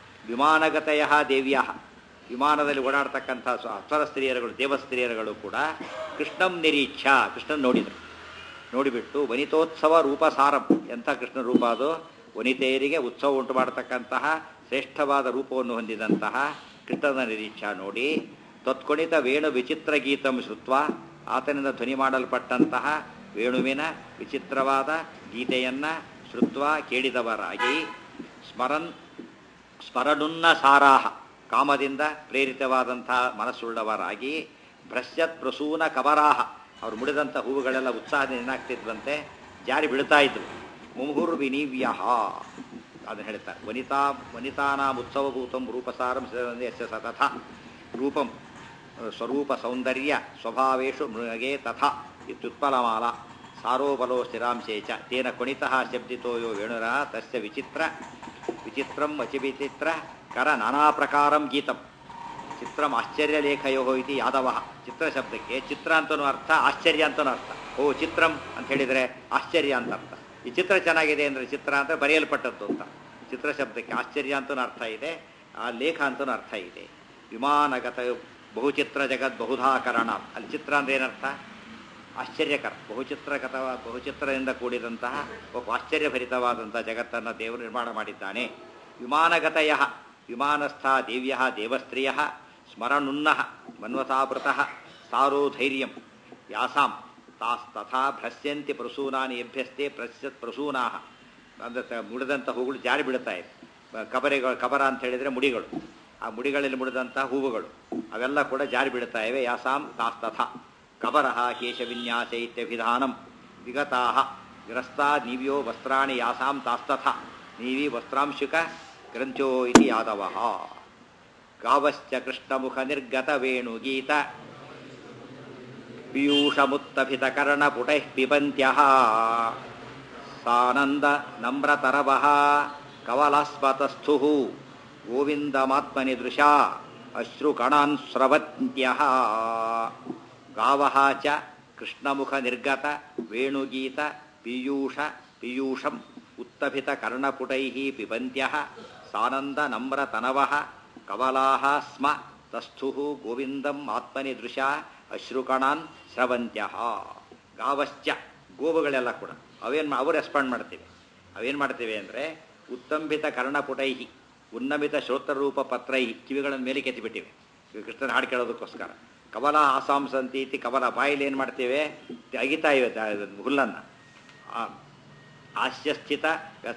ವಿಮಾನಗತಯ ದೇವ್ಯ ವಿಮಾನದಲ್ಲಿ ಓಡಾಡ್ತಕ್ಕಂಥ ಸ್ವ- ಅಪ್ಸರ ಸ್ತ್ರೀಯರುಗಳು ದೇವಸ್ತ್ರೀಯರುಗಳು ಕೂಡ ಕೃಷ್ಣಂ ನಿರೀಕ್ಷ ಕೃಷ್ಣನ್ ನೋಡಿದರು ನೋಡಿಬಿಟ್ಟು ವನಿತೋತ್ಸವ ರೂಪಸಾರಂ ಎಂಥ ಕೃಷ್ಣ ರೂಪ ಅದು ವನಿತೆಯರಿಗೆ ಉತ್ಸವ ಉಂಟು ಮಾಡತಕ್ಕಂತಹ ಶ್ರೇಷ್ಠವಾದ ರೂಪವನ್ನು ಹೊಂದಿದಂತಹ ಕೃಷ್ಣನ ನಿರೀಕ್ಷ ನೋಡಿ ತತ್ಕೊಣಿತ ವೇಣು ವಿಚಿತ್ರ ಗೀತಂ ಶ್ರುತ್ವ ಆತನಿಂದ ಧ್ವನಿ ಮಾಡಲ್ಪಟ್ಟಂತಹ ವೇಣುವಿನ ವಿಚಿತ್ರವಾದ ಗೀತೆಯನ್ನ ಶ್ರುತ್ವ ಕೇಳಿದವರಾಗಿ ಸ್ಮರನ್ ಸ್ಮರನುನ್ನ ಸಾರಾಹ ಕಾಮದಿಂದ ಪ್ರೇರಿತವಾದಂತಹ ಮನಸ್ಸುಳ್ಳವರಾಗಿ ಭ್ರಶ್ಯತ್ ಪ್ರಸೂನ ಕಬರಾಹ ಅವ್ರು ಮುಡಿದಂಥ ಹೂವುಗಳೆಲ್ಲ ಉತ್ಸಾಹದಿಂದ ಏನಾಗ್ತಿದ್ವಂತೆ ಜಾರಿ ಬೀಳ್ತಾ ಇದ್ವು ಮುಮುಹುರ್ ವಿನಿವ್ಯ ಅದನ್ನು ಹೇಳ್ತಾರೆ ವನಿತಾ ವನಿತಾನಾಂ ಉತ್ಸವಭೂತಂ ರೂಪಸಾರಂ ಯಸ್ಯ ಸತಥ ರೂಪಂ ಸ್ವರೂಪ ಸೌಂದರ್ಯ ಸ್ವಭಾವೇಶು ಮೃಗೇ ತಥಾ ಇತ್ಯುತ್ಪಲಮಾಲ ಸಾರೋಬಲೋ ಸ್ಥಿರಾಂಶೇ ಚ ತೇನ ಕುಣಿತಃ ಶಬ್ದಿತೋ ಯೋ ವೇಣುರ ತಸ್ಯ ವಿಚಿತ್ರ ವಿಚಿತ್ರಂ ಅಚಿವಿಚಿತ್ರ ಕರ ನಾನಾ ಪ್ರಕಾರಂ ಗೀತಂ ಚಿತ್ರಂ ಆಶ್ಚರ್ಯಲೇಖಯೋ ಇತಿ ಯಾದವ ಚಿತ್ರ ಶಬ್ದಕ್ಕೆ ಚಿತ್ರ ಅಂತನೂ ಅರ್ಥ ಆಶ್ಚರ್ಯ ಅಂತನೂ ಅರ್ಥ ಓ ಚಿತ್ರಂ ಅಂತ ಹೇಳಿದರೆ ಆಶ್ಚರ್ಯ ಅಂತ ಅರ್ಥ ಈ ಚಿತ್ರ ಚೆನ್ನಾಗಿದೆ ಅಂದರೆ ಚಿತ್ರ ಅಂತ ಬರೆಯಲ್ಪಟ್ಟದ್ದು ಅಂತ ಚಿತ್ರ ಶಬ್ದಕ್ಕೆ ಆಶ್ಚರ್ಯ ಅಂತನೂ ಅರ್ಥ ಇದೆ ಆ ಲೇಖ ಅಂತನೂ ಅರ್ಥ ಇದೆ ವಿಮಾನಗತ ಬಹುಚಿತ್ರ ಜಗತ್ ಬಹುಧಾಕರಣ ಅಲ್ಲಿ ಚಿತ್ರ ಅಂದ್ರೆ ಏನರ್ಥ ಆಶ್ಚರ್ಯಕರ ಬಹುಚಿತ್ರಕಥ ಬಹುಚಿತ್ರದಿಂದ ಕೂಡಿದಂತಹ ಒಬ್ಬ ಆಶ್ಚರ್ಯಭರಿತವಾದಂತಹ ಜಗತ್ತನ್ನು ದೇವರು ನಿರ್ಮಾಣ ಮಾಡಿದ್ದಾನೆ ವಿಮಾನಗತಯ ವಿಮಾನಸ್ಥ ದೇವ್ಯ ದೇವಸ್ತ್ರೀಯ ಸ್ಮರನುನ್ನ ಮನ್ವತಾಪೃತ ಸಾರೋ ಧೈರ್ಯಂ ಯಾಸಾಂ ತಾಸ್ ತಥಾ ಭ್ರಶ್ಯಂತಿ ಪ್ರಸೂನಾನಿ ಎಭ್ಯಸ್ತೆ ಪ್ರಶ್ಯತ್ ಪ್ರಸೂನಾ ಅಂದ್ರೆ ತ- ಮುಡಿದಂಥ ಹೂಗಳು ಜಾರಿ ಬೀಳ್ತಾ ಇದೆ ಕಬರೆಗಳು ಕಬರ ಅಂತ ಹೇಳಿದರೆ ಮುಡಿಗಳು ಆ ಮುಡಿಗಳಲ್ಲಿ ಮುಡಿದಂಥ ಹೂವುಗಳು ಅವೆಲ್ಲ ಕೂಡ ಜಾರಿ ಬೀಳ್ತಾ ಇವೆ ಯಾಸಾಂ ತಾಸ್ ತಥಾ ಕಬರಃ ಕೇಶವಿನ್ಯಾಸ ಇತ್ಯಭಿಧಾನಂ ವಿಗತಾ ಗ್ರಸ್ತಾ ನೀವ್ಯೋ ವಸ್ತ್ರಾಣಿ ಯಾಸಾಂ ತಾಸ್ತಥ ನೀವಿ ವಸ್ತ್ರಾಂಶುಕ ಗ್ರಂಥೋ ಇತಿ ಯಾದವ ಗಾವಶ್ಚ ಕೃಷ್ಣಮುಖ ನಿರ್ಗತ ವೇಣುಗೀತ ಪೀಯೂಷಮುತ್ತಭಿತ ಕರ್ಣಪುಟೈಃ ಪಿಬಂತ್ಯಃ ಸಾನಂದ ನಮ್ರತರವಃ ಕವಲಾಸ್ಪತಸ್ಥುಃ ಗೋವಿಂದಮಾತ್ಮನಿ ದೃಶಾ ಅಶ್ರುಕಣಾನ್ ಸ್ರವಂತ್ಯಃ ಗಾವಹ ಚ ಕೃಷ್ಣಮುಖ ನಿರ್ಗತ ವೇಣುಗೀತ ಪೀಯೂಷ ಪೀಯೂಷಂ ಉತ್ತಭಿತ ಕರ್ಣಪುಟೈ ಪಿಬಂತ್ಯ ಸಾನಂದ ನಮ್ರತನವ ಕವಲಾ ಸ್ಮ ತಸ್ಥು ಗೋವಿಂದಂ ಆತ್ಮನಿ ದೃಶ ಅಶ್ರುಕಣಾನ್ ಸ್ರವಂತ್ಯ ಗಾವಶ್ಚ ಗೋವುಗಳೆಲ್ಲ ಕೂಡ ಅವೇನು ಅವು ರೆಸ್ಪಾಂಡ್ ಮಾಡ್ತೀವಿ ಅವೇನು ಮಾಡ್ತೀವಿ ಅಂದರೆ ಉತ್ತಂಬಿತ ಕರ್ಣಪುಟೈ ಉನ್ನಮಿತ ಶ್ರೋತ್ರರೂಪ ಪತ್ರೈ ಕಿವಿಗಳನ್ನು ಮೇಲೆ ಕೆತ್ತಿಬಿಟ್ಟಿವೆ ಇವು ಕೃಷ್ಣನ ಹಾಡು ಕೇಳೋದಕ್ಕೋಸ್ಕರ ಕವಲ ಆಸಾಂಸಂತಿ ಇತಿ ಕವಲ ಬಾಯಲ್ಲಿ ಏನು ಮಾಡ್ತೇವೆ ಅಗಿತಾ ಇವೆ ದ- ಹುಲ್ಲನ್ನು ಆ- ಹಾಸ್ಯಸ್ಥಿತ ವ್ಯಸ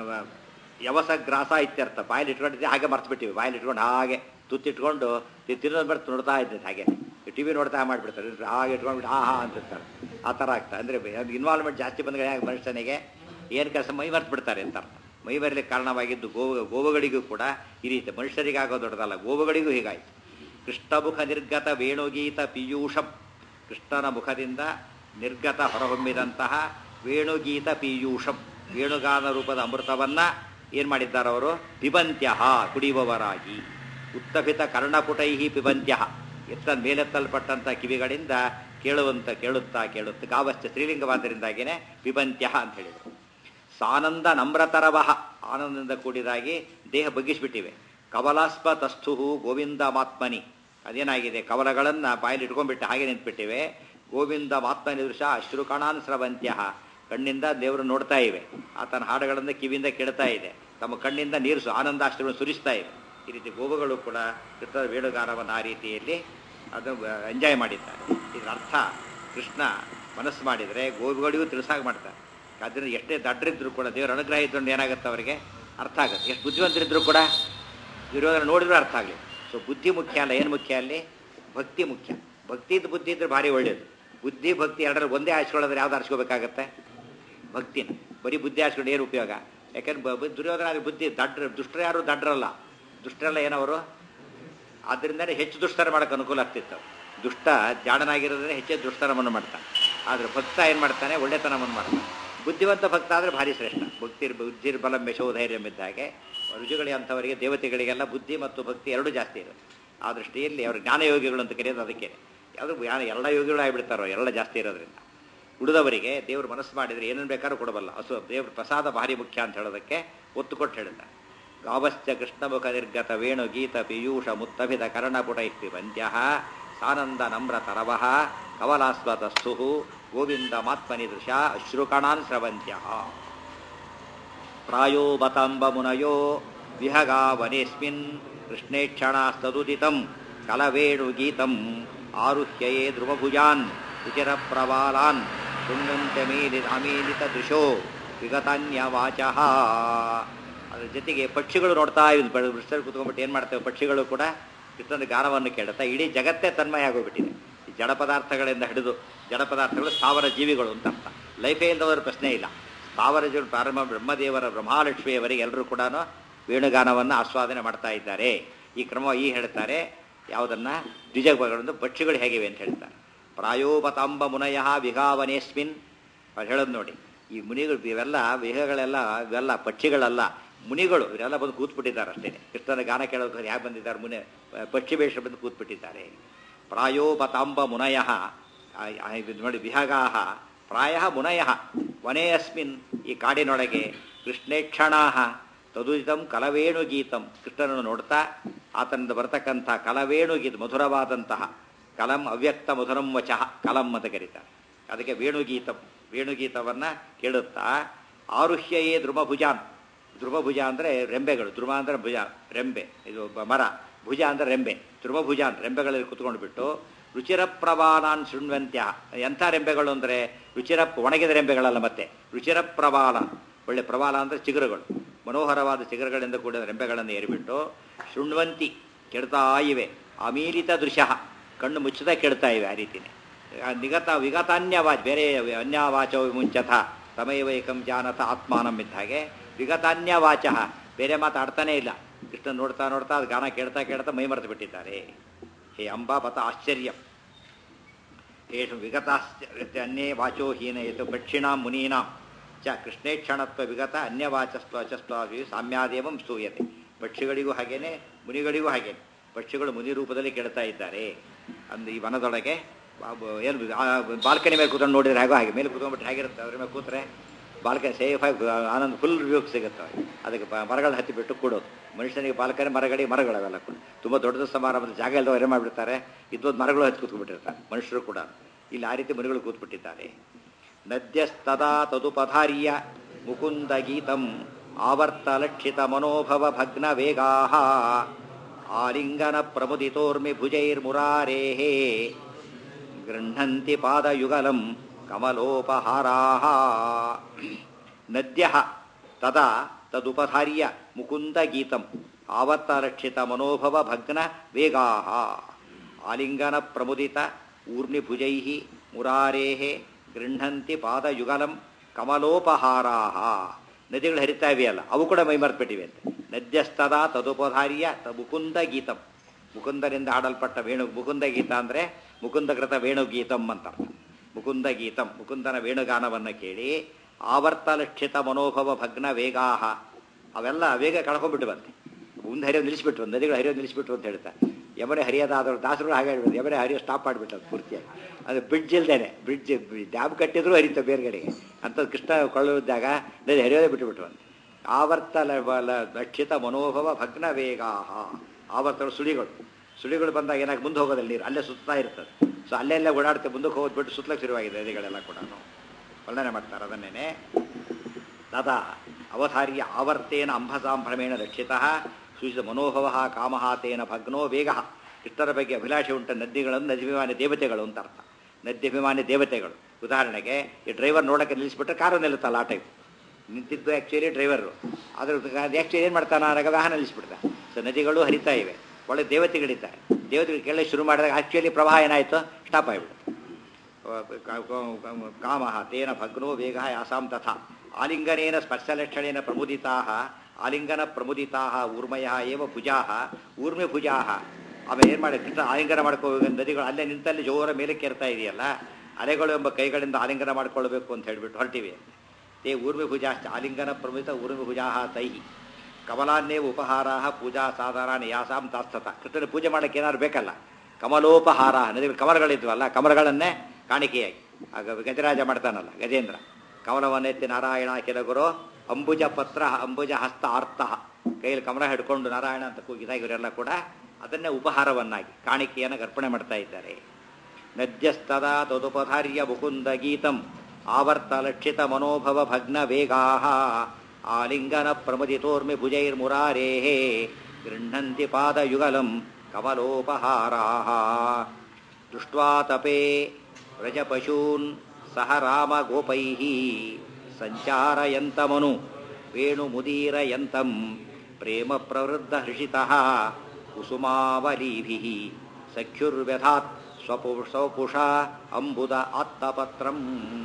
ಯವಸ ಗ್ರಾಸ ಇತ್ಯರ್ಥ ಬಾಯಲ್ಲಿ ಇಟ್ಕೊಂಡಿದ್ದೆ ಹಾಗೆ ಮರ್ತು ಬಿಟ್ಟಿವಿ ಬಾಯಲ್ಲಿ ಇಟ್ಕೊಂಡು ಹಾಗೆ ತುತ್ತಿಟ್ಕೊಂಡು ತಿ- ತಿನ್ನೋದು ಬರ್ತು ನೋಡ್ತಾ ಇದ್ದಿದ್ದು ಹಾಗೆ ಟಿ ವಿ ನೋಡ್ತಾ ಮಾಡಿಬಿಡ್ತಾರೆ ಹಾಗೆ ಇಟ್ಕೊಂಡ್ಬಿಟ್ಟು ಹಾ ಹಾ ಅಂತಿರ್ತಾರೆ ಆ ಥರ ಆಗ್ತಾ ಅಂದರೆ ಇನ್ವಾಲ್ವ್ಮೆಂಟ್ ಜಾಸ್ತಿ ಬಂದರೆ ಹೇಗೆ ಮನುಷ್ಯನಿಗೆ ಏನು ಕೆಲಸ ಮೈ ಮರ್ತು ಬಿಡ್ತಾರೆ ಅಂತ ಅರ್ಥ ಮೈ ಬರಲಿಕ್ಕೆ ಕಾರಣವಾಗಿದ್ದು ಗೋವು ಗೋವುಗಳಿಗೂ ಕೂಡ ಈ ರೀತಿ ಮನುಷ್ಯರಿಗೆ ಆಗೋ ದೊಡ್ಡದಲ್ಲ ಗೋವುಗಳಿಗೂ ಹೀಗಾಯಿತು ಕೃಷ್ಣಮುಖ ನಿರ್ಗತ ವೇಣುಗೀತ ಪೀಯೂಷಂ ಕೃಷ್ಣನ ಮುಖದಿಂದ ನಿರ್ಗತ ಹೊರಹೊಮ್ಮಿದಂತಹ ವೇಣುಗೀತ ಪೀಯೂಷಂ ವೇಣುಗಾನ ರೂಪದ ಅಮೃತವನ್ನ ಏನು ಮಾಡಿದ್ದಾರೆ ಅವರು ಪಿಬಂತ್ಯ ಕುಡಿಯುವವರಾಗಿ ಉತ್ತಭಿತ ಕರ್ಣಪುಟೈ ಪಿಬಂತ್ಯ ಎತ್ತ ಮೇಲೆತ್ತಲ್ಪಟ್ಟಂಥ ಕಿವಿಗಳಿಂದ ಕೇಳುವಂತ ಕೇಳುತ್ತಾ ಕೇಳುತ್ತಾ ಗಾವಶ್ಚ ಸ್ತ್ರೀಲಿಂಗವಾದ್ದರಿಂದಾಗಿನೇ ಪಿಬಂತ್ಯ ಅಂತ ಹೇಳಿದರು ಸಾನಂದ ನಮ್ರತರವಹ ಆನಂದದಿಂದ ಕೂಡಿದಾಗಿ ದೇಹ ಬಗ್ಗಿಸ್ಬಿಟ್ಟಿವೆ ಕವಲಾಸ್ಪ ತಸ್ಥು ಗೋವಿಂದ ಮಾತ್ಮನಿ ಅದೇನಾಗಿದೆ ಕವಲಗಳನ್ನು ಬಾಯಲ್ಲಿ ಇಟ್ಕೊಂಡ್ಬಿಟ್ಟು ಹಾಗೆ ನಿಂತ್ಬಿಟ್ಟಿವೆ ಗೋವಿಂದ ಮಾತ್ಮನಿ ದೃಶ ಅಶ್ರುಕಣಾನ್ ಸ್ರವಂತ್ಯ ಕಣ್ಣಿಂದ ದೇವರು ನೋಡ್ತಾ ಇವೆ ಆತನ ಹಾಡುಗಳನ್ನು ಕಿವಿಯಿಂದ ಕೇಳ್ತಾ ಇದೆ ತಮ್ಮ ಕಣ್ಣಿಂದ ನೀರು ಸು- ಆನಂದಾಶ್ರವನ್ನು ಸುರಿಸ್ತಾ ಇವೆ ಈ ರೀತಿ ಗೋವುಗಳು ಕೂಡ ಕೃಷ್ಣನ ವೇಣುಗಾನವನ್ನು ಆ ರೀತಿಯಲ್ಲಿ ಅದು ಎಂಜಾಯ್ ಮಾಡಿದ್ದಾರೆ ಇದರ ಅರ್ಥ ಕೃಷ್ಣ ಮನಸ್ಸು ಮಾಡಿದರೆ ಗೋವುಗಳಿಗೂ ತಿಳಿಸಾಗಿ ಮಾಡ್ತಾರೆ ಅದರಿಂದ ಎಷ್ಟೇ ದಡ್ರಿದ್ರು ಕೂಡ ದೇವರ ಅನುಗ್ರಹ ಇದ್ಕೊಂಡು ಏನಾಗುತ್ತೆ ಅವರಿಗೆ ಅರ್ಥ ಆಗುತ್ತೆ ಎಷ್ಟು ಬುದ್ಧಿವಂತರಿದ್ರು ಕೂಡ ದುರ್ಯೋಧನ ನೋಡಿದ್ರು ಅರ್ಥ ಆಗಲಿ ಸೊ ಬುದ್ಧಿ ಮುಖ್ಯ ಅಲ್ಲ ಏನು ಮುಖ್ಯ ಅಲ್ಲಿ ಭಕ್ತಿ ಮುಖ್ಯ ಭಕ್ತಿ ಇದ್ದು ಬುದ್ಧಿ ಇದ್ರೆ ಭಾರಿ ಒಳ್ಳೆಯದು ಬುದ್ಧಿ ಭಕ್ತಿ ಎರಡರಲ್ಲಿ ಒಂದೇ ಆರಿಸ್ಕೊಳ್ಳೋದ್ರೆ ಯಾವ್ದು ಆರಿಸ್ಕೋಬೇಕಾಗತ್ತೆ ಭಕ್ತಿನ ಬರೀ ಬುದ್ಧಿ ಆರಿಸ್ಕೊಂಡು ಏನು ಉಪಯೋಗ ಯಾಕಂದ್ರೆ ಬ- ಬ- ದುರ್ಯೋಧನ ಆದ್ರೆ ಬುದ್ಧಿ ದಡ್ರ ದುಷ್ಟರು ಯಾರು ದಡ್ರಲ್ಲ ದುಷ್ಟರೆಲ್ಲ ಏನವರು ಆದ್ದರಿಂದನೇ ಹೆಚ್ಚು ದುಷ್ಟರ ಮಾಡೋಕೆ ಅನುಕೂಲ ಆಗ್ತಿತ್ತು ದುಷ್ಟ ಜಾಣನಾಗಿರೋದ್ರೆ ಹೆಚ್ಚು ದುಷ್ಟರವನ್ನು ಮಾಡ್ತಾನೆ ಆದರೆ ಭಕ್ತ ಏನು ಮಾಡ್ತಾನೆ ಒಳ್ಳೆತನವನ್ನು ಮಾಡ್ತಾನೆ ಬುದ್ಧಿವಂತ ಭಕ್ತ ಆದರೆ ಭಾರಿ ಶ್ರೇಷ್ಠ ಭಕ್ತಿರ್ ಬುದ್ಧಿರ್ ಬಲಂ ಯಶೋಧೈರ್ಯಂ ಇದ್ದ ಹಾಗೆ ರುಜುಗಳಿ ಅಂಥವರಿಗೆ ದೇವತೆಗಳಿಗೆಲ್ಲ ಬುದ್ಧಿ ಮತ್ತು ಭಕ್ತಿ ಎರಡೂ ಜಾಸ್ತಿ ಇರುತ್ತೆ ಆ ದೃಷ್ಟಿಯಲ್ಲಿ ಅವರು ಜ್ಞಾನಯೋಗಿಗಳು ಅಂತ ಕರೆಯೋದು ಅದಕ್ಕೆ ಯಾವುದು ಜ್ಞಾನ ಎಲ್ಲ ಯೋಗಿಗಳು ಆಗಿಬಿಡ್ತಾರೋ ಎಲ್ಲ ಜಾಸ್ತಿ ಇರೋದ್ರಿಂದ ಉಳಿದವರಿಗೆ ದೇವರು ಮನಸ್ಸು ಮಾಡಿದರೆ ಏನೇನು ಬೇಕಾದ್ರೂ ಕೊಡಬಲ್ಲ ಅಸು ದೇವ್ರ ಪ್ರಸಾದ ಭಾರಿ ಮುಖ್ಯ ಅಂತ ಹೇಳೋದಕ್ಕೆ ಒತ್ತು ಕೊಟ್ಟು ಹೇಳಿದ್ದಾರೆ ಗಾವಶ್ಚ ಕೃಷ್ಣಮುಖ ನಿರ್ಗತ ವೇಣು ಗೀತ ಪೀಯೂಷ ಮುತ್ತಭಿದ ಕರ್ಣಪುಟ ಇಷ್ಟಿ ವಂದ್ಯ ಸಾನಂದ ನಮ್ರ ತರವಃ ಕವಲಾಸ್ವತಸ್ಥು ಗೋವಿಂದ ಮಾತ್ಮನಿ ದೃಶ ಅಶ್ರುಕಣಾನ್ ಸ್ರವಂತ್ಯ ಪ್ರಾಯೋ ಬತಾಂಬ ಮುನಯೋ ವಿಹಗಾವನೇಸ್ಮಿನ್ ಕೃಷ್ಣೇಕ್ಷಣಾಸ್ತದುದಿತಂ ಕಲವೇಣು ಗೀತಂ ಆರುಹ್ಯಯೇ ಧ್ರುವಭುಜಾನ್ ರುಚಿರ ಪ್ರವಾಲಾನ್ ಶೃಣ್ವಂತ್ಯ ಮೀಲಿ ಅಮೀಲಿತ ದೃಶೋ ವಿಗತಾನ್ಯವಾಚಃ ಅದ್ರ ಜೊತೆಗೆ ಪಕ್ಷಿಗಳು ನೋಡ್ತಾ ಇದ್ವು ವೃಕ್ಷದಲ್ಲಿ ಕುತ್ಕೊಂಡ್ಬಿಟ್ಟು ಏನು ಮಾಡ್ತೇವೆ ಪಕ್ಷಿಗಳು ಕೂಡ ಕೃಷ್ಣನ ಗಾನವನ್ನು ಕೇಳುತ್ತಾ ಇಡೀ ಜಗತ್ತೇ ತನ್ಮಯ ಆಗೋಗ್ಬಿಟ್ಟಿದೆ ಈ ಜಡ ಪದಾರ್ಥಗಳಿಂದ ಹಿಡಿದು ಜಡ ಪದಾರ್ಥಗಳು ಸ್ಥಾವರ ಜೀವಿಗಳು ಅಂತ ಅರ್ಥ ಲೈಫೇ ಇಲ್ಲದವರ ಪ್ರಶ್ನೆ ಇಲ್ಲ ಸ್ಥಾವರ ಜೀವ ಪ್ರಾರಂಭ ಬ್ರಹ್ಮದೇವರ ಬ್ರಹ್ಮಲಕ್ಷ್ಮಿಯವರೆಗೆ ಎಲ್ಲರೂ ಕೂಡ ವೇಣುಗಾನವನ್ನು ಆಸ್ವಾದನೆ ಮಾಡ್ತಾ ಇದ್ದಾರೆ ಈ ಕ್ರಮ ಈ ಹೇಳ್ತಾರೆ ಯಾವುದನ್ನ ದ್ವಿಜಗಳನ್ನು ಪಕ್ಷಿಗಳು ಹೇಗಿವೆ ಅಂತ ಹೇಳ್ತಾರೆ ಪ್ರಾಯೋಪತಾಂಬ ಮುನಯ ವಿಹಾವನೇಸ್ಮಿನ್ ಅವ್ರು ಹೇಳೋದು ನೋಡಿ ಈ ಮುನಿಗಳು ಇವೆಲ್ಲ ವಿಹಗಳೆಲ್ಲ ಇವೆಲ್ಲ ಪಕ್ಷಿಗಳಲ್ಲ ಮುನಿಗಳು ಇವರೆಲ್ಲ ಬಂದು ಕೂತ್ಬಿಟ್ಟಿದ್ದಾರೆ ಅಷ್ಟೇ ಕೃಷ್ಣನ ಗಾನ ಕೇಳೋಕೆ ಯಾಕೆ ಬಂದಿದ್ದಾರೆ ಮುನಿ ಪಕ್ಷಿ ವೇಷ ಬಂದು ಕೂತ್ಬಿಟ್ಟಿದ್ದಾರೆ ಪ್ರಾಯೋಪತಾಂಬ ಮುನಯ ನೋಡಿ ವಿಹಗಾಹ ಪ್ರಾಯ ಮುನಯ ವನೇ ಅಸ್ಮಿನ್ ಈ ಕಾಡಿನೊಳಗೆ ಕೃಷ್ಣೇಕ್ಷಣಾ ತದುದಿತಂ ಕಲವೇಣು ಗೀತಂ ಕೃಷ್ಣನನ್ನು ನೋಡ್ತಾ ಆತನಿಂದ ಬರತಕ್ಕಂಥ ಕಲವೇಣು ಗೀತ ಮಧುರವಾದಂತಹ ಕಲಂ ಅವ್ಯಕ್ತ ಮಧುರಂ ವಚಃ ಕಲಂ ಅಂತ ಕರೀತಾರೆ ಅದಕ್ಕೆ ವೇಣುಗೀತಂ ವೇಣುಗೀತವನ್ನ ಕೇಳುತ್ತಾ ಆರುಹ್ಯಯೇ ಧ್ರುವಭುಜಾನ್ ಧ್ರುವಭುಜ ಅಂದರೆ ರೆಂಬೆಗಳು ಧ್ರುವ ಅಂದರೆ ಭುಜ ರೆಂಬೆ ಇದು ಬ- ಮರ ಭುಜ ಅಂದರೆ ರೆಂಬೆ ಧ್ರುವಭುಜಾನ್ ರೆಂಬೆಗಳಲ್ಲಿ ಕುತ್ಕೊಂಡು ಬಿಟ್ಟು ರುಚಿರ ಪ್ರಬಾಲಾನ್ ಶೃಣ್ವಂತ್ಯ ಎಂಥ ರೆಂಬೆಗಳು ಅಂದರೆ ರುಚಿರ ಒಣಗಿದ ರೆಂಬೆಗಳಲ್ಲ ಮತ್ತೆ ರುಚಿರ ಪ್ರಬಾಲ ಒಳ್ಳೆ ಪ್ರಬಾಲ ಅಂದರೆ ಚಿಗುರುಗಳು ಮನೋಹರವಾದ ಚಿಗುರುಗಳಿಂದ ಕೂಡಿದ ರೆಂಬೆಗಳನ್ನು ಏರಿಬಿಟ್ಟು ಶೃಣ್ವಂತಿ ಕೆಡ್ತಾ ಇವೆ ಅಮೀಲಿತ ದೃಶ್ಯ ಕಣ್ಣು ಮುಚ್ಚದ ಕೆಡ್ತಾ ಇವೆ ಆ ರೀತಿನೇ ಆ ನಿಗತ ವಿಗತಾನ್ಯವಾಚ ಬೇರೆ ಅನ್ಯವಾಚೋ ವಿಮುಂಚಥ ತಮೈವೈಕಂ ಜಾನತ ಆತ್ಮಾನಂ ಇದ್ದ ಹಾಗೆ ವಿಗತಾನ್ಯವಾಚ ಬೇರೆ ಮಾತಾಡ್ತಾನೇ ಇಲ್ಲ ಕೃಷ್ಣ ನೋಡ್ತಾ ನೋಡ್ತಾ ಅದು ಗಾನ ಕೇಳ್ತಾ ಕೇಳ್ತಾ ಮೈ ಮರೆತು ಬಿಟ್ಟಿದ್ದಾರೆ ಹೇ ಅಂಬಾ ಬತ ಆಶ್ಚರ್ಯ ಏಷು ವಿಗತಾಶ್ಚರ್ಯ ಅನ್ಯೇ ವಾಚೋ ಹೀನಯತು ಪಕ್ಷಿಣಾಂ ಮುನೀನಾಂ ಚ ಕೃಷ್ಣೇಕ್ಷಣತ್ವ ವಿಗತ ಅನ್ಯವಾಚಸ್ತ್ವ ಅಚಸ್ತ್ವಾದಿ ಸಾಮ್ಯಾದೇವಂ ಸ್ತೂಯತೆ ಪಕ್ಷಿಗಳಿಗೂ ಹಾಗೇನೆ ಮುನಿಗಳಿಗೂ ಹಾಗೇನೆ ಪಕ್ಷಿಗಳು ಮುನಿ ರೂಪದಲ್ಲಿ ಕೇಳ್ತಾ ಇದ್ದಾರೆ ಅಂದು ಈ ವನದೊಳಗೆ ಏನು ಬಾಲ್ಕನಿ ಮೇಲೆ ಕೂತ್ಕೊಂಡು ನೋಡಿದ್ರೆ ಹೇಗೋ ಹಾಗೆ ಮೇಲೆ ಕೂತ್ಕೊಂಡ್ಬಿಟ್ಟು ಹೇಗಿರುತ್ತೆ ಅದ್ರ ಮೇಲೆ ಕೂತ್ರೆ ಬಾಲ್ಕನಿ ಸೇಫಾಗಿ ಆನಂದ ಫುಲ್ ವ್ಯೂ ಸಿಗುತ್ತೆ ಅವ್ರಿಗೆ ಅದಕ್ಕೆ ಬ- ಮರಗಳು ಹತ್ತಿ ಬಿಟ್ಟು ಕೂಡೋದು ಮನುಷ್ಯನಿಗೆ ಬಾಲ್ಕನಿ ಮರಗಡಿ ಮರಗಳವೆಲ್ಲ ಕೂಡ ತುಂಬ ದೊಡ್ಡದ ಸಮಾರಂಭದ ಜಾಗ ಇಲ್ಲದ ಹೊರೆ ಮಾಡಿಬಿಡ್ತಾರೆ ಇದ್ದೊಂದು ಮರಗಳು ಹಚ್ಚಿ ಕೂತ್ಬಿಟ್ಟಿರ್ತಾರೆ ಮನುಷ್ಯರು ಕೂಡ ಇಲ್ಲಿ ಆ ರೀತಿ ಮರಿಗಳು ಕೂತ್ಬಿಟ್ಟಿದ್ದಾರೆ ನದ್ಯಸ್ತದಾ ತದುಪಧಾರ್ಯ ಮುಕುಂದ ಗೀತಂ ಆವರ್ತ ಲಕ್ಷಿತ ಮನೋಭವ ಭಗ್ನ ವೇಗಾ ಆಲಿಂಗನ ಪ್ರಮುದಿತೋರ್ಮಿ ಭುಜೈರ್ಮುರಾರೇಃ ಗೃಹಂತಿ ಪಾದಯುಗಲಂ ಕಮಲೋಪಹಾರಾ ನದ್ಯ ತದಾ ತದುಪಧಾರ್ಯ ಮುಕುಂದ ಗೀತಂ ಆವರ್ತರಕ್ಷಿತ ಮನೋಭವ ಭಗ್ನ ವೇಗಾ ಆಲಿಂಗನ ಪ್ರಮುದಿತ ಊರ್ಮಿಭುಜೈ ಮುರಾರೇ ಗೃಹಂತಿ ಪಾದಯುಗಲಂ ಕಮಲೋಪಹಾರಾ ನದಿಗಳು ಹರಿತಾ ಇವೆಯಲ್ಲ ಅವು ಕೂಡ ಮೈಮರ್ತ್ಬಿಟ್ಟಿವೆ ಅಂತ ನದ್ಯಸ್ತದ ತದುಪಧಾರ್ಯ ತ ಮುಕುಂದ ಗೀತಂ ಮುಕುಂದರಿಂದ ಹಾಡಲ್ಪಟ್ಟ ವೇಣು ಮುಕುಂದ ಗೀತ ಅಂದರೆ ಮುಕುಂದಕೃತ ವೇಣುಗೀತಂ ಅಂತ ಅರ್ಥ ಮುಕುಂದ ಗೀತಂ ಮುಕುಂದನ ವೇಣುಗಾನವನ್ನು ಕೇಳಿ ಆವರ್ತಲಕ್ಷಿತ ಮನೋಭವ ಭಗ್ನ ವೇಗಾಹ ಅವೆಲ್ಲ ವೇಗ ಕಳ್ಕೊಂಡ್ಬಿಟ್ಟು ಬಂತೆ ಮುಂದೆ ಹರಿಯೋದು ನಿಲ್ಲಿಸ್ಬಿಟ್ರು ನದಿಗಳು ಹರಿಯೋದು ನಿಲ್ಲಿಸ್ಬಿಟ್ರು ಅಂತ ಹೇಳ್ತಾರೆ ಯಮನೆ ಹರಿಯೋದಾದ್ರು ದಾಸರು ಹಾಗೆ ಹೇಳ್ಬೋದು ಯಮನೆ ಹರಿಯೋ ಸ್ಟಾಪ್ ಮಾಡಿಬಿಟ್ಟು ಅದು ಪೂರ್ತಿಯಾಗಿ ಅದು ಬ್ರಿಡ್ಜ್ ಇಲ್ದೇನೆ ಬ್ರಿಡ್ಜ್ ಡ್ಯಾಮ್ ಕಟ್ಟಿದ್ರು ಹರಿತು ಬೇರೆಗಡೆಗೆ ಅಂಥದ್ದು ಕೃಷ್ಣ ಕೊಳ್ಳುವಾಗ ನದಿ ಹರಿಯೋದೇ ಬಿಟ್ಟುಬಿಟ್ರು ಅಂತ ಆವರ್ತ ಲ- ಲ- ಲಕ್ಷಿತ ಮನೋಭವ ಭಗ್ನ ವೇಗಾಹ ಆವರ್ತಗಳು ಸುಳಿಗಳು ಸುಳಿಗಳು ಬಂದಾಗ ಏನಾಗಿ ಮುಂದೆ ಹೋಗೋದಿಲ್ಲ ನೀರು ಅಲ್ಲೇ ಸುತ್ತಾ ಇರ್ತದೆ ಸೊ ಅಲ್ಲೆಲ್ಲ ಓಡಾಡ್ತೆ ಮುಂದಕ್ಕೆ ಹೋಗ್ಬಿಟ್ಟು ಸುತ್ತಲಕ್ಕೆ ಶುರುವಾಗಿದೆ ನದಿಗಳೆಲ್ಲ ಕೂಡ ವರ್ಣನೆ ಮಾಡ್ತಾರೆ ಅದನ್ನೇನೆ ತದಾ ಅವಧಾರ್ಯ ಆವರ್ತೇನ ಅಂಬಸಾಂಭ್ರಮೇಣ ರಕ್ಷಿತ ಸೂಚಿತ ಮನೋಭವ ಕಾಮಃ ತೇನ ಭಗ್ನೋ ವೇಗ ಇಷ್ಟರ ಬಗ್ಗೆ ಅಭಿಲಾಷೆ ಉಂಟ ನದಿಗಳನ್ನು ನದಿಭಿಮಾನಿ ದೇವತೆಗಳು ಅಂತ ಅರ್ಥ ನದ್ಯಭಿಮಾನಿ ದೇವತೆಗಳು ಉದಾಹರಣೆಗೆ ಈ ಡ್ರೈವರ್ ನೋಡೋಕ್ಕೆ ನಿಲ್ಲಿಸ್ಬಿಟ್ರೆ ಕಾರು ನಿಲ್ಲುತ್ತಲ್ಲ ಆ ಟೈಪ್ ನಿಂತಿದ್ದು ಆ್ಯಕ್ಚುಲಿ ಡ್ರೈವರು ಅದ್ರ ಆ್ಯಕ್ಚುಲಿ ಏನು ಮಾಡ್ತಾನೆ ಆಗ ವಾಹನ ನಿಲ್ಲಿಸ್ಬಿಡ್ತಾನೆ ಸೊ ನದಿಗಳು ಹರಿತಾ ಇವೆ ಒಳ್ಳೆ ದೇವತೆಗಳಿದ್ದಾರೆ ದೇವತೆಗಳು ಕೇಳಲು ಶುರು ಮಾಡಿದಾಗ ಆ್ಯಕ್ಚುಲಿ ಪ್ರವಾಹ ಏನಾಯಿತು ಸ್ಟಾಪ್ ಆಗಿಬಿಡುತ್ತೆ ಕಾಮಃ ತೇನ ಭಗ್ನೋ ವೇಗ ಯಾಸಾಂ ತಥಾ ಆಲಿಂಗನೇನ ಸ್ಪರ್ಶಲಕ್ಷಣೇನ ಪ್ರಮುದಿತಾ ಆಲಿಂಗನ ಪ್ರಮುದಿತಾ ಊರ್ಮಯ ಏವ ಭುಜಾ ಊರ್ಮಿ ಭುಜಾ ಆಮೇಲೆ ಏನು ಮಾಡಿ ಕೃಷ್ಣ ಆಲಿಂಗನ ಮಾಡ್ಕೋ ನದಿಗಳು ಅಲ್ಲೇ ನಿಂತಲ್ಲಿ ಜೋರ ಮೇಲೆ ಕೆರ್ತಾ ಇದೆಯಲ್ಲ ಅಲೆಗಳು ಎಂಬ ಕೈಗಳಿಂದ ಆಲಿಂಗನ ಮಾಡ್ಕೊಳ್ಬೇಕು ಅಂತ ಹೇಳಿಬಿಟ್ಟು ಹೊರಟಿವೆ ತೇ ಊರ್ಮಿ ಭುಜಾಶ್ಚ ಆಲಿಂಗನ ಪ್ರಮುದಿತ ಊರ್ಮಿ ಭುಜಾ ತೈಹಿ ಕಮಲಾನ್ನೇವ ಉಪಹಾರಾ ಪೂಜಾ ಸಾಧಾರಣ ಯಾಸಾಂ ತಾರ್ಥತ ಕೃಷ್ಣನ ಪೂಜೆ ಮಾಡಕ್ಕೆ ಏನಾದ್ರು ಬೇಕಲ್ಲ ಕಮಲೋಪಹಾರ ನದಿಗಳು ಕಮಲಗಳಿದ್ವಲ್ಲ ಕಮಲಗಳನ್ನೇ ಕಾಣಿಕೆಯಾಗಿ ಆಗ ಗಜರಾಜ ಮಾಡ್ತಾನಲ್ಲ ಗಜೇಂದ್ರ ಕಮಲವನ್ನೆತ್ತಿ ನಾರಾಯಣ ಕೆಲಗುರು ಅಂಬುಜ ಪತ್ರ ಅಂಬುಜ ಹಸ್ತ ಆರ್ತ ಕೈಯಲ್ಲಿ ಕಮಲ ಹಿಡ್ಕೊಂಡು ನಾರಾಯಣ ಅಂತ ಕೂಗಿದಾಗ ಇವರೆಲ್ಲ ಕೂಡ ಅದನ್ನೇ ಉಪಹಾರವನ್ನಾಗಿ ಕಾಣಿಕೆಯನ್ನು ಅರ್ಪಣೆ ಮಾಡ್ತಾ ಇದ್ದಾರೆ ನದ್ಯಸ್ತದ ತದುಪಧಾರ್ಯ ಮುಕುಂದ ಗೀತಂ ಆವರ್ತ ಲಕ್ಷಿತ ಮನೋಭವ ಭಗ್ನ ವೇಗಾ ಆಲಿಂಗನ ಪ್ರಮದಿತೋರ್ಮಿ ಭುಜೈರ್ಮುರಾರೇ ಗೃಹಂತಿ ಪಾದಯುಗಲಂ ಕಮಲೋಪಹಾರಾ ದೃಷ್ಟ್ವಾ ತಪೇ ವ್ರಜಪಶೂನ್ ಸಹ ರಾಮ ಗೋಪೈ ಸಂಚಾರಯಂತಮನು ವೇಣುಮುದೀರಯಂತಂ ಪ್ರೇಮ ಪ್ರವೃದ್ಧ ಹೃಷಿತಃ ಕುಸುಮಾವಲೀಭಿ ಸಖ್ಯುರ್ವ್ಯಥಾತ್ ಸ್ವಪು ಸ್ವಪುಷ ಅಂಬುದ ಆತ್ತಪತ್ರಂ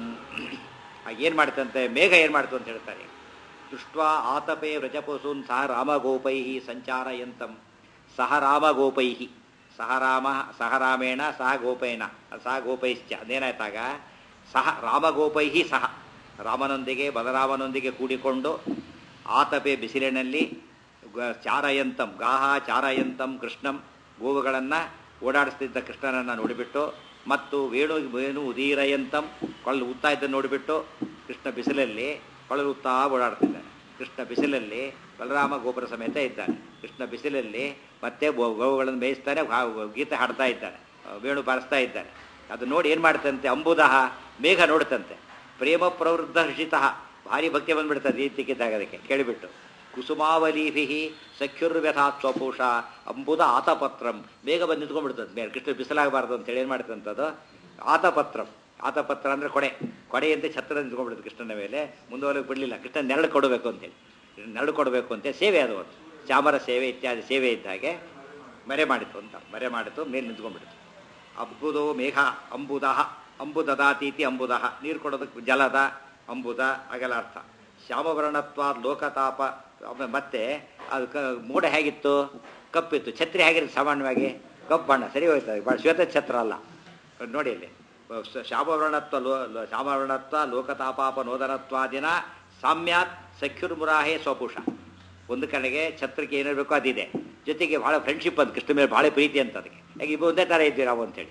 ಏನು ಮಾಡ್ತಂತೆ ಮೇಘ ಏನು ಮಾಡ್ತು ಅಂತ ಹೇಳ್ತಾರೆ ದೃಷ್ಟ್ವಾ ಆತಪೇ ವ್ರಜಪಸೂನ್ ಸಹ ರಾಮಗೋಪೈ ಸಂಚಾರಯಂತಂ ಸಹ ರಾಮಗೋಪೈ ಸಹ ರಾಮ ಸಹ ರಾಮೇಣ ಸಹ ಗೋಪೇನ ಸಹ ಗೋಪೈಶ್ಚ ಅದೇನಾಯ್ತಾಗ ಸಹ ರಾಮಗೋಪೈ ಸಹ ರಾಮನೊಂದಿಗೆ ಬಲರಾಮನೊಂದಿಗೆ ಕೂಡಿಕೊಂಡು ಆತಪೆ ಬಿಸಿಲಿನಲ್ಲಿ ಗ- ಚಾರಯಂತಂ ಗಾಹ ಚಾರಯಂತಂ ಕೃಷ್ಣಂ ಗೋವುಗಳನ್ನು ಓಡಾಡಿಸ್ತಿದ್ದ ಕೃಷ್ಣನನ್ನು ನೋಡಿಬಿಟ್ಟು ಮತ್ತು ವೇಣು ವೇಣು ಉದೀರಯಂತಂ ಕೊಳ್ಳು ಉತ್ತಾ ಇದ್ದ ನೋಡಿಬಿಟ್ಟು ಕೃಷ್ಣ ಬಿಸಿಲಲ್ಲಿ ಕೊಳಲು ಉತ್ತಾ ಓಡಾಡ್ತಿದ್ದಾನೆ ಕೃಷ್ಣ ಬಿಸಿಲಲ್ಲಿ ಬಲರಾಮ ಗೋಪುರ ಸಮೇತ ಇದ್ದಾನೆ ಕೃಷ್ಣ ಬಿಸಿಲಲ್ಲಿ ಮತ್ತೆ ಗೋ- ಗೋವುಗಳನ್ನು ಮೇಯಿಸ್ತಾನೆ ವಾ- ಗೀತೆ ಹಾಡ್ತಾ ಇದ್ದಾನೆ ವೇಣು ಬಾರಿಸ್ತಾ ಇದ್ದಾನೆ ಅದು ನೋಡಿ ಏನು ಮಾಡ್ತಂತೆ ಅಂಬುದಹ ಮೇಘ ನೋಡ್ತಂತೆ ಪ್ರೇಮ ಪ್ರವೃದ್ಧ ಹರ್ಷಿತಃ ಭಾರಿ ಭಕ್ತಿ ಬಂದ್ಬಿಡ್ತದೆ ಈ ತಿಕ್ಕಿದ್ದಾಗ ಅದಕ್ಕೆ ಕೇಳಿಬಿಟ್ಟು ಕುಸುಮಾವಲೀಭಿ ಸಖ್ಯುರ್ವ್ಯಥಾತ್ ಸ್ವಪೂಷ ಅಂಬುದ ಆತಪತ್ರಂ ಬೇಗ ಬಂದು ನಿಂತ್ಕೊಂಡ್ಬಿಡ್ತದೆ ಮೇಲೆ ಕೃಷ್ಣ ಬಿಸಿಲಾಗಬಾರ್ದು ಅಂತೇಳಿ ಏನು ಮಾಡ್ತಂಥದ್ದು ಆತಪತ್ರಂ ಆತಪತ್ರ ಅಂದರೆ ಕೊಡೆ ಕೊಡೆಯಂತೆ ಛತ್ರ ನಿಂತ್ಕೊಂಡ್ಬಿಡುತ್ತೆ ಕೃಷ್ಣನ ಮೇಲೆ ಮುಂದುವರೆಗೆ ಬಿಡಲಿಲ್ಲ ಕೃಷ್ಣ ನೆರಳು ಕೊಡಬೇಕು ಅಂತೇಳಿ ನೆರಳು ಕೊಡಬೇಕು ಅಂತ ಸೇವೆ ಅದು ಒಂದು ಚಾಮರ ಸೇವೆ ಇತ್ಯಾದಿ ಸೇವೆ ಇದ್ದ ಹಾಗೆ ಮರೆ ಮಾಡಿತು ಅಂತ ಮರೆ ಮಾಡಿತು ಮೇಲೆ ನಿಂತ್ಕೊಂಡ್ಬಿಡ್ತು ಅಬ್ಬುದೋ ಮೇಘ ಅಂಬುದ ಅಂಬುದದಾತೀತಿ ಅಂಬುದ ನೀರು ಕೊಡೋದಕ್ಕೆ ಜಲದ ಅಂಬುದ ಹಾಗೆಲ್ಲ ಅರ್ಥ ಶ್ಯಾಮವರ್ಣತ್ವ ಲೋಕತಾಪ ಆಮೇಲೆ ಮತ್ತೆ ಅದು ಕ ಮೋಡ ಹೇಗಿತ್ತು ಕಪ್ಪಿತ್ತು ಛತ್ರಿ ಹೇಗಿರುತ್ತೆ ಸಾಮಾನ್ಯವಾಗಿ ಕಪ್ಪು ಬಣ್ಣ ಸರಿ ಹೋಯ್ತದೆ ಭಾಳ ಶ್ವೇತ ಛತ್ರ ಅಲ್ಲ ನೋಡಿ ಇಲ್ಲಿ ಶ- ಶ್ಯಾಮವರ್ಣತ್ವ ಲೋ ಲೋ- ಶ್ಯಾಮವರ್ಣತ್ವ ಲೋಕತಾಪಾಪ ನೋದನತ್ವಾದಿನ ಸಾಮ್ಯಾತ್ ಸಖ್ಯುರ್ಮುರಾಹೇ ಸ್ವಪುಷ ಒಂದು ಕಡೆಗೆ ಛತ್ರಕ್ಕೆ ಏನಿರಬೇಕು ಅದಿದೆ ಜೊತೆಗೆ ಭಾಳ ಫ್ರೆಂಡ್ಶಿಪ್ ಅಂತ ಕೃಷ್ಣ ಮೇಲೆ ಭಾಳ ಪ್ರೀತಿ ಅಂತ ಅದಕ್ಕೆ ಯಾಕೆ ಇಬ್ಬರು ಒಂದೇ ಥರ ಇದ್ದೀವಿ ನಾವು ಅಂತೇಳಿ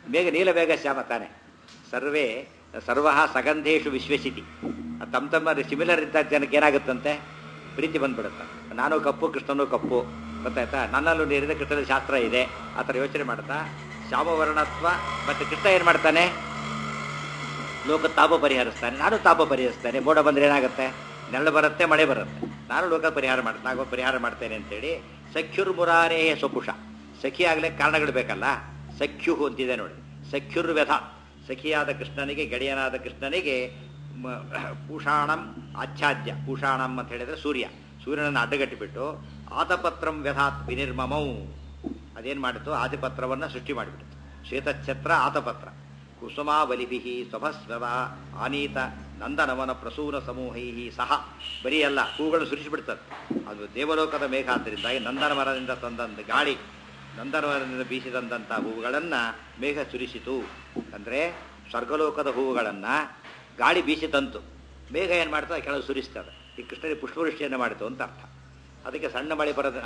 ಬೇಗ ನೀಲ ಬೇಗ ಶ್ಯಾಮ ತಾನೆ ಸರ್ವೇ ಸರ್ವ ಸಗಂಧೇಶು ವಿಶ್ವಸಿತಿ ತಮ್ಮ ತಮ್ಮ ಸಿಮಿಲರ್ ಇದ್ದ ಜನಕ್ಕೆ ಏನಾಗುತ್ತಂತೆ ಪ್ರೀತಿ ಬಂದ್ಬಿಡುತ್ತೆ ನಾನು ಕಪ್ಪು ಕೃಷ್ಣನು ಕಪ್ಪು ಗೊತ್ತಾಯ್ತಾ ನನ್ನಲ್ಲೂ ನೀರಿದೆ ಕೃಷ್ಣನ ಶಾಸ್ತ್ರ ಇದೆ ಆ ಥರ ಯೋಚನೆ ಮಾಡ್ತಾ ಶ್ಯಾಮವರ್ಣತ್ವ ಮತ್ತು ಕೃಷ್ಣ ಏನು ಮಾಡ್ತಾನೆ ಲೋಕ ತಾಪ ಪರಿಹರಿಸ್ತಾನೆ ನಾನು ತಾಪ ಪರಿಹರಿಸ್ತಾನೆ ಮೋಡ ಬಂದ್ರೆ ಏನಾಗುತ್ತೆ ನೆರಳು ಬರುತ್ತೆ ಮಳೆ ಬರುತ್ತೆ ನಾನು ಲೋಕ ಪರಿಹಾರ ಮಾಡ್ತಾ ನಾಗೋ ಪರಿಹಾರ ಮಾಡ್ತೇನೆ ಅಂತೇಳಿ ಸಖ್ಯುರ್ ಮುರಾರೇ ಸ್ವಪುಷ ಸಖಿ ಆಗ್ಲಿಕ್ಕೆ ಕಾರಣಗಳು ಬೇಕಲ್ಲ ಸಖ್ಯು ಅಂತಿದೆ ನೋಡಿ ಸಖ್ಯುರ್ ವ್ಯಥ ಸಖಿಯಾದ ಕೃಷ್ಣನಿಗೆ ಗೆಳೆಯನಾದ ಕೃಷ್ಣನಿಗೆ ಮ- ಪೂಷಾಣಂ ಆಚ್ಛಾದ್ಯ ಪೂಷಾಣಂ ಅಂತ ಹೇಳಿದ್ರೆ ಸೂರ್ಯ ಸೂರ್ಯನನ್ನು ಅಡ್ಡಗಟ್ಟಿಬಿಟ್ಟು ಆತಪತ್ರಂ ವ್ಯಥಾತ್ ವಿನಿರ್ಮಮೌ ಅದೇನು ಮಾಡಿತು ಆದಿಪತ್ರವನ್ನು ಸೃಷ್ಟಿ ಮಾಡಿಬಿಡ್ತು ಶ್ವೇತಛತ್ರ ಆತಪತ್ರ ಕುಸುಮಾಬಲಿಭಿ ಸ್ವಭಸ್ವದ ಆನೀತ ನಂದನವನ ಪ್ರಸೂನ ಸಮೂಹೈ ಸಹ ಬರೀ ಅಲ್ಲ ಹೂಗಳನ್ನು ಸುರಿಸಿಬಿಡ್ತದೆ ಅದು ದೇವಲೋಕದ ಮೇಘ ಆದ್ದರಿಂದಾಗಿ ನಂದನ ಮರದಿಂದ ತಂದಂತ ಗಾಳಿ ನಂದನ ಮರದಿಂದ ಬೀಸಿದಂಥ ಹೂವುಗಳನ್ನು ಮೇಘ ಸುರಿಸಿತು ಅಂದರೆ ಸ್ವರ್ಗಲೋಕದ ಹೂವುಗಳನ್ನು ಗಾಳಿ ಬೀಸಿ ತಂತು ಮೇಘ ಏನು ಮಾಡ್ತದೆ ಕೆಳಗೆ ಸುರಿಸ್ತದೆ ಈ ಕೃಷ್ಣನಿಗೆ ಪುಷ್ಪವೃಷ್ಟಿಯನ್ನು ಮಾಡಿತು ಅಂತ ಅರ್ಥ ಅದಕ್ಕೆ ಸಣ್ಣ ಮಳೆ ಬರೋದ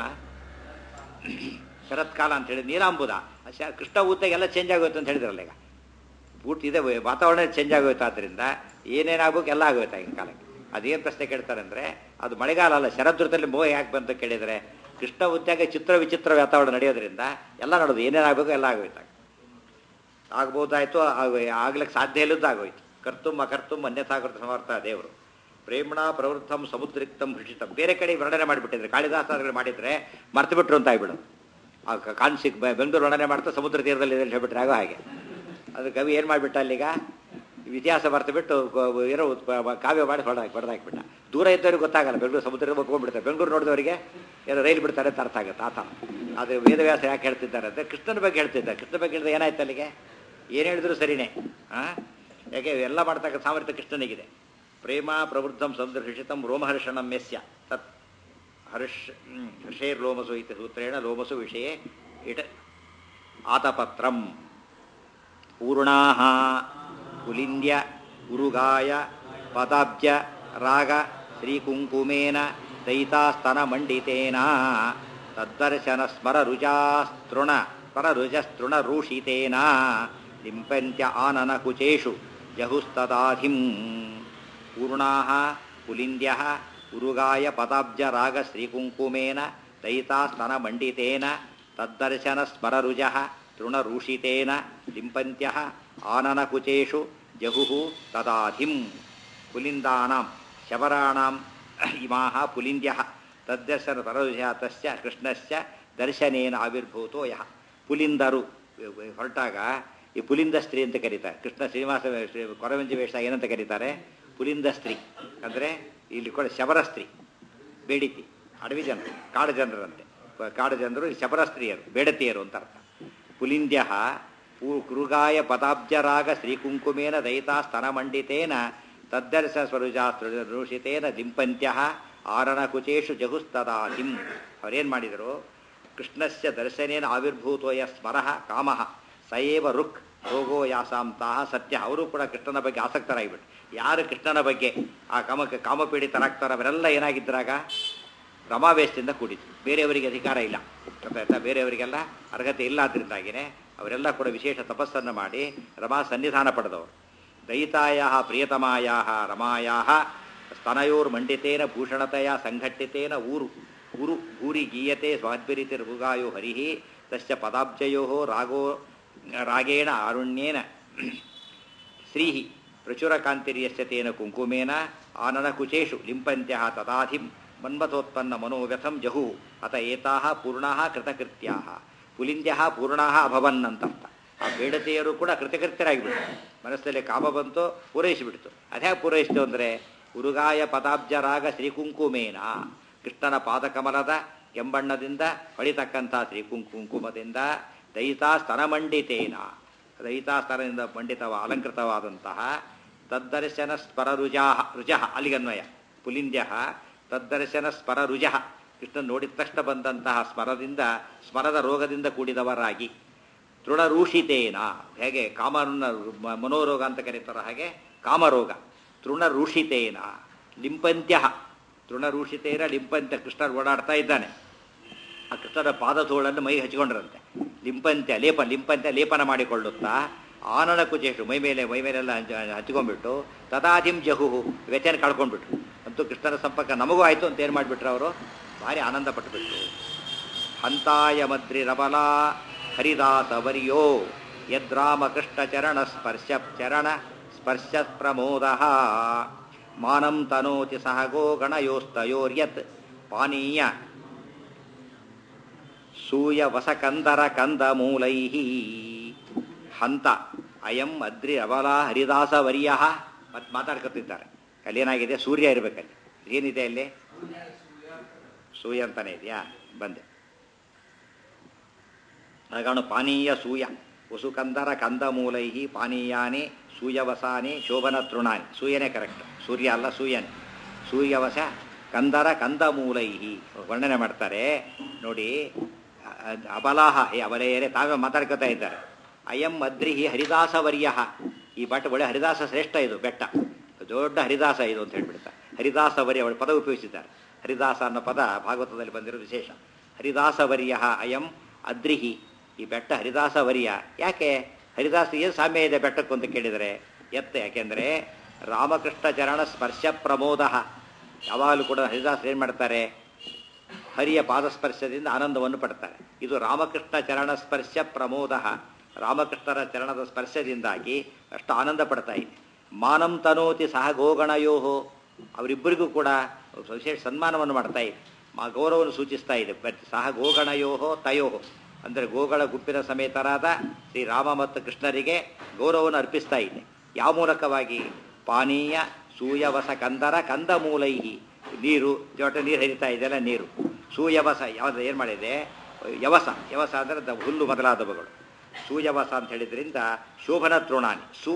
ಶರತ್ಕಾಲ ಅಂತ ಹೇಳಿ ನೀಲಾಂಬುದ ಆ ಶ- ಕೃಷ್ಣ ಊತಾಗ ಎಲ್ಲ ಚೇಂಜ್ ಆಗೋಯ್ತು ಅಂತ ಹೇಳಿದ್ರಲ್ಲ ಈಗ ಊಟ ಇದೆ ವಾತಾವರಣ ಚೇಂಜ್ ಆಗೋಯ್ತು ಆದ್ದರಿಂದ ಏನೇನಾಗಬೇಕು ಎಲ್ಲ ಆಗೋಯ್ತು ಆಗಿನ ಕಾಲಕ್ಕೆ ಅದೇನು ಪ್ರಶ್ನೆ ಕೇಳ್ತಾರೆ ಅಂದರೆ ಅದು ಮಳೆಗಾಲ ಅಲ್ಲ ಶರದೃತದಲ್ಲಿ ಮೋಹ ಯಾಕೆ ಬಂತು ಕೇಳಿದರೆ ಕೃಷ್ಣ ಉದ್ಯಾಗ ಚಿತ್ರ ವಿಚಿತ್ರ ವಾತಾವರಣ ನಡೆಯೋದ್ರಿಂದ ಎಲ್ಲ ನೋಡೋದು ಏನೇನಾಗಬೇಕು ಎಲ್ಲ ಆಗೋಯ್ತು ಆಗ್ಬೋದಾಯ್ತು ಆಗ್ಲಿಕ್ಕೆ ಸಾಧ್ಯ ಇಲ್ಲದ್ದು ಆಗೋಯ್ತು ಕರ್ತುಂ ಅಕರ್ತುಂ ಅನ್ಯಥಾಕೃತ ಸಮರ್ಥ ದೇವರು ಪ್ರೇಮಣ ಪ್ರವೃತ್ತಂ ಸಮುದ್ರಿಕ್ತಂ ಹೃಷಿತಂ ಬೇರೆ ಕಡೆ ವರ್ಣನೆ ಮಾಡಿಬಿಟ್ಟಿದ್ರೆ ಕಾಳಿದಾಸಾದಿಗಳು ಮಾಡಿದ್ರೆ ಮರ್ತು ಬಿಟ್ರು ಅಂತ ಆಗ್ಬಿಡೋದು ಆ ಕ- ಕಾನ್ಸಿ ಬೆ- ಬೆಂಗಳೂರು ವರ್ಣನೆ ಮಾಡ್ತಾ ಸಮುದ್ರ ತೀರದಲ್ಲಿ ಇದೆ ಅಂತ ಹೇಳ್ಬಿಟ್ರೆ ಆಗೋ ಹಾಗೆ ಅದು ಕವಿ ಏನು ಮಾಡಿಬಿಟ್ಟ ಅಲ್ಲೀಗ ಇತಿಹಾಸ ಮರ್ತು ಬಿಟ್ಟು ಗೊ- ಏನೋ ಉತ್ಪ- ಕಾವ್ಯ ಮಾಡಿ ಹೊಡೆದಾಕಿ ಹೊಡೆದಾಕ್ಬಿಟ್ಟ ದೂರ ಇದ್ದವ್ರಿಗೆ ಗೊತ್ತಾಗಲ್ಲ ಬೆಂಗಳೂರು ಸಮುದ್ರ ಹೋಗ್ಬಿಡ್ತಾರೆ ಬೆಂಗಳೂರು ನೋಡಿದವರಿಗೆ ಏನೋ ರೈಲು ಬಿಡ್ತಾರೆ ಅಂತ ಅರ್ಥ ಆಗುತ್ತೆ ಆತ ಅದು ವೇದವ್ಯಾಸ ಯಾಕೆ ಹೇಳ್ತಿದ್ದಾರೆ ಅಂದರೆ ಕೃಷ್ಣನ ಬಗ್ಗೆ ಹೇಳ್ತಿದ್ದಾರೆ ಕೃಷ್ಣ ಬಗ್ಗೆ ಹೇಳಿದ್ರೆ ಏನಾಯ್ತು ಅಲ್ಲಿಗೆ ಏನು ಹೇಳಿದ್ರು ಸರಿನೇ ಆ ಯಾಕೆ ಎಲ್ಲ ಮಾಡ್ತಕ್ಕ ಸಾಮರ್ಥ್ಯ ಕೃಷ್ಣನಿಗಿದೆ ಪ್ರೇಮ ಪ್ರವೃದ್ಧಂ ಸಮುದ್ರ ಹೃಷಿತಂ ರೋಮಹರ್ಷಣಂ ಯಸ್ಯ ತತ್ ಹರ್ಷ ಹ್ಮ್, ಹರ್ಷೇರ್ ಲೋಮಸು ಇತಿ ಸೂತ್ರೇಣ ಲೋಮಸು ವಿಷಯ ಇಟ ಆತಪತ್ರಂ ಪೂರ್ಣಾಹ ಕುಲಿಂದ್ಯ ಉರುಗಾಯ ಪದಾಬ್ಜ ರಾಗ ಶ್ರೀಕುಂಕುಮೇನ ದಯಿತಾಸ್ತನಮಂಡಿತೇನ ತದ್ದರ್ಶನ ಸ್ಮರರುಜಾಸ್ತೃಣ ಸ್ಮರರುಜಸ್ತೃಣರೂಷಿತೇನ ಲಿಂಪಂತ್ಯ ಆನನ ಕುಚೇಷು ಜಹುಸ್ತದಾಧಿಂ ಪೂರ್ಣಾಹ ಕುಲಿಂದ್ಯ ಉರುಗಾಯ ಪದಾಬ್ಜ ರಾಗ ಶ್ರೀಕುಂಕುಮೇನ ದಯಿತಾಸ್ತನಮಂಡಿತೇನ ತದ್ದರ್ಶನ ಸ್ಮರರುಜ ತೃಣರೂಷಿತೇನ ಲಿಂಪಂತ್ಯ ಆನನಕುಚೇಷು ಜಹುಃ ತದಾಧಿಂ ಪುಲಿಂದಾನಾಂ ಶಬರಾಣಾಂ ಇಮಾಹ ಪುಲಿಂದ್ಯಃ ತದ್ದರ್ಶನ ತರರುಜ ತಸ್ಯ ಕೃಷ್ಣಸ್ಯ ದರ್ಶನೇನ ಆವಿರ್ಭೂತೋ ಯಃ ಪುಲಿಂದರು ಹೊರಟಾಗ ಈ ಪುಲಿಂದ ಸ್ತ್ರೀ ಅಂತ ಕರೀತಾರೆ ಕೃಷ್ಣ ಶ್ರೀನಿವಾಸ ಶ್ರೀ ಕೊರವಂಜಿ ವೇಷ ಏನಂತ ಕರೀತಾರೆ ಪುಲಿಂದ ಸ್ತ್ರೀ ಅಂದರೆ ಇಲ್ಲಿ ಕೂಡ ಶಬರ ಸ್ತ್ರೀ ಬೇಡಿತಿ ಅಡವಿ ಜನರು ಕಾಡು ಜನರಂತೆ ಕಾಡು ಜನರು ಈ ಶಬರ ಸ್ತ್ರೀಯರು ಬೇಡತಿಯರು ಅಂತ ಅರ್ಥ ಪುಲಿಂದ್ಯ ಕೃಗಾಯ ಪದಾಬ್ಜರಾಗ ಶ್ರೀಕುಂಕುಮೇನ ದಯಿತಾ ಸ್ತನಮಂಡಿತೇನ ತದ್ದರ್ಶ ಸ್ವರುಜಾಸ್ತೃಷಿತೇನ ದಿಂಪಂತ್ಯ ಆರಣಕುಚೇಷು ಜಹುಸ್ತದಾಹಿಂ ಅವರೇನು ಮಾಡಿದರು ಕೃಷ್ಣಸ್ಯ ದರ್ಶನೇನ ಆವಿರ್ಭೂತೋ ಯ ಸ್ಮರಃ ಕಾಮಃ ಸಯೇವ ರುಕ್ ರೋಗೋ ಯಾಸಾಂತಹ ಸತ್ಯ ಅವರು ಕೂಡ ಕೃಷ್ಣನ ಬಗ್ಗೆ ಆಸಕ್ತರಾಗಿಬಿಟ್ಟು ಯಾರು ಕೃಷ್ಣನ ಬಗ್ಗೆ ಆ ಕಾಮಕ್ಕೆ ಕಾಮಪೀಡಿತರಾಗ್ತಾರೋ ಅವರೆಲ್ಲ ಏನಾಗಿದ್ದರಾಗ ರಮಾವೇಶದಿಂದ ಕೂಡಿದ್ರು ಬೇರೆಯವರಿಗೆ ಅಧಿಕಾರ ಇಲ್ಲ ಗೊತ್ತಾಯ್ತಾ ಬೇರೆಯವರಿಗೆಲ್ಲ ಅರ್ಹತೆ ಇಲ್ಲ ಆದ್ದರಿಂದಾಗಿನೇ ಅವರೆಲ್ಲ ಕೂಡ ವಿಶೇಷ ತಪಸ್ಸನ್ನು ಮಾಡಿ ರಮಾ ಸನ್ನಿಧಾನ ಪಡೆದವರು ದಯಿತಾಯ ಪ್ರಿಯತಮಾಯ ರಮಾಯಾ ಸ್ತನಯೋರ್ಮಂಡಿತೇನ ಭೂಷಣತೆಯ ಸಂಘಟಿತೇನ ಊರು ಊರು ಭೂರಿ ಗೀಯತೆ ಸ್ವಾದ್ಭಿರಿತಿ ಋಗಾಯೋ ಹರಿ ತಸ್ಯ ಪದಾಬ್ಜಯೋ ರಾಗೋ ರಾಗೇಣ ಆರುಣ್ಯೇನ ಶ್ರೀ ಪ್ರಚುರಕಾಂತಿರ್ಯಸ್ಯ ತೇನ ಕುಂಕುಮೇನ ಆನನಕುಚೇಷು ಲಿಂಪಂತ್ಯ ತದಾಧಿಂ ಮನ್ಮಥೋತ್ಪನ್ನ ಮನೋವ್ಯಥಂ ಜಹು ಅತ ಏತಾಹ ಪೂರ್ಣಾಹ ಕೃತಕೃತ್ಯಾಹ ಪುಲಿಂದ್ಯ ಪೂರ್ಣಾಹ ಅಭವನ್ ಅಂತರ್ಥ ಆ ಬೇಡತೆಯರು ಕೂಡ ಕೃತಕೃತ್ಯರಾಗಿಬಿಡ್ತು ಮನಸ್ಸಲ್ಲಿ ಕಾಮ ಬಂತು ಪೂರೈಸಿಬಿಡ್ತು ಅದ್ಯಾಕೆ ಪೂರೈಸಿತು ಅಂದರೆ ಉರುಗಾಯ ಪದಾಬ್ಜ ರಾಗ ಶ್ರೀಕುಂಕುಮೇನ ಕೃಷ್ಣನ ಪಾದಕಮಲದ ಕೆಂಬಣ್ಣದಿಂದ ಹೊಳಿತಕ್ಕಂಥ ಶ್ರೀಕುಂಕುಂಕುಮದಿಂದ ದಯಿತಾ ಸ್ತನಮಂಡಿತೇನ ದಯಿತಾ ಸ್ತನದಿಂದ ಮಂಡಿತವ ಅಲಂಕೃತವಾದಂತಹ ತದ್ದರ್ಶನ ಸ್ಪರ ರುಜಾಹ ರುಜಃ ಅಲ್ಲಿಗನ್ವಯ ಪುಲಿಂದ್ಯ ತದ್ದರ್ಶನ ಸ್ಮರ ರುಜಃ ಕೃಷ್ಣ ನೋಡಿದ ತಕ್ಷಣ ಬಂದಂತಹ ಸ್ಮರದಿಂದ ಸ್ಮರದ ರೋಗದಿಂದ ಕೂಡಿದವರಾಗಿ ತೃಣರೂಷಿತೇನ ಹೇಗೆ ಕಾಮನ ಮನೋರೋಗ ಅಂತ ಕರೀತಾರ ಹಾಗೆ ಕಾಮರೋಗ ತೃಣರೂಷಿತೇನ ಲಿಂಪಂತ್ಯ ತೃಣರೂಷಿತೇನ ಲಿಂಪಂತ್ಯ ಕೃಷ್ಣ ಓಡಾಡ್ತಾ ಇದ್ದಾನೆ ಆ ಕೃಷ್ಣನ ಪಾದಧೂಳನ್ನು ಮೈ ಹಚ್ಕೊಂಡ್ರಂತೆ ಲಿಂಪಂತ್ಯ ಲೇಪ ಲಿಂಪಂತ್ಯ ಲೇಪನ ಮಾಡಿಕೊಳ್ಳುತ್ತಾ ಆನನ ಕುಚೇಷ್ಟು ಮೈ ಮೇಲೆ ಮೈ ಮೇಲೆಲ್ಲ ಹಂಚ ಹಚ್ಕೊಂಡ್ಬಿಟ್ಟು ತದಾಧಿಂ ಜಹುಹು ವ್ಯತ್ಯನ ಕಳ್ಕೊಂಡ್ಬಿಟ್ರು ಅಂತೂ ಕೃಷ್ಣನ ಸಂಪರ್ಕ ನಮಗೂ ಆಯಿತು ಅಂತ ಏನು ಮಾಡಿಬಿಟ್ರು ಅವರು ಭಾರಿ ಆನಂದ ಪಟ್ಟುಬಿಟ್ರು ಹಂತಾಯ ಮದ್ರಿ ರಬಲ ಹರಿದಾಸವರ್ಯೋ ಯದ್ರಾಮಕೃಷ್ಣ ಚರಣ ಸ್ಪರ್ಶ ಚರಣ ಸ್ಪರ್ಶ ಪ್ರಮೋದ ಮಾನಂ ತನೋತಿ ಸಹ ಗೋ ಗಣಯೋಸ್ತಯೋರ್ಯತ್ ಪಾನೀಯ ಸೂಯ ವಸಕಂದರ ಕಂದ ಮೂಲೈ ಹಂತ ಅಯಂ ಅದ್ರಿ ಅಬಲ ಹರಿದಾಸವರ್ಯ ಮತ್ತೆ ಮಾತಾಡ್ಕೊತಿದ್ದಾರೆ ಅಲ್ಲಿ ಏನಾಗಿದೆ ಸೂರ್ಯ ಇರಬೇಕಲ್ಲಿ ಏನಿದೆ ಅಲ್ಲಿ ಸೂಯ ಅಂತಾನೆ ಇದೆಯಾ ಬಂದೆ ಅಗಾಣು ಪಾನೀಯ ಸೂಯ ವಸುಕಂದರ ಕಂದಮೂಲೈ ಪಾನೀಯಾನಿ ಸೂಯವಸಾನಿ ಶೋಭನ ತೃಣಾನಿ ಸೂಯನೇ ಕರೆಕ್ಟ್ ಸೂರ್ಯ ಅಲ್ಲ ಸೂಯನೇ ಸೂರ್ಯವಸ ಕಂದರ ಕಂದಮೂಲೈ ವರ್ಣನೆ ಮಾಡ್ತಾರೆ ನೋಡಿ ಅ- ಅಬಲಾಹ ಏ ಅಬಲೆಯರೇ ತಾವೇ ಮಾತಾಡ್ಕೊತಾ ಇದ್ದಾರೆ ಅಯಂ ಅದ್ರಿಹಿ ಹರಿದಾಸವರ್ಯ ಈ ಬಟ್ ಒಳ್ಳೆ ಹರಿದಾಸ ಶ್ರೇಷ್ಠ ಇದು ಬೆಟ್ಟ ದೊಡ್ಡ ಹರಿದಾಸ ಇದು ಅಂತ ಹೇಳ್ಬಿಡ್ತಾರೆ ಹರಿದಾಸವರ್ಯ ಅವಳು ಪದ ಉಪಯೋಗಿಸಿದ್ದಾರೆ ಹರಿದಾಸ ಅನ್ನೋ ಪದ ಭಾಗವತದಲ್ಲಿ ಬಂದಿರೋ ವಿಶೇಷ ಹರಿದಾಸವರ್ಯ ಅಯಂ ಅದ್ರಿಹಿ ಈ ಬೆಟ್ಟ ಹರಿದಾಸವರ್ಯ ಯಾಕೆ ಹರಿದಾಸ ಏನು ಸಾಮ್ಯ ಇದೆ ಬೆಟ್ಟಕ್ಕೂ ಅಂತ ಕೇಳಿದರೆ ಎತ್ತ ಯಾಕೆಂದರೆ ರಾಮಕೃಷ್ಣ ಚರಣ ಸ್ಪರ್ಶ ಪ್ರಮೋದ ಯಾವಾಗಲೂ ಕೂಡ ಹರಿದಾಸರು ಏನು ಮಾಡ್ತಾರೆ ಹರಿಯ ಪಾದಸ್ಪರ್ಶದಿಂದ ಆನಂದವನ್ನು ಪಡ್ತಾರೆ ಇದು ರಾಮಕೃಷ್ಣ ಚರಣ ಸ್ಪರ್ಶ ಪ್ರಮೋದ ರಾಮಕೃಷ್ಣರ ಚರಣದ ಸ್ಪರ್ಶದಿಂದಾಗಿ ಅಷ್ಟು ಆನಂದ ಪಡ್ತಾ ಇದೆ ಮಾನಂ ತನೋತಿ ಸಹ ಗೋಗಣಯೋ ಅವರಿಬ್ಬರಿಗೂ ಕೂಡ ವಿಶೇಷ ಸನ್ಮಾನವನ್ನು ಮಾಡ್ತಾ ಇದೆ ಮಾ ಗೌರವವನ್ನು ಸೂಚಿಸ್ತಾ ಇದೆ ಬಟ್ ಸಹ ಗೋಗಣಯೋ ತಯೋ ಅಂದರೆ ಗೋಗಳ ಗುಂಪಿನ ಸಮೇತರಾದ ಶ್ರೀ ರಾಮ ಮತ್ತು ಕೃಷ್ಣರಿಗೆ ಗೌರವವನ್ನು ಅರ್ಪಿಸ್ತಾ ಇದೆ ಯಾವ ಮೂಲಕವಾಗಿ ಪಾನೀಯ ಸೂಯವಸ ಕಂದರ ಕಂದ ಮೂಲೈಹಿ ನೀರು ಜೊತೆ ನೀರು ಹರಿತಾ ಇದೆಯಲ್ಲ ನೀರು ಸೂಯವಸ ಯಾವ್ದು ಏನು ಮಾಡಿದೆ ಯವಸ ಯವಸ ಅಂದರೆ ದ- ಹುಲ್ಲು ಮೊದಲಾದವುಗಳು ಸೂಯವಸ ಅಂತ ಹೇಳಿದ್ರಿಂದ ಶೋಭನ ತೃಣಾನಿ ಸು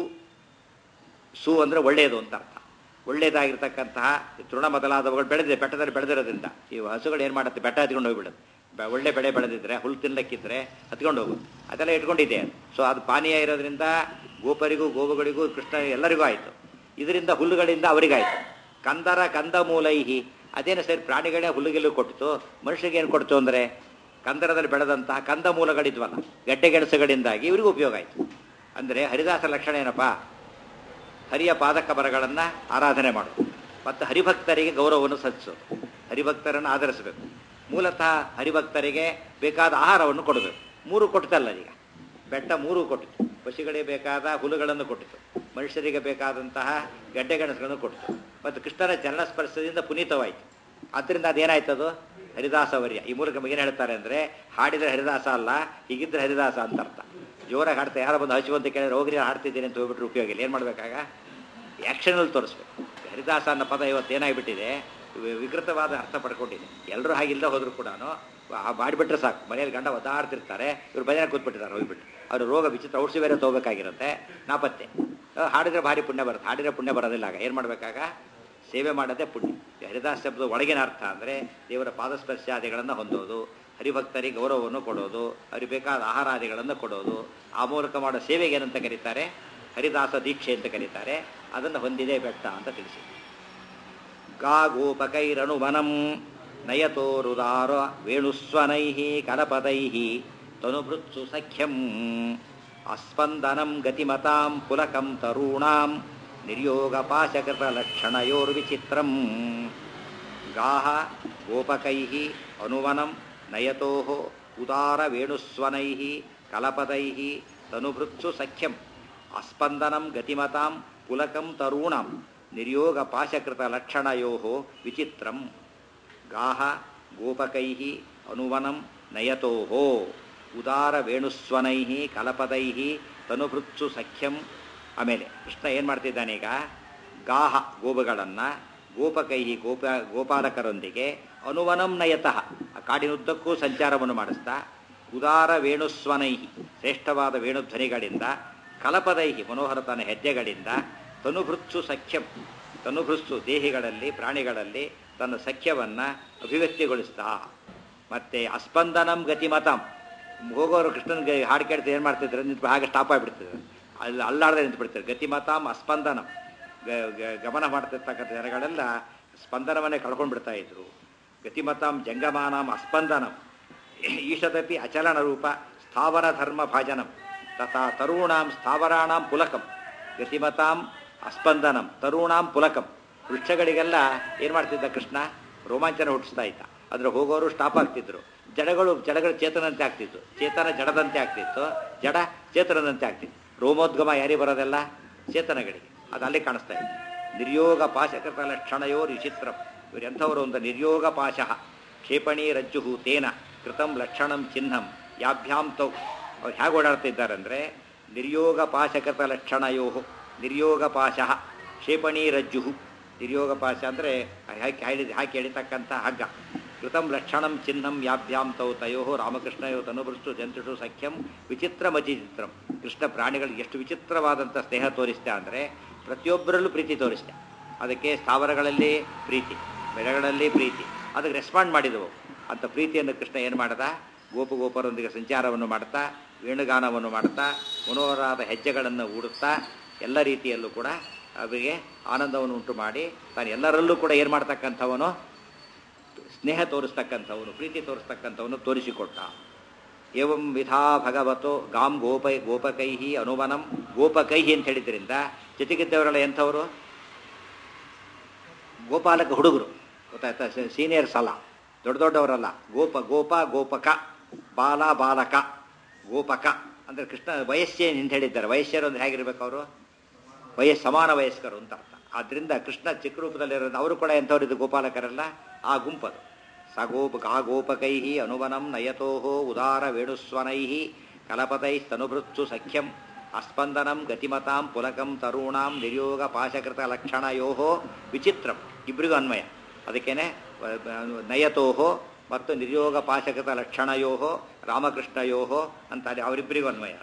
ಸು ಅಂದರೆ ಒಳ್ಳೆಯದು ಅಂತ ಅರ್ಥ ಒಳ್ಳೆಯದಾಗಿರ್ತಕ್ಕಂತಹ ತೃಣ ಮೊದಲಾದವುಗಳು ಬೆಳೆದಿದೆ ಬೆಟ್ಟದಲ್ಲಿ ಬೆಳೆದಿರೋದ್ರಿಂದ ಈ ಹಸುಗಳು ಏನು ಮಾಡುತ್ತೆ ಬೆಟ್ಟ ಹತ್ಕೊಂಡು ಹೋಗ್ಬಿಡುತ್ತೆ ಬೆ- ಒಳ್ಳೆ ಬೆಳೆ ಬೆಳೆದಿದ್ರೆ ಹುಲ್ಲು ತಿನ್ನಕ್ಕಿದ್ರೆ ಹತ್ಕೊಂಡು ಹೋಗು ಅದೆಲ್ಲ ಇಟ್ಕೊಂಡಿದೆ ಸೊ ಅದು ಪಾನೀಯ ಇರೋದ್ರಿಂದ ಗೋಪರಿಗೂ ಗೋವುಗಳಿಗೂ ಕೃಷ್ಣ ಎಲ್ಲರಿಗೂ ಆಯಿತು ಇದರಿಂದ ಹುಲ್ಲುಗಳಿಂದ ಅವರಿಗಾಯಿತು ಕಂದರ ಕಂದ ಮೂಲೈಹಿ ಅದೇನು ಸರಿ ಪ್ರಾಣಿಗಳೇ ಹುಲ್ಲುಗಿಲ್ಲು ಕೊಟ್ಟಿತು ಮನುಷ್ಯರಿಗೆ ಏನು ಕೊಡ್ತು ಅಂದರೆ ಕಂದರದಲ್ಲಿ ಬೆಳೆದಂತಹ ಕಂದ ಮೂಲಗಳಿದ್ವಲ್ಲ ಗಡ್ಡೆ ಗೆಣಸುಗಳಿಂದಾಗಿ ಇವರಿಗೂ ಉಪಯೋಗ ಆಯಿತು ಅಂದರೆ ಹರಿದಾಸ ಲಕ್ಷಣ ಏನಪ್ಪ ಹರಿಯ ಪಾದಕ ಬರಗಳನ್ನು ಆರಾಧನೆ ಮಾಡೋದು ಮತ್ತು ಹರಿಭಕ್ತರಿಗೆ ಗೌರವವನ್ನು ಸಲ್ಲಿಸೋದು ಹರಿಭಕ್ತರನ್ನು ಆಧರಿಸಬೇಕು ಮೂಲತಃ ಹರಿಭಕ್ತರಿಗೆ ಬೇಕಾದ ಆಹಾರವನ್ನು ಕೊಡಬೇಕು ಮೂರು ಕೊಡ್ತಲ್ಲ ಈಗ ಬೆಟ್ಟ ಮೂರು ಕೊಟ್ಟಿತು ಪಶುಗಳಿಗೆ ಬೇಕಾದ ಹುಲ್ಲುಗಳನ್ನು ಕೊಟ್ಟಿತು ಮನುಷ್ಯರಿಗೆ ಬೇಕಾದಂತಹ ಗಡ್ಡೆ ಗೆಣಸುಗಳನ್ನು ಕೊಟ್ಟಿತು ಮತ್ತು ಕೃಷ್ಣನ ಚರಣ ಸ್ಪರ್ಶದಿಂದ ಪುನೀತವಾಯಿತು ಆದ್ದರಿಂದ ಅದೇನಾಯ್ತದು ಹರಿದಾಸವರ್ಯ ಈ ಮೂಲಕ ಏನು ಹೇಳ್ತಾರೆ ಅಂದರೆ ಹಾಡಿದರೆ ಹರಿದಾಸ ಅಲ್ಲ ಹೀಗಿದ್ರೆ ಹರಿದಾಸ ಅಂತ ಅರ್ಥ ಜೋರಾಗಿ ಹಾಡ್ತಾ ಯಾರೋ ಬಂದು ಹಚ್ಚು ಅಂತ ಕೇಳಿದ್ರೆ ಹೋಗ್ರಿ ನಾನು ಹಾಡ್ತಿದ್ದೀನಿ ಅಂತ ಹೋಗ್ಬಿಟ್ರೆ ಉಪಯೋಗ ಇಲ್ಲ ಏನು ಮಾಡಬೇಕಾಗ ಆ್ಯಕ್ಷನಲ್ಲಿ ತೋರಿಸ್ಬೇಕು ಹರಿದಾಸ ಅನ್ನೋ ಪದ ಇವತ್ತು ಏನಾಗಿಬಿಟ್ಟಿದೆ ವಿ- ವಿಕೃತವಾದ ಅರ್ಥ ಪಡ್ಕೊಂಡಿದೆ ಎಲ್ಲರೂ ಹಾಗಿಲ್ಲದೆ ಹೋದ್ರು ಕೂಡ ಮಾಡಿಬಿಟ್ರೆ ಸಾಕು ಮನೆಯಲ್ಲಿ ಗಂಡ ಒದ್ದಾಡ್ತಿರ್ತಾರೆ ಇವ್ರು ಭಜನೆ ಕೂತ್ಬಿಟ್ಟಿದ್ದಾರೆ ಹೋಗ್ಬಿಟ್ಟು ಅವ್ರ ರೋಗ ವಿಚಿತ್ರ ಔಷಧಿ ಬೇರೆ ತೊಗೋಬೇಕಾಗಿರುತ್ತೆ ನಾಪತ್ತೆ ಅಹ್, ಹಾಡಿದ್ರೆ ಭಾರಿ ಪುಣ್ಯ ಬರುತ್ತೆ ಹಾಡಿದ್ರೆ ಪುಣ್ಯ ಬರೋದಿಲ್ಲ ಆಗ ಏನು ಮಾಡಬೇಕಾಗ ಸೇವೆ ಮಾಡೋದೇ ಪುಣ್ಯ ಈ ಹರಿದಾಸ ಶಬ್ದದ ಒಳಗಿನ ಅರ್ಥ ಅಂದರೆ ದೇವರ ಪಾದಸ್ಪರ್ಶಾದಿಗಳನ್ನು ಹೊಂದೋದು ಹರಿಭಕ್ತರಿಗೆ ಗೌರವವನ್ನು ಕೊಡೋದು ಅವ್ರಿಗೆ ಬೇಕಾದ ಆಹಾರಾದಿಗಳನ್ನು ಕೊಡೋದು ಆ ಮೂಲಕ ಮಾಡೋ ಸೇವೆಗೆ ಏನಂತ ಕರೀತಾರೆ ಹರಿದಾಸ ದೀಕ್ಷೆ ಅಂತ ಕರೀತಾರೆ ಅದನ್ನು ಹೊಂದಿದೆ ಬೆಟ್ಟ ಅಂತ ತಿಳಿಸಿ ಗಾ ಗೋಪಕೈರನುವನಂ ನಯತೋರುದಾರ ವೇಣುಸ್ವನೈ ಕಲಪದೈ ತನುಭೃತ್ಸು ಸಖ್ಯಂ ಅಸ್ಪಂದನಂ ಗತಿಮತಾಂ ಪುಲಕಂ ತರೂಣಾಂ ನಿರ್ಯೋಗ ಪಾಶಕೃತ ಲಕ್ಷಣಯೋರ್ವಿಚಿತ್ರಂ ಗಾಹ ಗೋಪಕೈ ಅನುವನಂ ನಯತೋ ಉದಾರ ವೇಣುಸ್ವನೈ ಕಲಪದೈ ತನುಭೃತ್ಸು ಸಖ್ಯಂ ಅಸ್ಪಂದನಂ ಗತಿಮತಾಂ ಪುಲಕಂ ತರೂಣಾಂ ನಿರ್ಯೋಗ ಪಾಶಕೃತ ಲಕ್ಷಣಯೋ ವಿಚಿತ್ರಂ ಗಾಹ ಗೋಪಕೈ ಅನುವನಂ ನಯತೋ ಉದಾರ ವೇಣುಸ್ವನೈ ಕಲಪದೈ ತನುಭೃತ್ಸು ಸಖ್ಯಂ ಆಮೇಲೆ ಕೃಷ್ಣ ಏನು ಮಾಡ್ತಿದ್ದಾನೆ ಈಗ ಗಾಹ ಗೋವುಗಳನ್ನು ಗೋಪಕೈ ಗೋಪ ಗೋಪಾಲಕರೊಂದಿಗೆ ಅನುವನಂ ನಯತಃ ಆ ಕಾಡಿನುದ್ದಕ್ಕೂ ಸಂಚಾರವನ್ನು ಮಾಡಿಸ್ತಾ ಉದಾರ ವೇಣುಸ್ವನೈ ಶ್ರೇಷ್ಠವಾದ ವೇಣುಧ್ವನಿಗಳಿಂದ ಕಲಪದೈ ಮನೋಹರತನ ಹೆಜ್ಜೆಗಳಿಂದ ತನುಭೃತ್ಸು ಸಖ್ಯಂ ತನುಭೃತ್ಸು ದೇಹಿಗಳಲ್ಲಿ ಪ್ರಾಣಿಗಳಲ್ಲಿ ತನ್ನ ಸಖ್ಯವನ್ನು ಅಭಿವ್ಯಕ್ತಿಗೊಳಿಸ್ತಾ ಮತ್ತೆ ಅಸ್ಪಂದನಂ ಗತಿಮತಂ ಹೋಗೋರು ಕೃಷ್ಣನಿಗೆ ಹಾಡು ಕೇಳ್ತಾ ಏನು ಮಾಡ್ತಿದ್ರು ನಿಂತು ಹಾಗೆ ಸ್ಟಾಪ್ ಆಗಿಬಿಡ್ತಿದ್ರು ಅಲ್ಲಿ ಅಲ್ಲಾಡದೆ ನಿಂತುಬಿಡ್ತಾರೆ ಗತಿಮತಾಂ ಅಸ್ಪಂದನಂ ಗ- ಗ- ಗಮನ ಮಾಡ್ತಿರ್ತಕ್ಕಂಥ ಜನಗಳೆಲ್ಲ ಸ್ಪಂದನವನ್ನೇ ಕಳ್ಕೊಂಡು ಬಿಡ್ತಾ ಇದ್ರು ಗತಿಮತಾಂ ಜಂಗಮಾನಾಂ ಅಸ್ಪಂದನಂ ಈಶದಪಿ ಅಚಲನ ರೂಪ ಸ್ಥಾವರ ಧರ್ಮ ಭಾಜನಂ ತಥಾ ತರುಣಾಂ ಸ್ಥಾವರಾಣಾಂ ಪುಲಕಂ ಗತಿಮತಾಂ ಅಸ್ಪಂದನಂ ತರುಣಾಂ ಪುಲಕಂ ವೃಕ್ಷಗಳಿಗೆಲ್ಲ ಏನು ಮಾಡ್ತಿದ್ದ ಕೃಷ್ಣ ರೋಮಾಂಚನ ಹುಟ್ಟಿಸ್ತಾ ಇದ್ದ ಅದ್ರ ಹೋಗೋರು ಸ್ಟಾಪ್ ಆಗ್ತಿದ್ರು ಜಡಗಳು ಜಡಗಳು ಚೇತನಂತೆ ಆಗ್ತಿತ್ತು ಚೇತನ ಜಡದಂತೆ ಆಗ್ತಿತ್ತು ಜಡ ಚೇತನದಂತೆ ಆಗ್ತಿತ್ತು ರೋಮೋದ್ಗಮ ಯಾರಿಗೆ ಬರೋದೆಲ್ಲ ಚೇತನಗಳಿಗೆ ಅದು ಅಲ್ಲಿ ಕಾಣಿಸ್ತಾ ಇದೆ ನಿರ್ಯೋಗ ಪಾಶಕೃತ ಲಕ್ಷಣಯೋ ವಿಚಿತ್ರ ಇವರು ಎಂಥವರು ಒಂದು ನಿರ್ಯೋಗ ಪಾಶ ಕ್ಷೇಪಣಿ ರಜ್ಜು ತೇನ ಕೃತಂ ಲಕ್ಷಣಂ ಚಿಹ್ನಂ ಯಾಭ್ಯಾಂ ತೌ ಅವ್ರು ಹೇಗೆ ಓಡಾಡ್ತಿದ್ದಾರೆ ಅಂದರೆ ನಿರ್ಯೋಗ ಪಾಶಕೃತ ಲಕ್ಷಣಯೋ ನಿರ್ಯೋಗ ಪಾಶ ಕ್ಷೇಪಣಿ ರಜ್ಜು ನಿರ್ಯೋಗ ಪಾಶ ಅಂದರೆ ಹಾಕಿ ಹಾಕಿ ಹಾಕಿ ಎಳಿತಕ್ಕಂಥ ಹಗ್ಗ ಕೃತಂ ಲಕ್ಷಣಂ ಚಿಹ್ನಂ ಯಾಭ್ಯಾಂ ತೌ ತಯೋ ರಾಮಕೃಷ್ಣಯೋ ತನುಭೃಷ್ಟು ಜಂತುಷು ಸಖ್ಯಂ ವಿಚಿತ್ರ ಚಿತ್ರಂ ಕೃಷ್ಣ ಪ್ರಾಣಿಗಳಿಗೆ ಎಷ್ಟು ವಿಚಿತ್ರವಾದಂಥ ಸ್ನೇಹ ತೋರಿಸ್ತೆ ಅಂದರೆ ಪ್ರತಿಯೊಬ್ಬರಲ್ಲೂ ಪ್ರೀತಿ ತೋರಿಸ್ತೆ ಅದಕ್ಕೆ ಸ್ಥಾವರಗಳಲ್ಲಿ ಪ್ರೀತಿ ಬೆಳೆಗಳಲ್ಲಿ ಪ್ರೀತಿ ಅದಕ್ಕೆ ರೆಸ್ಪಾಂಡ್ ಮಾಡಿದವು ಅಂತ ಪ್ರೀತಿಯನ್ನು ಕೃಷ್ಣ ಏನು ಮಾಡ್ದ ಗೋಪಗೋಪರೊಂದಿಗೆ ಸಂಚಾರವನ್ನು ಮಾಡ್ತಾ ವೇಣುಗಾನವನ್ನು ಮಾಡ್ತಾ ಮನೋಹರಾದ ಹೆಜ್ಜೆಗಳನ್ನು ಊಡುತ್ತಾ ಎಲ್ಲ ರೀತಿಯಲ್ಲೂ ಕೂಡ ಅವರಿಗೆ ಆನಂದವನ್ನು ಉಂಟು ಮಾಡಿ ತಾನು ಎಲ್ಲರಲ್ಲೂ ಕೂಡ ಏನು ಮಾಡ್ತಕ್ಕಂಥವನು ಸ್ನೇಹ ತೋರಿಸ್ತಕ್ಕಂಥವನು ಪ್ರೀತಿ ತೋರಿಸ್ತಕ್ಕಂಥವನು ತೋರಿಸಿಕೊಟ್ಟ ಏವಂ ವಿಧಾ ಭಗವತೋ ಗಾಂ ಗೋಪ ಗೋಪಕೈಹಿ ಅನುವನಂ ಗೋಪಕೈಹಿ ಅಂತ ಹೇಳಿದ್ರಿಂದ ಜೊತೆಗಿದ್ದವರೆಲ್ಲ ಎಂಥವರು ಗೋಪಾಲಕ ಹುಡುಗರು ಗೊತ್ತಾಯ್ತಾ ಸೀನಿಯರ್ಸ್ ಅಲ್ಲ ದೊಡ್ಡ ದೊಡ್ಡವರಲ್ಲ ಗೋಪ ಗೋಪ ಗೋಪಕ ಬಾಲ ಬಾಲಕ ಗೋಪಕ ಅಂದರೆ ಕೃಷ್ಣ ವಯಸ್ಸೇನು ಅಂತ ಹೇಳಿದ್ದಾರೆ ವಯಸ್ಸರು ಅಂದ್ರೆ ಹೇಗಿರ್ಬೇಕು ಅವರು ವಯಸ್ಸು ಸಮಾನ ವಯಸ್ಕರು ಅಂತ ಅರ್ಥ ಆದ್ರಿಂದ ಕೃಷ್ಣ ಚಿಕ್ಕ ರೂಪದಲ್ಲಿರೋದು ಅವರು ಕೂಡ ಎಂಥವ್ರು ಇದು ಗೋಪಾಲಕರಲ್ಲ ಆ ಗುಂಪದು ಸ ಗೋಪ ಗಾ ಗೋಪಕೈ ಅನುವನಂ ನಯತೋ ಉದಾರ ವೇಣುಸ್ವನೈ ಕಲಪತೈಸ್ತನುಭೃತ್ಸು ಸಖ್ಯಂ ಅಸ್ಪಂದನಂ ಗತಿಮತಾಂ ಪುಲಕಂ ತರುಣಾಂ ನಿರ್ಯೋಗ ಪಾಶಕೃತ ಲಕ್ಷಣಯೋ ವಿಚಿತ್ರಂ ಇಬ್ಬರಿಗೂ ಅನ್ವಯ ಅದಕ್ಕೇನೆ ನಯತೋ ಮತ್ತು ನಿರ್ಯೋಗ ಪಾಶಕೃತ ಲಕ್ಷಣಯೋ ರಾಮಕೃಷ್ಣಯೋ ಅಂತ ಅವರಿಬ್ಬರಿಗೂ ಅನ್ವಯ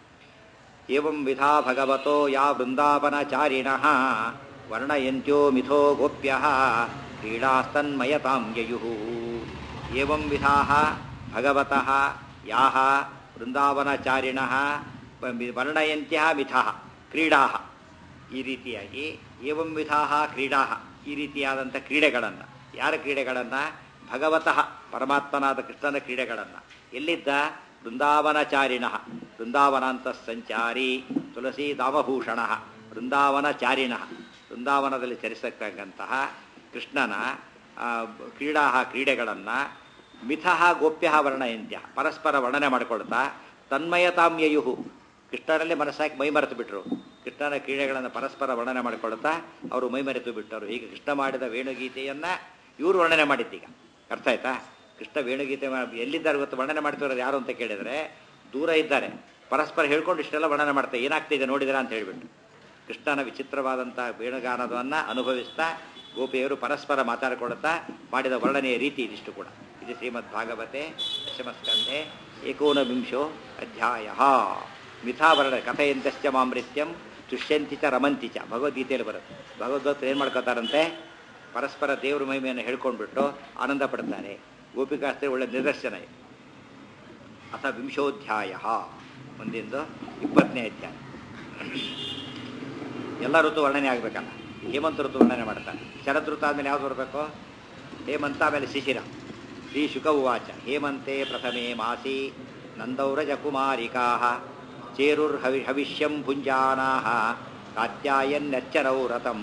ಏವಂ ವಿಧಾ ಭಗವತೋ ಯಾ ವೃಂದಾವನಚಾರಿಣ ವರ್ಣಯಂತ್ಯೋ ಮಿಥೋ ಗೋಪ್ಯ ಕ್ರೀಡಾಸ್ತನ್ಮಯತಾಂ ಯಯು ಏವಂ ವಿಧಾ ಭಗವತಃ ಯಾಹ ವೃಂದಾವನಚಾರಿಣ ವರ್ಣಯಂತ್ಯ ಮಿಥಾ ಕ್ರೀಡಾ ಈ ರೀತಿಯಾಗಿ ಏವಂ ವಿಧಾ ಕ್ರೀಡಾ ಈ ರೀತಿಯಾದಂಥ ಕ್ರೀಡೆಗಳನ್ನು ಯಾರ ಕ್ರೀಡೆಗಳನ್ನು ಭಗವತಃ ಪರಮಾತ್ಮನಾದ ಕೃಷ್ಣನ ಕ್ರೀಡೆಗಳನ್ನು ಎಲ್ಲಿದ್ದ ವೃಂದಾವನಚಾರಿಣ ವೃಂದಾವನಾಂತ ಸಂಚಾರಿ ತುಳಸಿ ದಾಮಭೂಷಣ ವೃಂದಾವನಚಾರಿಣ ವೃಂದಾವನದಲ್ಲಿ ಚರಿಸತಕ್ಕಂತಹ ಕೃಷ್ಣನ ಕ್ರೀಡಾ ಕ್ರೀಡೆಗಳನ್ನು ಮಿಥಃ ಗೋಪ್ಯ ವರ್ಣಯಂತ್ಯ ಪರಸ್ಪರ ವರ್ಣನೆ ಮಾಡಿಕೊಳ್ತಾ ತನ್ಮಯತಾಮ್ಯಯು ಕೃಷ್ಣನಲ್ಲಿ ಮನಸ್ಸಾಕಿ ಮೈಮರೆತು ಬಿಟ್ರು ಕೃಷ್ಣನ ಕ್ರೀಡೆಗಳನ್ನು ಪರಸ್ಪರ ವರ್ಣನೆ ಮಾಡಿಕೊಳ್ತಾ ಅವರು ಮೈಮರೆತು ಬಿಟ್ಟರು ಹೀಗೆ ಕೃಷ್ಣ ಮಾಡಿದ ವೇಣುಗೀತೆಯನ್ನು ಇವರು ವರ್ಣನೆ ಮಾಡಿದ್ದೀಗ ಅರ್ಥ ಆಯ್ತಾ ಕೃಷ್ಣ ವೇಣುಗೀತೆ ಎಲ್ಲಿದ್ದಾರೆ ಗೊತ್ತು ವರ್ಣನೆ ಮಾಡ್ತಿರೋರು ಯಾರು ಅಂತ ಕೇಳಿದರೆ ದೂರ ಇದ್ದಾರೆ ಪರಸ್ಪರ ಹೇಳ್ಕೊಂಡು ಇಷ್ಟೆಲ್ಲ ವರ್ಣನೆ ಮಾಡ್ತಾರೆ ಏನಾಗ್ತಿದೆ ನೋಡಿದಿರಾ ಅಂತ ಹೇಳಿಬಿಟ್ಟು ಕೃಷ್ಣನ ವಿಚಿತ್ರವಾದಂಥ ವೇಣುಗಾನದವನ್ನು ಅನುಭವಿಸ್ತಾ ಗೋಪಿಯರು ಪರಸ್ಪರ ಮಾತಾಡಿಕೊಳ್ತಾ ಮಾಡಿದ ವರ್ಣನೆಯ ರೀತಿ ಇದಿಷ್ಟು ಕೂಡ ಇದು ಶ್ರೀಮದ್ ಭಾಗವತೆ ದಶಮಸ್ಕಂಧೆ ಏಕೋನವಿಂಶೋ ಅಧ್ಯಾಯ ಮಿಥಾವರ್ಣ ಕಥೆಯಂತಶ್ಚ ಮಾಮೃತ್ಯಂ ತುಷ್ಯಂತಿ ಚ ರಮಂತಿ ಚ ಭಗವದ್ಗೀತೆಯಲ್ಲಿ ಬರುತ್ತೆ ಭಗವದ್ಗೀತೆ ಏನು ಮಾಡ್ಕೋತಾರಂತೆ ಪರಸ್ಪರ ದೇವ್ರ ಮಹಿಮೆಯನ್ನು ಹೇಳ್ಕೊಂಡ್ಬಿಟ್ಟು ಆನಂದ ಪಡ್ತಾರೆ ಗೋಪಿಕಾಸ್ತ್ರಿ ಒಳ್ಳೆ ನಿದರ್ಶನ ಇದೆ ಅಥ ವಿಂಶೋಧ್ಯಾಯ ಮುಂದಿಂದು ಇಪ್ಪತ್ತನೇ ಅಧ್ಯಾಯ ಎಲ್ಲ ಋತು ವರ್ಣನೆ ಆಗಬೇಕಲ್ಲ ಹೇಮಂತ ಋತು ವರ್ಣನೆ ಮಾಡ್ತಾರೆ ಶರತ್ ಋತು ಆದಮೇಲೆ ಯಾವ್ದು ಬರಬೇಕು ಹೇಮಂತ ಆಮೇಲೆ ಶಿಶಿರ ಶ್ರೀ ಶುಕ ಉವಾಚ ಹೇಮಂತೆ ಪ್ರಥಮೆ ಮಾಸಿ ನಂದೌರಜ ಕುಮಾರಿಕಾ ಚೇರುರ್ ಹವಿ ಹವಿಷ್ಯಂ ಭುಂಜಾನಾ ಕಾತ್ಯಾಯನ್ನಚ್ಚರೌ ರಥಂ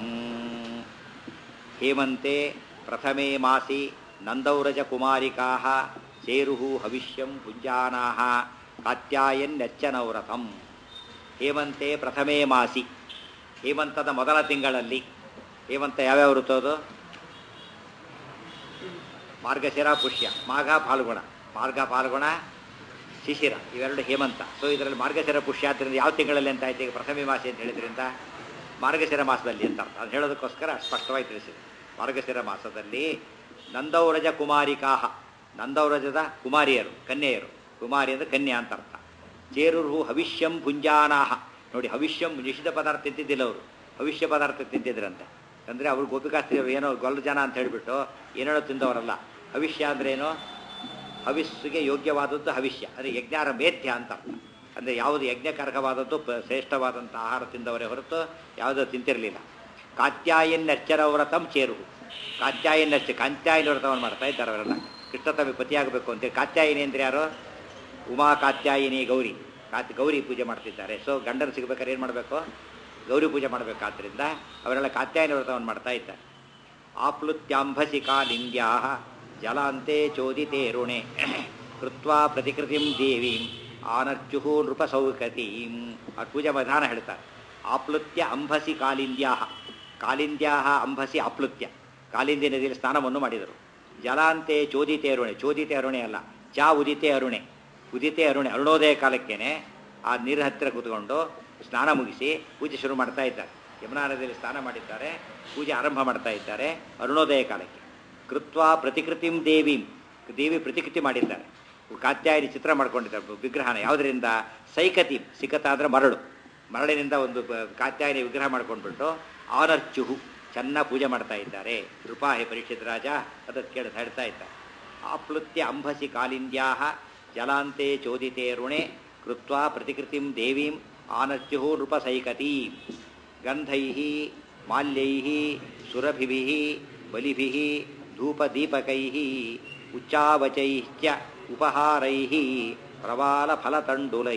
ಹೇಮಂತೆ ಪ್ರಥಮೆ ಮಾಸಿ ನಂದೌರಜ ಕುಮಾರಿಕಾ ಚೇರು ಹವಿಷ್ಯಂ ಭುಂಜಾನಾ ಕಾತ್ಯಾಯನ್ನಚ್ಚನೌ ರಥಂ ಹೇಮಂತೆ ಪ್ರಥಮೇ ಮಾಸಿ ಹೇಮಂತದ ಮೊದಲ ತಿಂಗಳಲ್ಲಿ ಹೇಮಂತ ಯಾವ್ಯಾವ ಋತು ಅದು ಮಾರ್ಗಶಿರ ಪುಷ್ಯ ಮಾಘ ಫಾಲ್ಗುಣ ಮಾರ್ಗ ಫಾಲ್ಗುಣ ಶಿಶಿರ ಇವೆರಡು ಹೇಮಂತ ಸೊ ಇದರಲ್ಲಿ ಮಾರ್ಗಶಿರ ಪುಷ್ಯ ಆದ್ದರಿಂದ ಯಾವ ತಿಂಗಳಲ್ಲಿ ಅಂತ ಆಯ್ತು ಈಗ ಪ್ರಥಮೆ ಮಾಸಿ ಅಂತ ಹೇಳಿದ್ರಿಂದ ಮಾರ್ಗಶಿರ ಮಾಸದಲ್ಲಿ ಅಂತ ಅರ್ಥ ಅದು ಹೇಳೋದಕ್ಕೋಸ್ಕರ ಸ್ಪಷ್ಟವಾಗಿ ತಿಳಿಸಿದೆ ಮಾರ್ಗಶಿರ ಮಾಸದಲ್ಲಿ ನಂದೌರಜ ಕುಮಾರಿಕಾಹ ನಂದೌರಜದ ಕುಮಾರಿಯರು ಕನ್ಯೆಯರು ಕುಮಾರಿ ಅಂದರೆ ಕನ್ಯಾ ಅಂತ ಅರ್ಥ ಚೇರುರು ಹವಿಷ್ಯಂ ಭುಂಜಾನಾಹ ನೋಡಿ ಹವಿಷ್ಯಂ ನಿಷಿದ್ಧ ಪದಾರ್ಥ ತಿಂತಿದ್ದಿಲ್ಲ ಅವರು ಭವಿಷ್ಯ ಪದಾರ್ಥ ತಿಂತಿದ್ರಂತೆ ಅಂದರೆ ಅವರು ಗೋಪಿಕಾಸ್ತ್ರೀಯರು ಏನೋ ಗೊಲ್ಲ ಜನ ಅಂತ ಹೇಳಿಬಿಟ್ಟು ಏನೇನೋ ತಿಂದವರಲ್ಲ ಹವಿಷ್ಯ ಅಂದ್ರೆ ಏನು ಹವಿಸ್ಸಿಗೆ ಯೋಗ್ಯವಾದದ್ದು ಹವಿಷ್ಯ ಅಂದರೆ ಯಜ್ಞಾರ ಮೇಧ್ಯ ಅಂತ ಅರ್ಥ ಅಂದರೆ ಯಾವುದು ಯಜ್ಞಕಾರಕವಾದದ್ದು ಪ- ಶ್ರೇಷ್ಠವಾದಂಥ ಆಹಾರ ತಿಂದವರೇ ಹೊರತು ಯಾವುದೂ ತಿಂತಿರಲಿಲ್ಲ ಕಾತ್ಯಾಯನ್ನರ್ಚರ ವ್ರತಂ ಚೇರು ಕಾತ್ಯಾಯನ್ನರ್ಚ ಕಾತ್ಯಾಯನ ವ್ರತವನ್ನು ಮಾಡ್ತಾ ಇದ್ದಾರೆ ಅವರೆಲ್ಲ ಕೃಷ್ಣ ತಮಗೆ ಪತಿಯಾಗಬೇಕು ಅಂತೇಳಿ ಕಾತ್ಯಾಯಿನಿ ಅಂದ್ರೆ ಯಾರು ಉಮಾ ಕಾತ್ಯಾಯಿನಿ ಗೌರಿ ಕಾತ್ ಗೌರಿ ಪೂಜೆ ಮಾಡ್ತಿದ್ದಾರೆ ಸೊ ಗಂಡನ ಸಿಗ್ಬೇಕಾದ್ರೆ ಏನು ಮಾಡಬೇಕು ಗೌರಿ ಪೂಜೆ ಮಾಡಬೇಕಾದ್ರಿಂದ ಅವರೆಲ್ಲ ಕಾತ್ಯಾಯನಿ ವ್ರತವನ್ನು ಮಾಡ್ತಾ ಇದ್ದಾರೆ ಆಪ್ಲುತ್ಯಾಂಭಸಿ ಕಾಲಿಂದ್ಯಾ ಜಲಾಂತೆ ಚೋದಿತೆ ಋಣೆ ಕೃತ್ವಾ ಪ್ರತಿಕೃತಿಂ ದೇವೀಂ ಆನರ್ಚುಹು ನೃಪಸೌಕತೀಂ ಅವ್ರ ಪೂಜಾ ವಿಧಾನ ಹೇಳ್ತಾರೆ ಆಪ್ಲುತ್ಯ ಅಂಬಸಿ ಕಾಲಿಂದ್ಯಾ ಕಾಲಿಂದ್ಯಾ ಅಂಬಸಿ ಆಪ್ಲುತ್ಯ ಕಾಲಿಂದಿ ನದಿಯಲ್ಲಿ ಸ್ನಾನವನ್ನು ಮಾಡಿದರು ಜಲಾಂತೆ ಚೋದಿತೆ ಅರುಣೆ ಚೋದಿತೆ ಅರುಣೆ ಅಲ್ಲ ಚಾ ಉದಿತೆ ಅರುಣೆ ಉದಿತೆ ಅರುಣೆ ಅರುಣೋದಯ ಕಾಲಕ್ಕೇನೆ ಆ ನೀರ ಹತ್ತಿರ ಕೂತ್ಕೊಂಡು ಸ್ನಾನ ಮುಗಿಸಿ ಪೂಜೆ ಶುರು ಮಾಡ್ತಾ ಇದ್ದಾರೆ ಯಮುನಾ ನದಿಯಲ್ಲಿ ಸ್ನಾನ ಮಾಡಿದ್ದಾರೆ ಪೂಜೆ ಆರಂಭ ಮಾಡ್ತಾ ಇದ್ದಾರೆ ಅರುಣೋದಯ ಕಾಲಕ್ಕೆ ಕೃತ್ವಾ ಪ್ರತಿಕೃತಿಂ ದೇವೀಂ ದೇವಿ ಪ್ರತಿಕೃತಿ ಮಾಡಿದ್ದಾರೆ ಕಾತ್ಯಾಯನಿ ಚಿತ್ರ ಮಾಡ್ಕೊಂಡಿದ್ದಾರೆ ವಿಗ್ರಹನ ಯಾವುದರಿಂದ ಸೈಕತಿ ಸಿಕತ ಅಂದ್ರೆ ಮರಳು ಮರಳಿನಿಂದ ಒಂದು ಬ- ಕಾತ್ಯಾಯನಿ ವಿಗ್ರಹ ಮಾಡ್ಕೊಂಡ್ಬಿಟ್ಟು ಆನರ್ಚುಹು ಚೆನ್ನಾಗಿ ಪೂಜೆ ಮಾಡ್ತಾ ಇದ್ದಾರೆ ರೂಪಾಹಿ ಪರೀಕ್ಷಿತ ರಾಜ ಅದಕ್ಕೆ ಕೇಳಿ ಹೇಳ್ತಾ ಇದ್ದಾರೆ ಆಪ್ಲುತ್ಯ ಅಂಬಸಿ ಕಾಲಿಂದ್ಯಾ ಜಲಾಂತೆ ಚೋದಿತೆ ಋಣೆ ಕೃತ್ವಾ ಪ್ರತಿಕೃತಿಂ ದೇವೀಂ ಆನರ್ಚುಹು ನೃಪಸೈಕತೀ ಗಂಧೈ ಮಾಲ್ಯೈ ಸುರಭಿ ಬಲಿಭಿ ಧೂಪದೀಪಕೈ ಉಚ್ಚಾವಚೈಶ್ಚ ಉಪಹಾರೈ ಪ್ರವಾಲಫಲತಂಡುಲೈ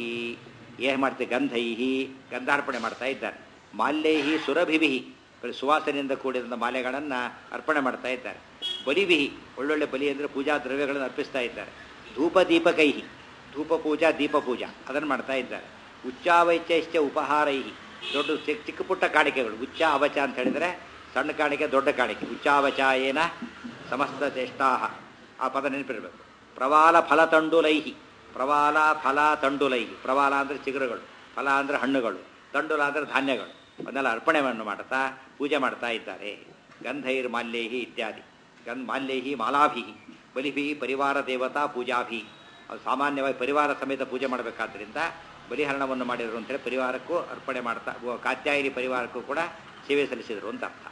ಏನು ಮಾಡ್ತೀವಿ ಗಂಧೈ ಗಂಧಾರ್ಪಣೆ ಮಾಡ್ತಾ ಇದ್ದಾರೆ ಮಾಲ್ಯೈ ಸುರಭಿಭಿ ಸುವಾಸನೆಯಿಂದ ಕೂಡಿದ ಮಾಲೆಗಳನ್ನು ಅರ್ಪಣೆ ಮಾಡ್ತಾ ಇದ್ದಾರೆ ಬಲಿಭಿ ಒಳ್ಳೊಳ್ಳೆ ಬಲಿ ಅಂದರೆ ಪೂಜಾ ದ್ರವ್ಯಗಳನ್ನು ಅರ್ಪಿಸ್ತಾ ಇದ್ದಾರೆ ಧೂಪ ದೀಪಕೈ ಧೂಪ ಪೂಜಾ ದೀಪ ಪೂಜಾ ಅದನ್ನು ಮಾಡ್ತಾ ಇದ್ದಾರೆ ಉಚ್ಚಾವೈಚೈಶ್ಚ ಉಪಹಾರೈ ದೊಡ್ಡ ಚಿಕ್ಕ ಚಿಕ್ಕ ಪುಟ್ಟ ಕಾಣಿಕೆಗಳು ಉಚ್ಚ ಅವಚ ಅಂತ ಹೇಳಿದರೆ ಸಣ್ಣ ಕಾಣಿಕೆ ದೊಡ್ಡ ಕಾಣಿಕೆ ಉಚ್ಚಾವಚ ಏನ ಸಮಸ್ತ ಚೇಷ್ಟಾಹ ಆ ಪದ ನೆನಪಿರಬೇಕು ಪ್ರವಾಲ ಫಲ ತಂಡುಲೈಹಿ ಪ್ರವಾಲ ಫಲ ತಂಡುಲೈಹಿ ಪ್ರವಾಲ ಅಂದರೆ ಚಿಗುರುಗಳು ಫಲ ಅಂದರೆ ಹಣ್ಣುಗಳು ತಂಡುಲ ಅಂದರೆ ಧಾನ್ಯಗಳು ಅದನ್ನೆಲ್ಲ ಅರ್ಪಣೆಯನ್ನು ಮಾಡ್ತಾ ಪೂಜೆ ಮಾಡ್ತಾ ಇದ್ದಾರೆ ಗಂಧೈರ್ ಮಾಲ್ಯೈಹಿ ಇತ್ಯಾದಿ ಗಂಧ ಮಾಲ್ಯೈಹಿ ಮಾಲಾಭಿ ಬಲಿಭಿ ಪರಿವಾರ ದೇವತಾ ಪೂಜಾಭಿ ಅದು ಸಾಮಾನ್ಯವಾಗಿ ಪರಿವಾರ ಸಮೇತ ಪೂಜೆ ಮಾಡಬೇಕಾದ್ರಿಂದ ಬಲಿಹರಣವನ್ನು ಮಾಡಿದರು ಅಂತೇಳಿ ಪರಿವಾರಕ್ಕೂ ಅರ್ಪಣೆ ಮಾಡ್ತಾ ಓ ಕಾತ್ಯಾಯಿನಿ ಪರಿವಾರಕ್ಕೂ ಕೂಡ ಸೇವೆ ಸಲ್ಲಿಸಿದರು ಅಂತ ಅರ್ಥ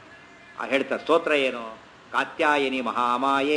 ಆ ಹೇಳ್ತಾರೆ ಸ್ತೋತ್ರ ಏನು ಕಾತ್ಯಾಯಿನಿ ಮಹಾಮಾಯೆ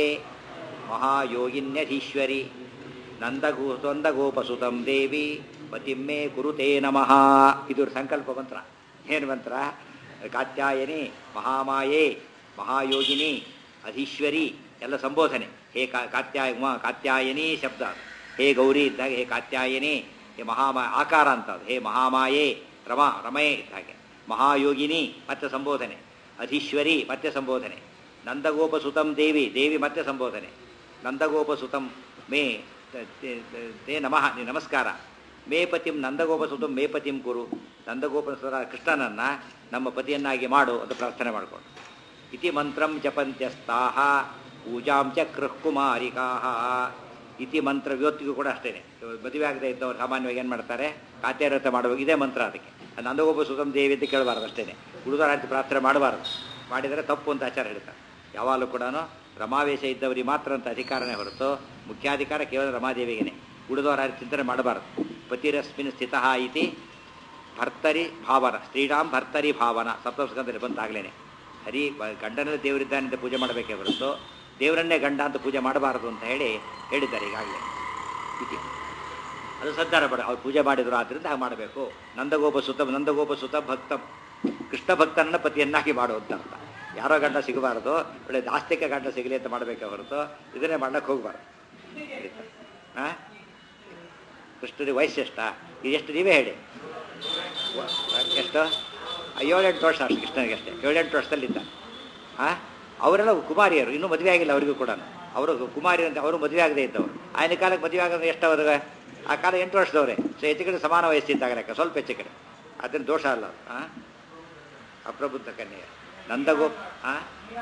ಮಹಾಯೋಗಿನ್ಯಧೀಶ್ವರಿ ನಂದಗೋ ನಂದಗೋಪಸುತಂ ದೇವಿ ಪತಿಮ್ಮೆ ಕುರುತೇ ನಮಃ ಇದು ಸಂಕಲ್ಪ ಮಂತ್ರ ಏನು ಮಂತ್ರ ಕಾತ್ಯಾಯನಿ ಮಹಾಮಾಯೆ ಮಹಾಯೋಗಿನಿ ಅಧೀಶ್ವರಿ ಎಲ್ಲ ಸಂಬೋಧನೆ ಹೇ ಕಾ ಕಾತ್ಯಾಯ ಉಮಾ ಕಾತ್ಯಾಯನಿ ಶಬ್ದ ಹೇ ಗೌರಿ ಇದ್ದಾಗ ಹೇ ಕಾತ್ಯಾಯನಿ ಹೇ ಮಹಾಮಾ ಆಕಾರ ಅಂತ ಅದು ಹೇ ಮಹಾಮಾಯೆ ರಮಾ ರಮೇ ಇದ್ದಾಗೆ ಮಹಾಯೋಗಿನಿ ಮತ್ತೆ ಸಂಬೋಧನೆ ಅಧೀಶ್ವರಿ ಮತ್ತೆ ಸಂಬೋಧನೆ ನಂದಗೋಪಸುತಂ ದೇವಿ ದೇವಿ ಮತ್ತೆ ಸಂಬೋಧನೆ ನಂದಗೋಪಸುತಂ ಮೇ ತ- ತೆ- ತೆ- ತೇ ನಮಃ ನೀ ನಮಸ್ಕಾರ ಮೇ ಪತಿಂ ನಂದಗೋಪಸುತಂ ಮೇ ಪತಿಂ ಕುರು ನಂದಗೋಪಸುರ ಕೃಷ್ಣನನ್ನ ನಮ್ಮ ಪತಿಯನ್ನಾಗಿ ಮಾಡು ಅಂತ ಪ್ರಾರ್ಥನೆ ಮಾಡಿಕೊಂಡು ಇತಿ ಮಂತ್ರಂ ಜಪಂತ್ಯಸ್ತಾಹ ಪೂಜಾಂ ಚ ಕುಮಾರಿಕಾಹ ಇತಿ ಮಂತ್ರ ಇವತ್ತಿಗೂ ಕೂಡ ಅಷ್ಟೇನೆ ಮದುವೆ ಆಗದೆ ಇದ್ದವ್ರು ಸಾಮಾನ್ಯವಾಗಿ ಏನು ಮಾಡ್ತಾರೆ ಕಾತ್ಯಾರಥ ಮಾಡುವಾಗ ಇದೇ ಮಂತ್ರ ಅದಕ್ಕೆ ನಂದಗೋಪ ಸುತಂ ದೇವಿ ಅಂತ ಕೇಳಬಾರ್ದು ಅಷ್ಟೇನೆ ಹುಡುಗರಾಂತಿ ಪ್ರಾರ್ಥನೆ ಮಾಡಬಾರ್ದು ಮಾಡಿದರೆ ತಪ್ಪು ಅಂತ ಆಚಾರ ಹೇಳ್ತಾರೆ ಯಾವಾಗಲೂ ಕೂಡ ರಮಾವೇಶ ಇದ್ದವರಿಗೆ ಮಾತ್ರ ಅಂತ ಅಧಿಕಾರನೇ ಹೊರತು ಮುಖ್ಯಾಧಿಕಾರ ಕೇವಲ ರಮಾದೇವಿಗೇನೆ ಉಳಿದವರ ಚಿಂತನೆ ಮಾಡಬಾರ್ದು ಪತಿರಸ್ಮಿನ್ ಸ್ಥಿತಃ ಇತಿ ಭರ್ತರಿ ಭಾವನ ಸ್ತ್ರೀರಾಂ ಭರ್ತರಿ ಭಾವನ ಸಪ್ತಸ್ಕಂದಲ್ಲಿ ಬಂತಾಗ್ಲೇನೆ ಹರಿ ಬ- ಗಂಡನಲ್ಲಿ ದೇವರಿದ್ದಾನೆ ಅಂತ ಪೂಜೆ ಮಾಡಬೇಕೇ ಹೊರತು ದೇವರನ್ನೇ ಗಂಡ ಅಂತ ಪೂಜೆ ಮಾಡಬಾರದು ಅಂತ ಹೇಳಿ ಹೇಳಿದ್ದಾರೆ ಈಗಾಗಲೇ ಇತಿ ಅದು ಸಂತಾನ ಪಡ ಅವ್ರು ಪೂಜೆ ಮಾಡಿದ್ರು ಆದ್ರಿಂದ ಹಾಗೆ ಮಾಡಬೇಕು ನಂದಗೋಪ ಸುತ ನಂದಗೋಪ ಸುತ ಭಕ್ತ ಕೃಷ್ಣ ಭಕ್ತನನ್ನ ಪತಿಯನ್ನಾಗಿ ಮಾಡುವಂತ ಅರ್ಥ ಯಾರೋ ಗಂಡ ಸಿಗಬಾರದು ಒಳ್ಳೆ ದಾಸ್ತಿಕ ಗಂಡ ಸಿಗಲಿ ಅಂತ ಮಾಡಬೇಕೆ ಹೊರತು ಇದನ್ನೇ ಮಾಡಕ್ಕೆ ಹೋಗ್ಬಾರ್ದು ಹಾಂ ಕೃಷ್ಣರಿಗೆ ವಯಸ್ಸು ಎಷ್ಟ ಇದೆಷ್ಟು ನೀವೇ ಹೇಳಿ ವ- ಎಷ್ಟು ಆ, ಏಳೆಂಟು ವರ್ಷ ಅಷ್ಟು ಕೃಷ್ಣನಿಗೆ ಅಷ್ಟೇ ಏಳೆಂಟು ವರ್ಷದಲ್ಲಿದ್ದ ಹಾಂ ಅವರೆಲ್ಲ ಕುಮಾರಿಯರು ಇನ್ನೂ ಮದುವೆ ಆಗಿಲ್ಲ ಅವರಿಗೂ ಕೂಡ ಅವರು ಕುಮಾರಿ ಅಂತ ಅವರು ಮದುವೆ ಆಗದೆ ಇದ್ದವರು ಆಯ್ನ ಕಾಲಕ್ಕೆ ಮದುವೆ ಆಗೋದು ಎಷ್ಟು ಅವ್ರಿಗೆ ಆ ಕಾಲ ಎಂಟು ವರ್ಷದವ್ರೆ ಸೊ ಹೆಚ್ಚು ಕಡೆ ಸಮಾನ ವಯಸ್ಸಿದ್ದಾಗ ಲೆಕ್ಕ ಸ್ವಲ್ಪ ಹೆಚ್ಚು ಕಡೆ ಅದನ್ನ ದೋಷ ಅಲ್ಲ ಅದು ಹಾಂ ಅಪ್ರಬುದ್ಧ ಕನ್ಯೆ ನಂದಗೋ ಹಾಂ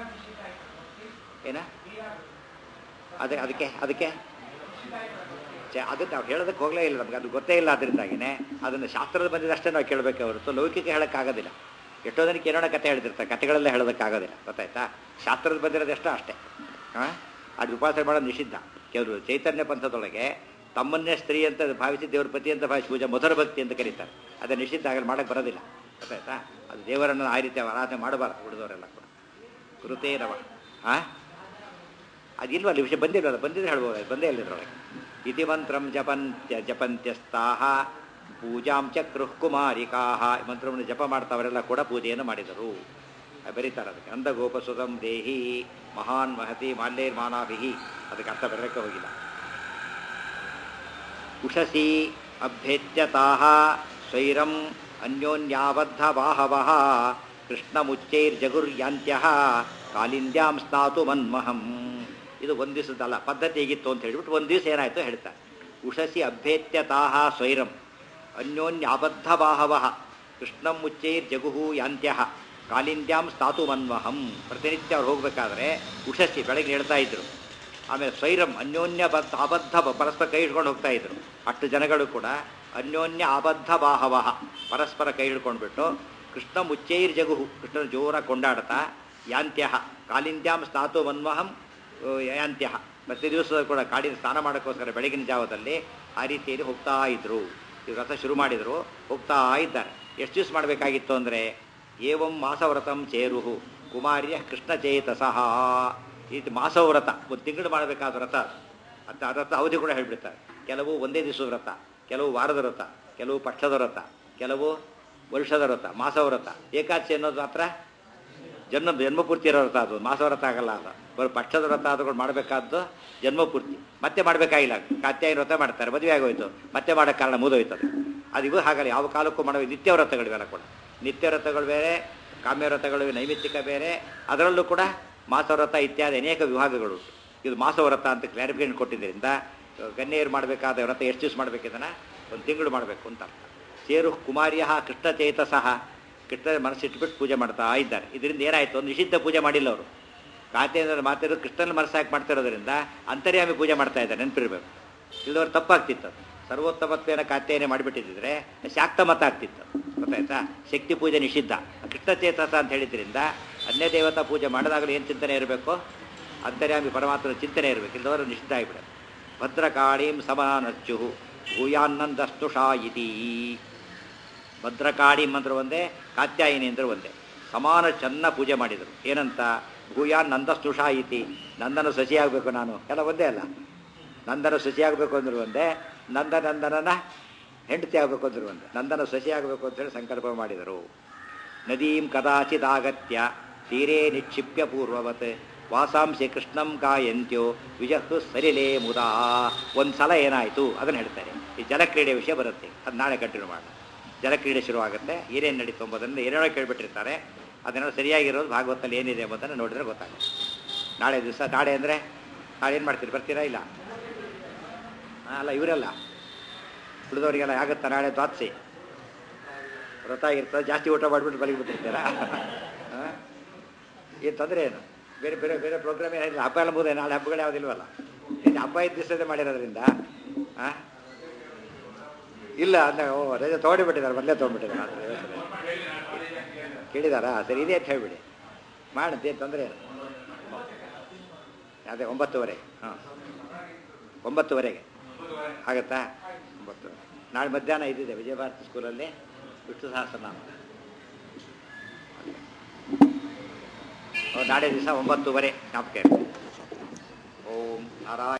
ಏನ ಅದೇ ಅದಕ್ಕೆ ಅದಕ್ಕೆ ಚೆ- ಅದಕ್ಕೆ ನಾವು ಹೇಳೋದಕ್ಕೆ ಹೋಗಲೇ ಇಲ್ಲ ನಮ್ಗೆ ಅದು ಗೊತ್ತೇ ಇಲ್ಲ ಅದರಿಂದಾಗಿನೇ ಅದನ್ನು ಶಾಸ್ತ್ರದ ಬಂದಿದ್ದಷ್ಟೇ ನಾವು ಕೇಳಬೇಕೆ ಹೊರತು ಲೌಕಿಕ ಹೇಳೋಕ್ಕಾಗೋದಿಲ್ಲ ಎಷ್ಟೋ ಜನಕ್ಕೆ ಏನೋ ಕತೆ ಹೇಳ್ತಿರ್ತಾರೆ ಕತೆಗಳೆಲ್ಲ ಹೇಳೋದಕ್ಕಾಗೋದಿಲ್ಲ ಗೊತ್ತಾಯ್ತಾ ಶಾಸ್ತ್ರದ ಬಂದಿರೋದಷ್ಟೇ ಅಷ್ಟೇ ಹಾಂ ಅದು ಉಪಾಸನೆ ಮಾಡೋದು ನಿಷಿದ್ಧ ಕೆಲವರು ಚೈತನ್ಯ ಪಂಥದೊಳಗೆ ತಮ್ಮನ್ನೇ ಸ್ತ್ರೀ ಅಂತ ಭಾವಿಸಿ ದೇವ್ರ ಪತಿ ಅಂತ ಭಾವಿಸಿ ಪೂಜೆ ಮಧುರ ಭಕ್ತಿ ಅಂತ ಕರೀತಾರೆ ಅದು ನಿಷಿದ್ಧ ಆಗಲಿ ಮಾಡೋಕ್ಕೆ ಬರೋದಿಲ್ಲ ಗೊತ್ತಾಯ್ತಾ ಅದು ದೇವರನ್ನು ಆ ರೀತಿ ಆರಾಧನೆ ಮಾಡಬಾರ್ದು ಉಳಿದವರೆಲ್ಲ ಕೂಡ ಗುರುತೇ ರವ ಹಾಂ ಅದಿಲ್ವ ಅಲ್ಲಿ ವಿಷಯ ಬಂದಿಲ್ವಲ್ಲ ಬಂದಿದ್ರೆ ಹೇಳ್ಬೋದು ಬಂದೇ ಇಲ್ಲ ಇದ್ರೊಳಗೆ ಇತಿ ಮಂತ್ರಂ ಜಪಂತ್ಯ ಜಪಂತ್ಯಸ್ತಾಹ ಪೂಜಾಂ ಚಕ್ರುಃ ಕುಮಾರಿಕಾಹ ಈ ಮಂತ್ರವನ್ನು ಜಪ ಮಾಡ್ತಾವರೆಲ್ಲ ಕೂಡ ಪೂಜೆಯನ್ನು ಮಾಡಿದರು ಬರೀತಾರೆ ಅದಕ್ಕೆ ಅಂದಗೋಪಸುತಂ ದೇಹಿ ಮಹಾನ್ ಮಹತಿ ಮಾಲ್ಯೈರ್ ಮಾನಾಭಿಹಿ ಅದಕ್ಕೆ ಅರ್ಥ ಬರಲಿಕ್ಕೆ ಹೋಗಿಲ್ಲ ಉಷಸಿ ಅಭ್ಯತ್ಯತಾಹ ಸ್ವೈರಂ ಅನ್ಯೋನ್ಯಾಬದ್ಧ ಬಾಹವಃ ಕೃಷ್ಣಮುಚ್ಚೈರ್ಜಗುರ್ಯಾಂತ್ಯ ಕಾಲಿಂದ್ಯಾಂ ಸ್ನಾತು ಮನ್ಮಹಂ ಇದು ಒಂದು ದಿವಸದಲ್ಲ ಪದ್ಧತಿ ಹೇಗಿತ್ತು ಅಂತ ಹೇಳ್ಬಿಟ್ಟು ಒಂದು ದಿವಸ ಏನಾಯಿತು ಹೇಳ್ತಾರೆ ಉಷಸಿ ಅಭ್ಯತ್ಯತಾಹ ಸ್ವೈರಂ ಅನ್ಯೋನ್ಯಾಬದ್ಧ ಬಾಹವಃ ಕೃಷ್ಣಂ ಮುಚ್ಚೈರ್ ಜಗುಹು ಯಾಂತ್ಯ ಕಾಲಿಂದ್ಯಾಂ ಸ್ತಾತು ಮನ್ಮಹಂ ಪ್ರತಿನಿತ್ಯ ಅವ್ರು ಹೋಗಬೇಕಾದ್ರೆ ಉಷಸಿ ಬೆಳಗ್ಗೆ ಹೇಳ್ತಾ ಇದ್ರು ಆಮೇಲೆ ಸ್ವೈರಂ ಅನ್ಯೋನ್ಯ ಬದ್ಧ ಅಬದ್ಧ ಬ- ಪರಸ್ಪರ ಕೈ ಹಿಡ್ಕೊಂಡು ಹೋಗ್ತಾ ಇದ್ರು ಅಷ್ಟು ಜನಗಳು ಕೂಡ ಅನ್ಯೋನ್ಯ ಅಬದ್ಧ ಬಾಹವಃ ಪರಸ್ಪರ ಕೈ ಹಿಡ್ಕೊಂಡ್ಬಿಟ್ಟು ಕೃಷ್ಣ ಮುಚ್ಚೈರ್ ಜಗುಹು ಕೃಷ್ಣನ ಜೋರ ಕೊಂಡಾಡ್ತಾ ಯಾಂತ್ಯ ಕಾಲಿಂದ್ಯಾಂ ಸ್ನಾತು ಮನ್ಮಹಂ ಆ, ಯಾಂತ್ಯ ಪ್ರತಿ ದಿವಸ ಕೂಡ ಕಾಡಿನ ಸ್ನಾನ ಮಾಡೋಕ್ಕೋಸ್ಕರ ಬೆಳಗಿನ ಜಾವದಲ್ಲಿ ಆ ರೀತಿಯಲ್ಲಿ ಹೋಗ್ತಾ ಇದ್ರು ಈ ವ್ರತ ಶುರು ಮಾಡಿದ್ರು ಹೋಗ್ತಾ ಇದ್ದಾರೆ ಎಷ್ಟು ದಿವಸ ಮಾಡಬೇಕಾಗಿತ್ತು ಅಂದರೆ ಏವಂ ಮಾಸವ್ರತಂ ಚೇರುಹು ಕುಮಾರ್ಯ ಕೃಷ್ಣ ಚೇತಸಃ ಈ ರೀತಿ ಮಾಸವ್ರತ ಒಂದು ತಿಂಗಳು ಮಾಡಬೇಕಾದ ವ್ರತ ಅಂತ ಆ ವ್ರತ ಅವಧಿ ಕೂಡ ಹೇಳ್ಬಿಡ್ತಾರೆ ಕೆಲವು ಒಂದೇ ದಿವಸದ ವ್ರತ ಕೆಲವು ವಾರದ ವ್ರತ ಕೆಲವು ಪಕ್ಷದ ವ್ರತ ಕೆಲವು ವರ್ಷದ ವ್ರತ ಮಾಸವ್ರತ ಏಕಾದಶಿ ಅನ್ನೋದು ಮಾತ್ರ ಜನ್ಮ ಜನ್ಮಪೂರ್ತಿ ಇರೋ ವ್ರತ ಅದು ಮಾಸವ್ರತ ಆಗಲ್ಲ ಅದು ಬರೀ ಪಕ್ಷದ ವ್ರತ ಆದ್ರೂ ಮಾಡಬೇಕಾದ್ದು ಜನ್ಮಪೂರ್ತಿ ಮತ್ತೆ ಮಾಡಬೇಕಾಗಿಲ್ಲ ಕಾತ್ಯಾಯನ ವ್ರತ ಮಾಡ್ತಾರೆ ಮದುವೆ ಆಗೋಯ್ತು ಮತ್ತೆ ಮಾಡೋಕ್ಕೆ ಕಾರಣ ಮುಗಿದೋಯ್ತು ಅದು ಅದು ಇವು ಹಾಗಲ್ಲ ಯಾವ ಕಾಲಕ್ಕೂ ಮಾಡೋ ನಿತ್ಯ ವ್ರತಗಳಿವೆಲ್ಲ ಕೂಡ ನಿತ್ಯ ವ್ರತಗಳು ಬೇರೆ ಕಾಮ್ಯ ವ್ರತಗಳು ನೈಮಿತ್ತಿಕ ಬೇರೆ ಅದರಲ್ಲೂ ಕೂಡ ಮಾಸವ್ರತ ಇತ್ಯಾದಿ ಅನೇಕ ವಿಭಾಗಗಳು ಉಂಟು ಇದು ಮಾಸವ್ರತ ಅಂತ ಕ್ಲಾರಿಫಿಕೇಶನ್ ಕೊಟ್ಟಿದ್ದರಿಂದ ಗಣ್ಯರು ಮಾಡಬೇಕಾದ ವ್ರತ ಎಷ್ಟು ದಿವಸ ಮಾಡಬೇಕಿದನ್ನ ಒಂದು ತಿಂಗಳು ಮಾಡಬೇಕು ಅಂತ ಅರ್ಥ ಸೇರು ಕುಮಾರ್ಯ ಕೃಷ್ಣ ಚೇತಸಃ ಕೃಷ್ಣ ಮನಸ್ಸಿಟ್ಬಿಟ್ಟು ಪೂಜೆ ಮಾಡ್ತಾ ಇದ್ದಾರೆ ಇದರಿಂದ ಏನಾಯಿತು ಒಂದು ನಿಷಿದ್ಧ ಪೂಜೆ ಮಾಡಿಲ್ಲ ಅವರು ಕಾತೆಯಿಂದ ಮಾತಿರೋದು ಕೃಷ್ಣನ ಮನಸ್ಸಾಗಿ ಮಾಡ್ತಿರೋದ್ರಿಂದ ಅಂತರ್ಯಾಮಿ ಪೂಜೆ ಮಾಡ್ತಾ ಇದ್ದಾರೆ ನೆನಪಿರ್ಬೇಕು ಇಲ್ಲದವ್ರು ತಪ್ಪಾಗ್ತಿತ್ತು ಅದು. ಸರ್ವೋತ್ತಮತ್ವೇನ ಕಾತ್ಯಾಯನೆ ಮಾಡಿಬಿಟ್ಟಿದ್ರೆ ಶಾಕ್ತ ಮತ ಆಗ್ತಿತ್ತು ಗೊತ್ತಾಯ್ತಾ ಶಕ್ತಿ ಪೂಜೆ ನಿಷಿದ್ಧ ಕೃಷ್ಣ ಚೇತಸ ಅಂತ ಹೇಳಿದ್ರಿಂದ ಅನ್ಯ ದೇವತಾ ಪೂಜೆ ಮಾಡಿದಾಗಲೂ ಏನು ಚಿಂತನೆ ಇರಬೇಕು ಅಂತರ್ಯಾಮಿ ಪರಮಾತ್ಮನ ಚಿಂತನೆ ಇರಬೇಕು ಇಲ್ಲದವರು ನಿಷಿದ್ಧ ಆಗಿಬಿಡೋದು ಭದ್ರಕಾಳೀಂ ಸಮಾನಚ್ಚು ಭೂಯಾನ್ನಂದಸ್ತುಷಾ ಇತಿ ಭದ್ರಕಾಳಿ ಮಂತ್ರ ಒಂದೇ ಕಾತ್ಯಾಯಿನಿ ಅಂದ್ರೆ ಒಂದೇ ಸಮಾನ ಚೆನ್ನ ಪೂಜೆ ಮಾಡಿದರು ಏನಂತ ಭೂಯಾನ್ ನಂದಸ್ತುಷಾ ಇತಿ ನಂದನ ಸಸಿಯಾಗಬೇಕು ನಾನು ಎಲ್ಲ ಒಂದೇ ಅಲ್ಲ ನಂದನ ಸಸಿಯಾಗಬೇಕು ಅಂದ್ರು ಒಂದೇ ನಂದನಂದನನ ಹೆಂಡತಿ ಆಗಬೇಕು ಅಂದ್ರು ಒಂದೇ ನಂದನ ಸಸಿಯಾಗಬೇಕು ಅಂತೇಳಿ ಸಂಕಲ್ಪ ಮಾಡಿದರು ನದೀಂ ಕದಾಚಿದಾಗತ್ಯ ತೀರೇ ನಿಕ್ಷಿಪ್ಯ ಪೂರ್ವವತ್ ವಾಸಾಂಸಿ ಕೃಷ್ಣಂ ಕಾಯಂತ್ಯೋ ವಿಜಹು ಸಲಿಲೇ ಮುದಾ ಒಂದು ಸಲ ಏನಾಯಿತು ಅದನ್ನು ಹೇಳ್ತಾರೆ ಈ ಜಲಕ್ರೀಡೆ ವಿಷಯ ಬರುತ್ತೆ ಅದು ನಾಳೆ ಕಂಟಿನ್ಯೂ ಮಾಡೋಣ ಜಲಕ್ರೀಡೆ ಶುರುವಾಗುತ್ತೆ ಏನೇನು ನಡೀತು ಎಂಬುದನ್ನು ಏನೇನೋ ಕೇಳಿಬಿಟ್ಟಿರ್ತಾರೆ ಅದನ್ನೆಲ್ಲ ಸರಿಯಾಗಿರೋದು ಭಾಗವತಲ್ಲಿ ಏನಿದೆ ಎಂಬುದನ್ನು ನೋಡಿದ್ರೆ ಗೊತ್ತಾಗುತ್ತೆ ನಾಳೆ ದಿವಸ ನಾಳೆ ಅಂದರೆ ನಾಳೆ ಏನು ಮಾಡ್ತೀರಿ ಬರ್ತೀರಾ ಇಲ್ಲ ಆ, ಅಲ್ಲ ಇವರೆಲ್ಲ ಉಳಿದವರಿಗೆಲ್ಲ ಆಗುತ್ತಾ ನಾಳೆ ದ್ವಾದಶಿ ವ್ರತ ಇರ್ತದೆ ಜಾಸ್ತಿ ಊಟ ಮಾಡಿಬಿಟ್ಟು ಬಲಿಬಿಟ್ಟಿರ್ತೀರಾ ಏನು ತೊಂದರೆ ಏನು ಬೇರೆ ಬೇರೆ ಬೇರೆ ಪ್ರೋಗ್ರಾಮ್ ಏನಿಲ್ಲ ಹಬ್ಬ ಎಲ್ಲ ಮುಗಿದ ನಾಳೆ ಹಬ್ಬಗಳು ಯಾವುದಿಲ್ವಲ್ಲ ಏನು ಹಬ್ಬ ಇದ್ದ ದಿವಸದೇ ಮಾಡಿರೋದ್ರಿಂದ ಆ? ಇಲ್ಲ ಅಂದ ಓ ರಜೆ ತೊಗೊಂಡಿಬಿಟ್ಟಿದ್ದಾರೆ ಮೊದಲೇ ತೊಗೊಂಡ್ಬಿಟ್ಟಿದ್ದಾರೆ ಆ ಥರ ಯೋಚನೆ. ಕೇಳಿದಾರಾ ಸರಿ ಇದೆ ಅಂತ ಹೇಳಿಬಿಡಿ ಮಾಡಂತೆ ಏನು ತೊಂದರೆ ಏನು ಅದೇ ಒಂಬತ್ತುವರೆ ಹಾಂ ಒಂಬತ್ತುವರೆಗೆ ಆಗತ್ತಾ ಒಂಬತ್ತು ನಾಳೆ ಮಧ್ಯಾಹ್ನ ಇದ್ದಿದೆ ವಿಜಯಭಾರತಿ ಸ್ಕೂಲಲ್ಲಿ ವಿಷ್ಣು ಸಹಸ್ರನಾಮ ಓ, ನಾಳೆ ದಿವಸ ಒಂಬತ್ತುವರೆ ಜ್ಞಾಪಕ ಇರಲಿ. ಓಂ ನಾರಾಯಣ